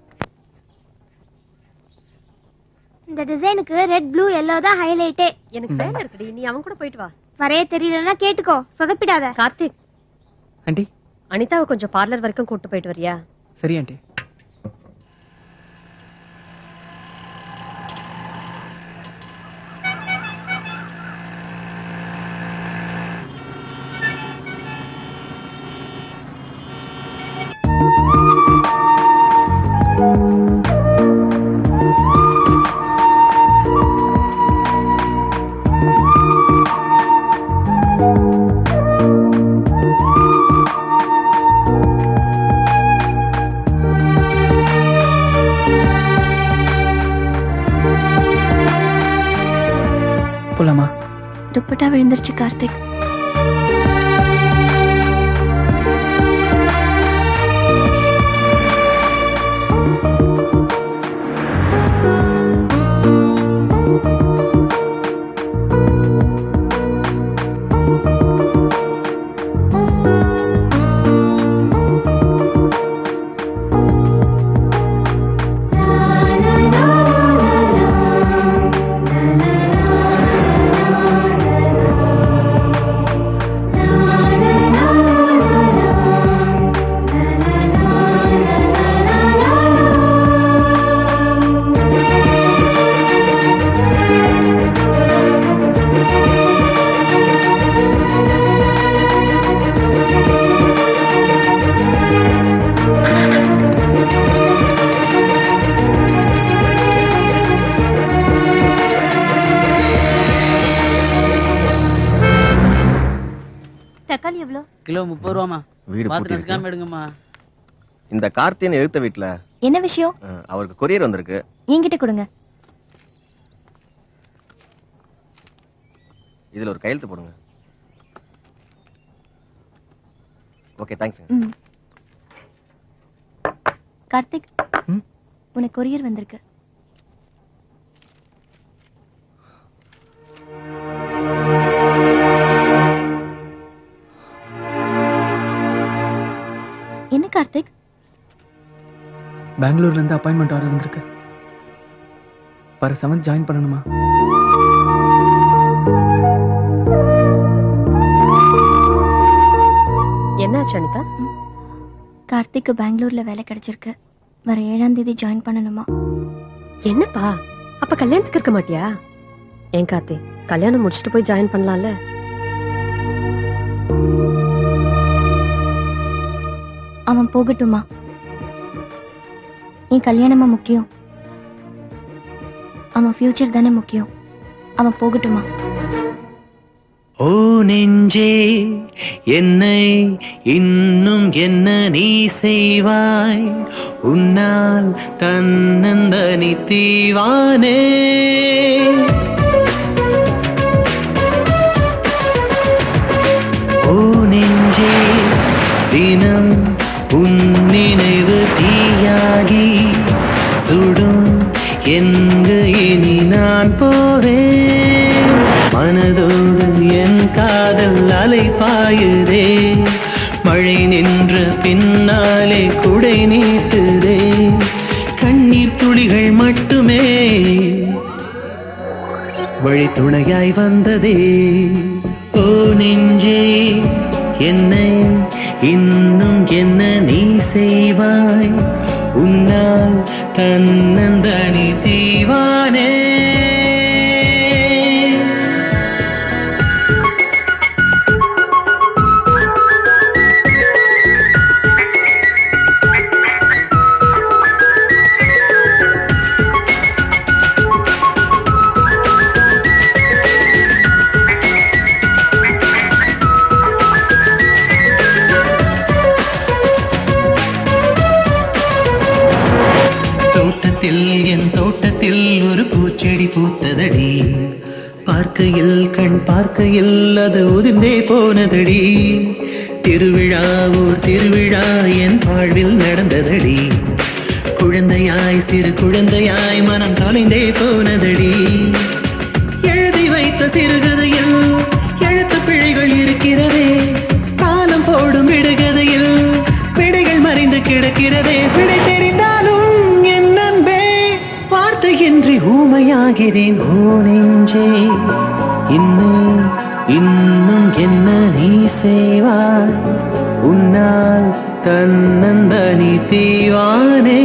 இந்த டிசைனுக்கு ரெட் ப்ளூ எல்லோ தான் ஹைலைட்டே எனக்கு வேலை இருக்குடி நீ அவன் கூட போயிட்டு வா வரைய தெரியலன்னா கேட்டுக்கோ சொதப்பிடாத கார்த்திக் ஆண்டி அனிதாவை கொஞ்சம் பார்லர் வரைக்கும் கூட்டு போயிட்டு வரியா சரி ஆண்டி போலாமா துப்பட்டா விழுந்துருச்சு கார்த்திக் தக்காளி எவ்வளோ கிலோ முப்பது ரூபாமா வீடு பார்த்து பூட்டி இருக்கு. நசுக்காம எடுங்கம்மா இந்த கார்த்தியன் எதிர்த்த வீட்டுல என்ன விஷயம் அஹ், அவருக்கு கொரியர் வந்திருக்கு என்கிட்ட கொடுங்க இதுல ஒரு கையெழுத்து போடுங்க ஓகே தேங்க்ஸ் ம் கார்த்திக் உனக்கு கொரியர் வந்திருக்கு என்ன கார்த்திக் பெங்களூர்ல இருந்து அப்பாயின்மெண்ட் ஆர்டர் வந்திருக்கு பர் செவன்த் ஜாயின் பண்ணணுமா என்னாச்சு அனிதா கார்த்திக்கு பெங்களூர்ல வேலை கிடைச்சிருக்கு வர ஏழாம் தேதி ஜாயின் பண்ணணுமா என்னப்பா அப்ப கல்யாணத்துக்கு இருக்க மாட்டியா ஏன் கார்த்தி கல்யாணம் முடிச்சுட்டு போய் ஜாயின் பண்ணலாம்ல அவன் போகட்டுமா என் கல்யாணமா முக்கியம் அவன் ஃபியூச்சர் தானே முக்கியம் அவன் போகட்டுமா ஓ நெஞ்சே என்னை இன்னும் என்ன நீ செய்வாய் உன்னால் தன்னந்தனி தீவானே ஓ நெஞ்சே தினம் உன் நினைவு தீயாகி சுடும் எங்கு இனி நான் போவேன் மனதோடு என் காதல் அலை பாயுதே மழை நின்ற பின்னாலே குடை நீட்டுதே கண்ணீர் துளிகள் மட்டுமே வழி துணையாய் வந்ததே ஓ நெஞ்சே என்னை இன்னும் என்ன நீ செய்வாய் உன்னால் தன்னந்தனி தீவானே தோட்டத்தில் என் தோட்டத்தில் ஒரு பூச்செடி பூத்ததடி பார்க்கையில் கண் பார்க்கையில் அது உதிர்ந்தே போனதடி திருவிழா ஓர் திருவிழா என் வாழ்வில் நடந்ததடி குழந்தையாய் சிறு குழந்தையாய் மனம் தொலைந்தே போனதடி எழுதி வைத்த சிறுகதையில் எழுத்து பிழைகள் இருக்கிறதே காலம் போடும் விடுகதையில் பிழைகள் மறைந்து கிடக்கிறதே பிழை தெரிந்தாலும் என் அன்பே வார்த்தையின்றி ஊமையாகிறேன் ஓ நெஞ்சே இன்னும் இன்னும் என்ன நீ செய்வாய் உன்னால் தன்னந்தனி தீவானே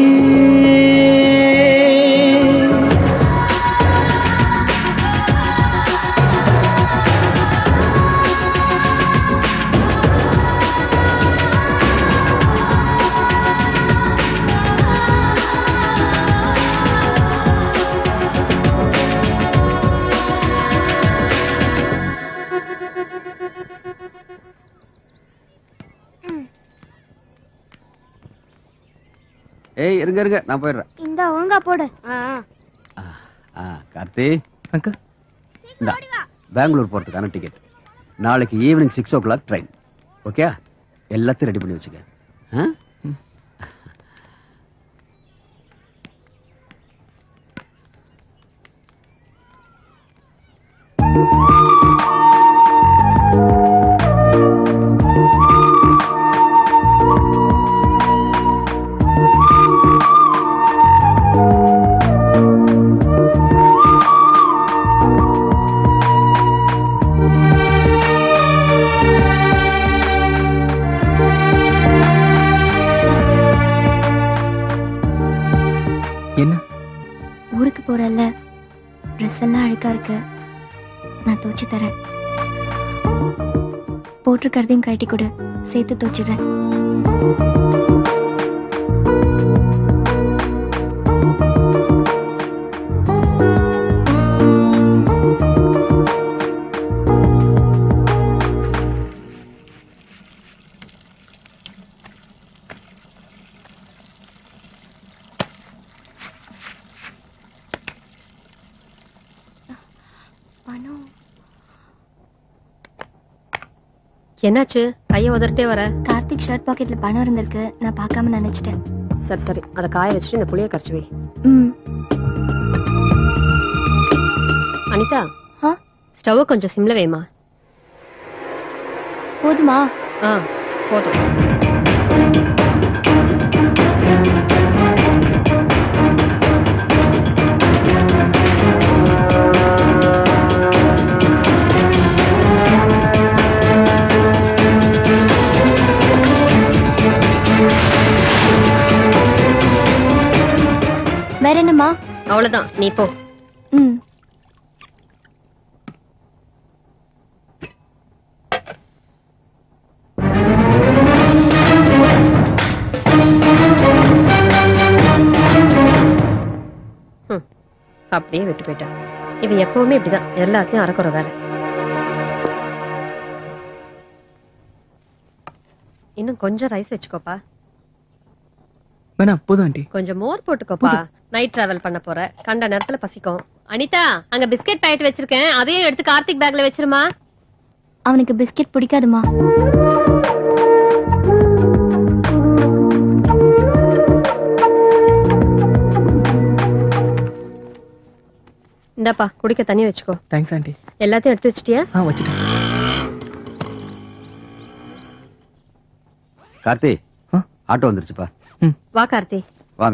ஏய் இருங்க இருங்க நான் போயிடுறேன் இந்த ஒழுங்கா போடு ஆ கார்த்தி அக்கா இந்தா பெங்களூர் போகிறதுக்கான டிக்கெட் நாளைக்கு evening six o'clock train okay எல்லாத்தையும் ரெடி பண்ணி வச்சுக்க ஆ என்ன ஊருக்கு போறல்ல ட்ரெஸ் எல்லாம் அழுக்கா இருக்கு நான் துவைச்சு தரேன் போட்டிருக்கிறதையும் கழட்டி கொடு சேர்த்து துவைச்சிடுறேன் பணம் என்னாச்சு கைய உதறிட்டே வர கார்த்திக் ஷர்ட் பாக்கெட்ல பணம் இருந்திருக்கு நான் பார்க்காம நினைச்சிட்டேன் சரி சரி அதை காய வச்சுட்டு இந்த புளிய கரைச்சு வை ம் அனிதா ஸ்டவ் கொஞ்சம் சிம்ல வைமா போதுமா ஆ போதும் ஆ வேற என்னம்மா அவ்வளவுதான் நீ போ ம் அப்படியே விட்டு போயிட்டா இவ எப்பவுமே இப்படிதான் எல்லாத்தையும் அறக்குற வேலை இன்னும் கொஞ்சம் ரைஸ் வச்சுக்கோப்பா வேணா போதும் ஆண்டி கொஞ்சம் மோர் போட்டுக்கோப்பா நைட் டிராவல் பண்ண போற கண்ட நேரத்துல பசிக்கும் அனிதா அங்க பிஸ்கெட் பாக்கெட் வச்சிருக்கேன் அதையும் எடுத்து கார்த்திக் பேக்ல வச்சிருமா அவனுக்கு பிஸ்கெட் பிடிக்காதுமா இந்தாப்பா குடிக்க தண்ணி வச்சுக்கோ தேங்க்ஸ் ஆண்டி எல்லாத்தையும் எடுத்து வச்சிட்டியா ஆ வச்சுட்டேன் கார்த்தி ஆட்டோ வந்துருச்சுப்பா வா கார்த்தி வாங்க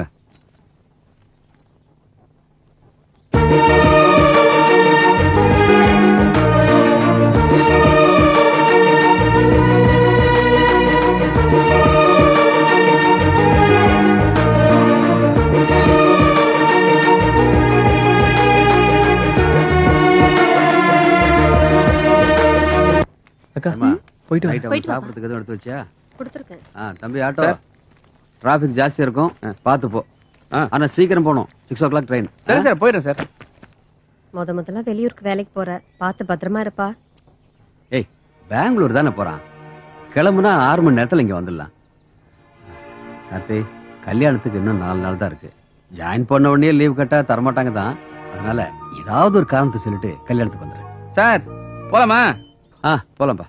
அக்கா அம்மா, போயிட்டு night வா. அவனுக்கு சாப்பிடறதுக்கு எதுவும் எடுத்து வச்சியா கொடுத்துருக்கேன் ஆ தம்பி ஆட்டோ டிராபிக் ஜாஸ்தியா இருக்கும் பார்த்து போ ஆனா சீக்கிரம் போகணும் சிக்ஸ் ஓ கிளாக் ட்ரெயின் சரி சார் போயிடுறேன் சார் முத முதல்ல வெளியூருக்கு வேலைக்கு போற பார்த்து பத்திரமா இருப்பா ஏய் பெங்களூர் தானே போறான் கிளம்புனா ஆறு மணி நேரத்துல இங்க வந்துடலாம் கார்த்தி கல்யாணத்துக்கு இன்னும் நாலு நாள் தான் இருக்கு ஜாயின் பண்ண உடனே லீவ் கட்டா தரமாட்டாங்க தான் அதனால ஏதாவது ஒரு காரணத்தை சொல்லிட்டு கல்யாணத்துக்கு வந்துரு சார் போலாமா ஆ போலாம்ப்பா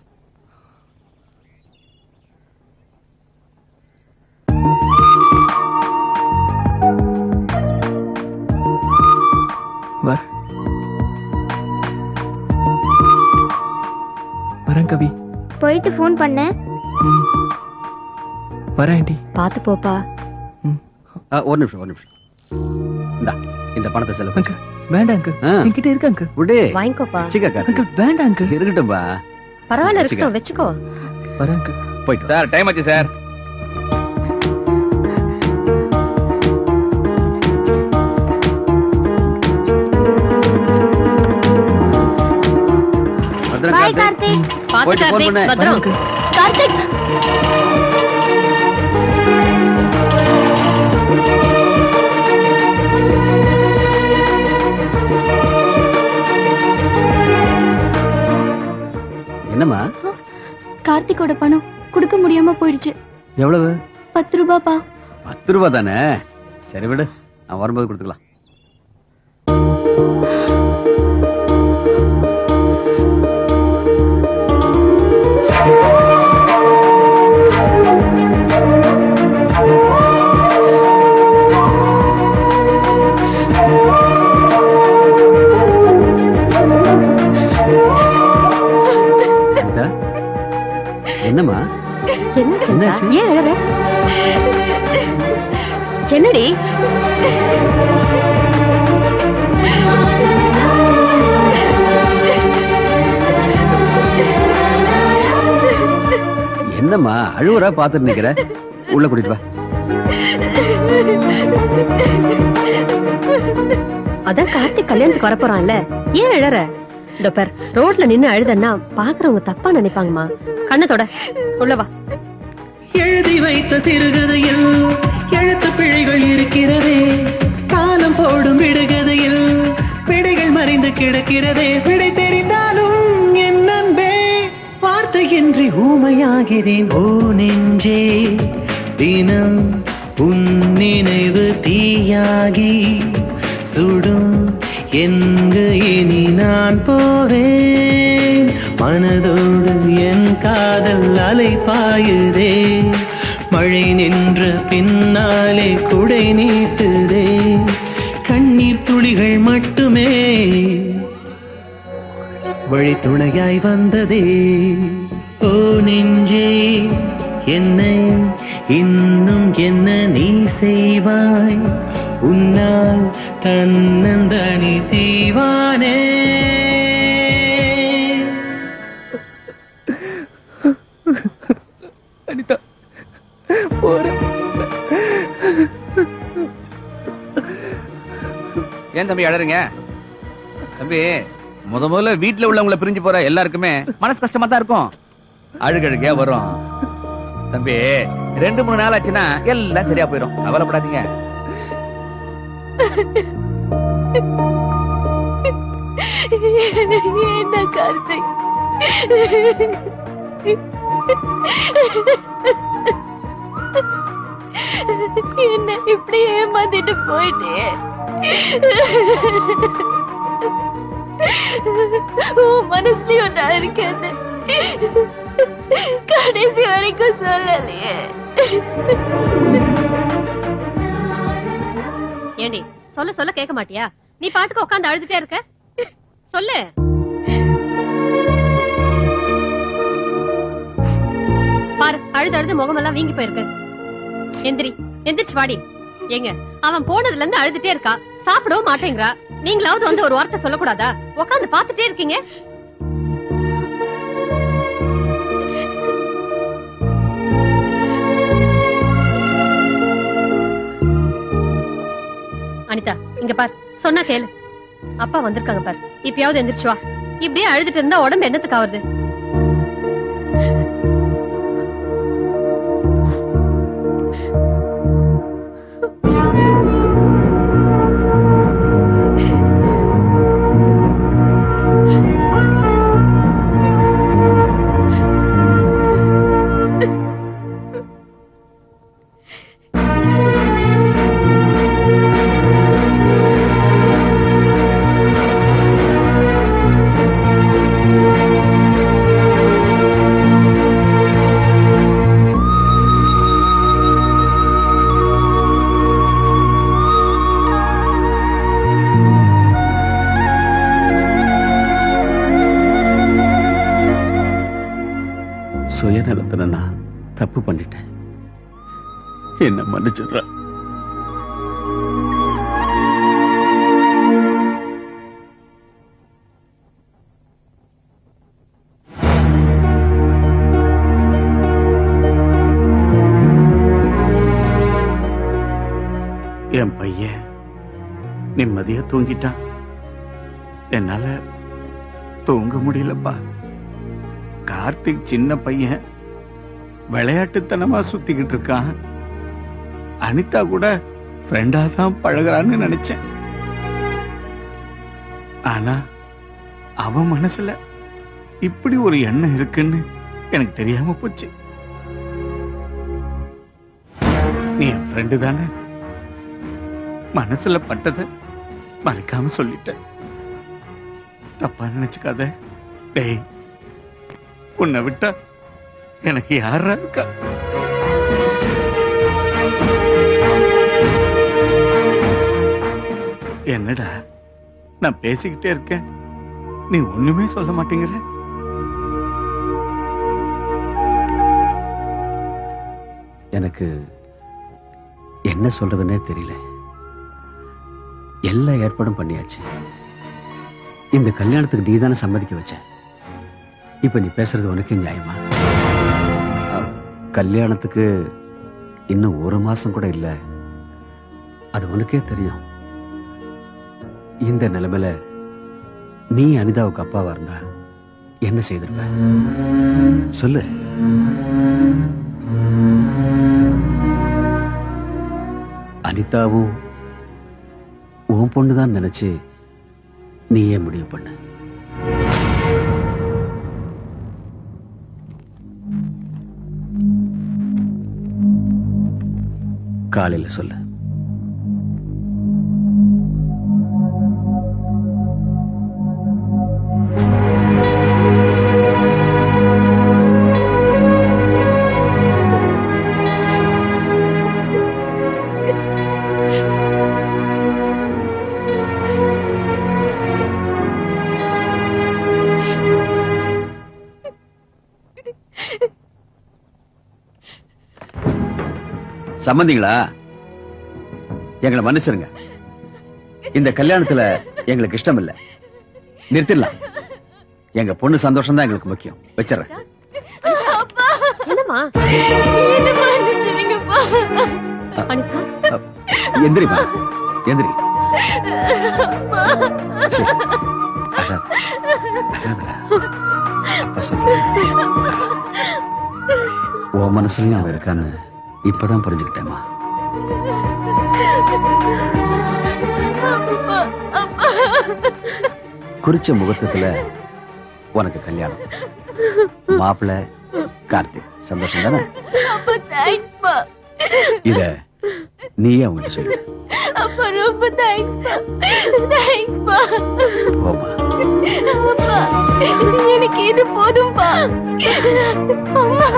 வா வரேன் கவி போயிட்டு ஃபோன் பண்ணேன் வரேன் ஆண்டி பார்த்து போப்பா ஆ, ஒரு நிமிஷம் ஒரு நிமிஷம் இந்தா இந்த பணத்தை செலவு அங்கிள் வேண்டாம் அங்கிள் என்கிட்ட இருக்கு அங்கிள் விடு வாங்கிக்கோப்பா சிக்கா கார்த்தி அங்கிள் வேண்டாம் அங்கிள் இருக்கட்டும்பா பரவாயில்ல வச்சுக்க. இருக்கட்டும் வச்சுக்கோ வரேன் அங்கிள் போயிட்டு சார் டைம் ஆச்சு சார் பத்திரம் பாய் கார்த்தி கார்த்திக் பார்த்து போயிட்டு phone கார்த்திக் பண்ணு. பத்திரம் கார்த்திக் என்னம்மா கார்த்திக்கோட பணம் கொடுக்க முடியாம போயிடுச்சு எவ்வளவு பத்து ரூபாப்பா பத்து ரூபா தானே சரி விடு நான் வரும்போது கொடுத்துக்கலாம் அனிதா, என்னம்மா என்ன சின்ன என்னாச்சு? ஏன் அழற என்னடி என்னம்மா அழுவுறா பாத்துட்டு நிக்கிற உள்ள கூட்டிட்டு வா அதான் கார்த்திக் கல்யாணத்துக்கு வரப்போறான்ல ஏன் அழற இந்த பார் ரோட்ல நின்னு அழுதன்னா பாக்குறவங்க தப்பா நினைப்பாங்கம்மா கண்ணத்தோட உள்ள வா எழுதி வைத்த சிறுகதையில் எழுத்து பிழைகள் இருக்கிறதே காலம் போடும் விடுகதையில் பிழைகள் மறைந்து கிடக்கிறதே விடை தெரிந்தாலும் என் அன்பே வார்த்தையின்றி ஊமையாகிறேன் ஓ நெஞ்சே தினம் உன் நினைவு தீயாகி சுடும் எங்கு இனி நான் போவேன் மனதோடு என் காதல் அலை பாயுதே மழை நின்ற பின்னாலே குடை நீட்டுதே கண்ணீர் துளிகள் மட்டுமே வழி துணையாய் வந்ததே ஓ நெஞ்சே என்னை இன்னும் என்ன நீ செய்வாய் உன்னால் தன்னந்தனி தீவானே அனிதா போறேன் ஏன் தம்பி அழறீங்க தம்பி முத முதல்ல வீட்டுல உள்ளவங்கள பிரிஞ்சு போற எல்லாருக்குமே மனசு கஷ்டமா தான் இருக்கும் அழுகழுகையா வரும் தம்பி ரெண்டு மூணு நாள் ஆச்சுன்னா எல்லாம் சரியா போயிடும் கவலைப்படாதீங்க என்ன கார்த்திக் என்ன இப்படி ஏமாத்திட்டு போயிட்டே உன் மனசுலயும் நான் இருக்கேன் கடைசி வரைக்கும் சொல்லலையே ஏண்டி சொல்ல சொல்ல கேட்க மாட்டியா நீ பாட்டுக்கு உட்காந்து அழுதுட்டே இருக்க சொல்லு பாரு அழுது அழுது முகமெல்லாம் வீங்கி போயிருக்கு எந்திரி எந்திரிச்சு வாடி ஏங்க அவன் போனதுல இருந்து அழுதுட்டே இருக்கா சாப்பிடவும் மாட்டேங்கிறா நீங்களாவது வந்து ஒரு வார்த்தை சொல்லக்கூடாதா உட்காந்து பாத்துட்டே இருக்கீங்க அனிதா இங்க பார் சொன்னா கேளு அப்பா வந்திருக்காங்க பார் இப்பயாவது எந்திரிச்சு வா இப்படியே அழுதுட்டு இருந்தா உடம்பு என்னத்துக்கு ஆகுது சுயநலத்துல நான் தப்பு பண்ணிட்டேன் என்ன மன்னிச்சிடுற என் பையன் நிம்மதியா தூங்கிட்டான் என்னால தூங்க முடியலப்பா கார்த்திக் சின்ன பையன் விளையாட்டுத்தனமா சுத்திக்கிட்டு இருக்கான் அனிதா கூட ஃப்ரெண்டா தான் பழகுறான்னு நினைச்சேன் ஆனா அவன் மனசுல இப்படி ஒரு எண்ணம் இருக்குன்னு எனக்கு தெரியாம போச்சு நீ என் ஃப்ரெண்டு தானே மனசுல பட்டத மறைக்காம சொல்லிட்ட தப்பா நினைச்சுக்காத டேய் உன்னை விட்டா எனக்கு யாரா இருக்கா என்னடா நான் பேசிக்கிட்டே இருக்கேன் நீ ஒண்ணுமே சொல்ல மாட்டேங்கிற எனக்கு என்ன சொல்றதுன்னே தெரியல எல்லா ஏற்பாடும் பண்ணியாச்சு இந்த கல்யாணத்துக்கு நீ தானே சம்மதிக்க வச்ச இப்ப நீ பேசுறது உனக்கே நியாயமா அஹ், கல்யாணத்துக்கு இன்னும் ஒரு மாசம் கூட இல்ல அது உனக்கே தெரியும் இந்த நிலைமையில நீ அனிதாவுக்கு அப்பாவா இருந்தா என்ன செய்திருப்ப சொல்லு அனிதாவும் உன் பொண்ணுதான் நினைச்சு நீயே முடிவு பண்ண காலையில சொல்லு சம்மந்திங்களா எங்களை மன்னிச்சிருங்க இந்த கல்யாணத்துல எங்களுக்கு இஷ்டம் இல்ல நிறுத்திடலாம் எங்க பொண்ணு சந்தோஷம் தான் எங்களுக்கு முக்கியம் வச்சிடறேன் என்னம்மா என்ன மன்னிச்சிருங்கப்பா அனிதா எந்திரிமா எந்திரி சீ, அழாத. அழாதடா. அப்பா சொல்றேன். உன் மனசுலயும் அவன் இருக்கான்னு இப்பதான் புரிஞ்சுக்கிட்டேம்மா குறிச்ச முகூர்த்தத்துல உனக்கு கல்யாணம் மாப்பிள்ள கார்த்திக் சந்தோஷம் தானே அப்பா தேங்க்ஸ்ப்பா இத நீயே அவங்ககிட்ட சொல்லு அப்பா ரொம்ப தேங்க்ஸ்ப்பா தேங்க்ஸ்ப்பா போமா அப்பா எனக்கு இது போதும்பா அம்மா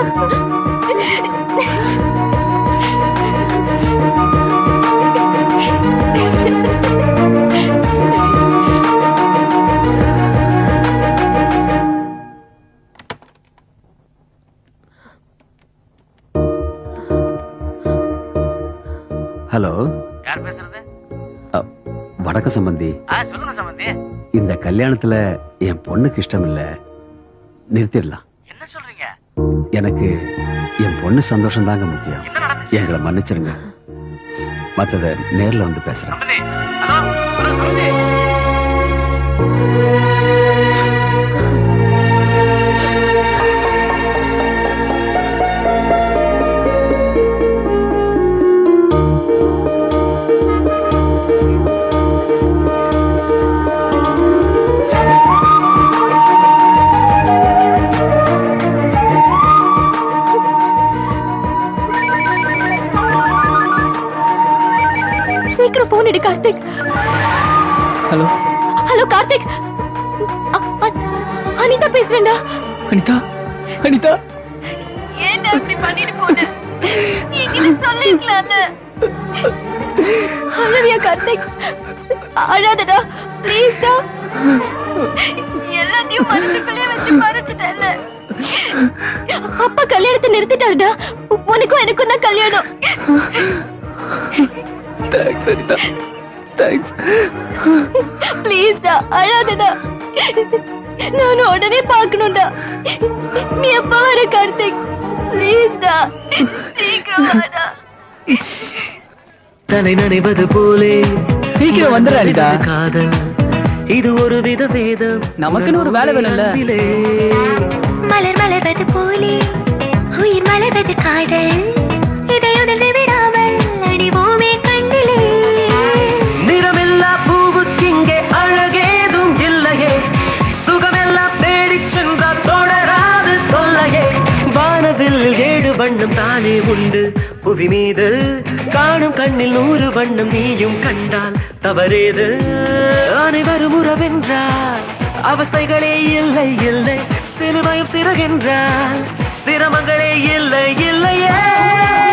ஹலோ யார் பேசுறது வணக்கம் சம்பந்தி ஆ சொல்லுங்க சம்பந்தி இந்த கல்யாணத்துல என் பொண்ணுக்கு இஷ்டம் இல்ல நிறுத்திடலாம் என்ன சொல்றீங்க எனக்கு என் பொண்ணு சந்தோஷம் தாங்க முக்கியம் எங்களை மன்னிச்சிருங்க மத்தத நேர்ல வந்து பேசுறேன் சீக்கிரம் போன் எடு கார்த்திக் ஹலோ ஹலோ கார்த்திக் அ- அ- அனிதா பேசுறேன்டா அனிதா அனிதா ஏன்டா இப்படி பண்ணிட்டு போன என்கிட்ட சொல்லிருக்கலாம்ல அழறியா கார்த்திக் அழாதடா ப்ளீஸ்டா எல்லாத்தையும் மனசுக்குள்ளே வச்சு மறைச்சிட்டல அப்பா கல்யாணத்தை நிறுத்திட்டாருடா உனக்கும் எனக்கும் தான் கல்யாணம் தேங்க்ஸ் அனிதா தேங்க்ஸ் ப்ளீஸ்டா அழாதடா நான் உடனே பார்க்கணும்டா நீ எப்ப வர கார்த்திக் ப்ளீஸ்டா சீக்கிரம் வாடா தலை நனைவது போலே சீக்கிரம் வந்துடுறா அனிதா. காதல் இது ஒரு வித வேதம் நமக்குன்னு ஒரு வேலை வேணும்ல அன்பிலே. மலர் மலர்வது போலே உயிர் மலர்வது காதல் இதை உணர்ந்து விடாமல் அணிவோமே கண்ணிலே நிறமில்லா பூவுக்கிங்கே அழகேதும் இல்லையே சுகமெல்லாம் தேடிச் சென்றால் தொடராது தொல்லையே வானவில் ஏழு வண்ணம் தானே உண்டு புவி மீது காணும் கண்ணில் நூறு வண்ணம் நீயும் கண்டால் தவறேது அனைவரும் உறவென்றால் அவஸ்தைகளே இல்லை இல்லை சிறுமையும் சிறகென்றால் சிரமங்களே இல்லை இல்லையே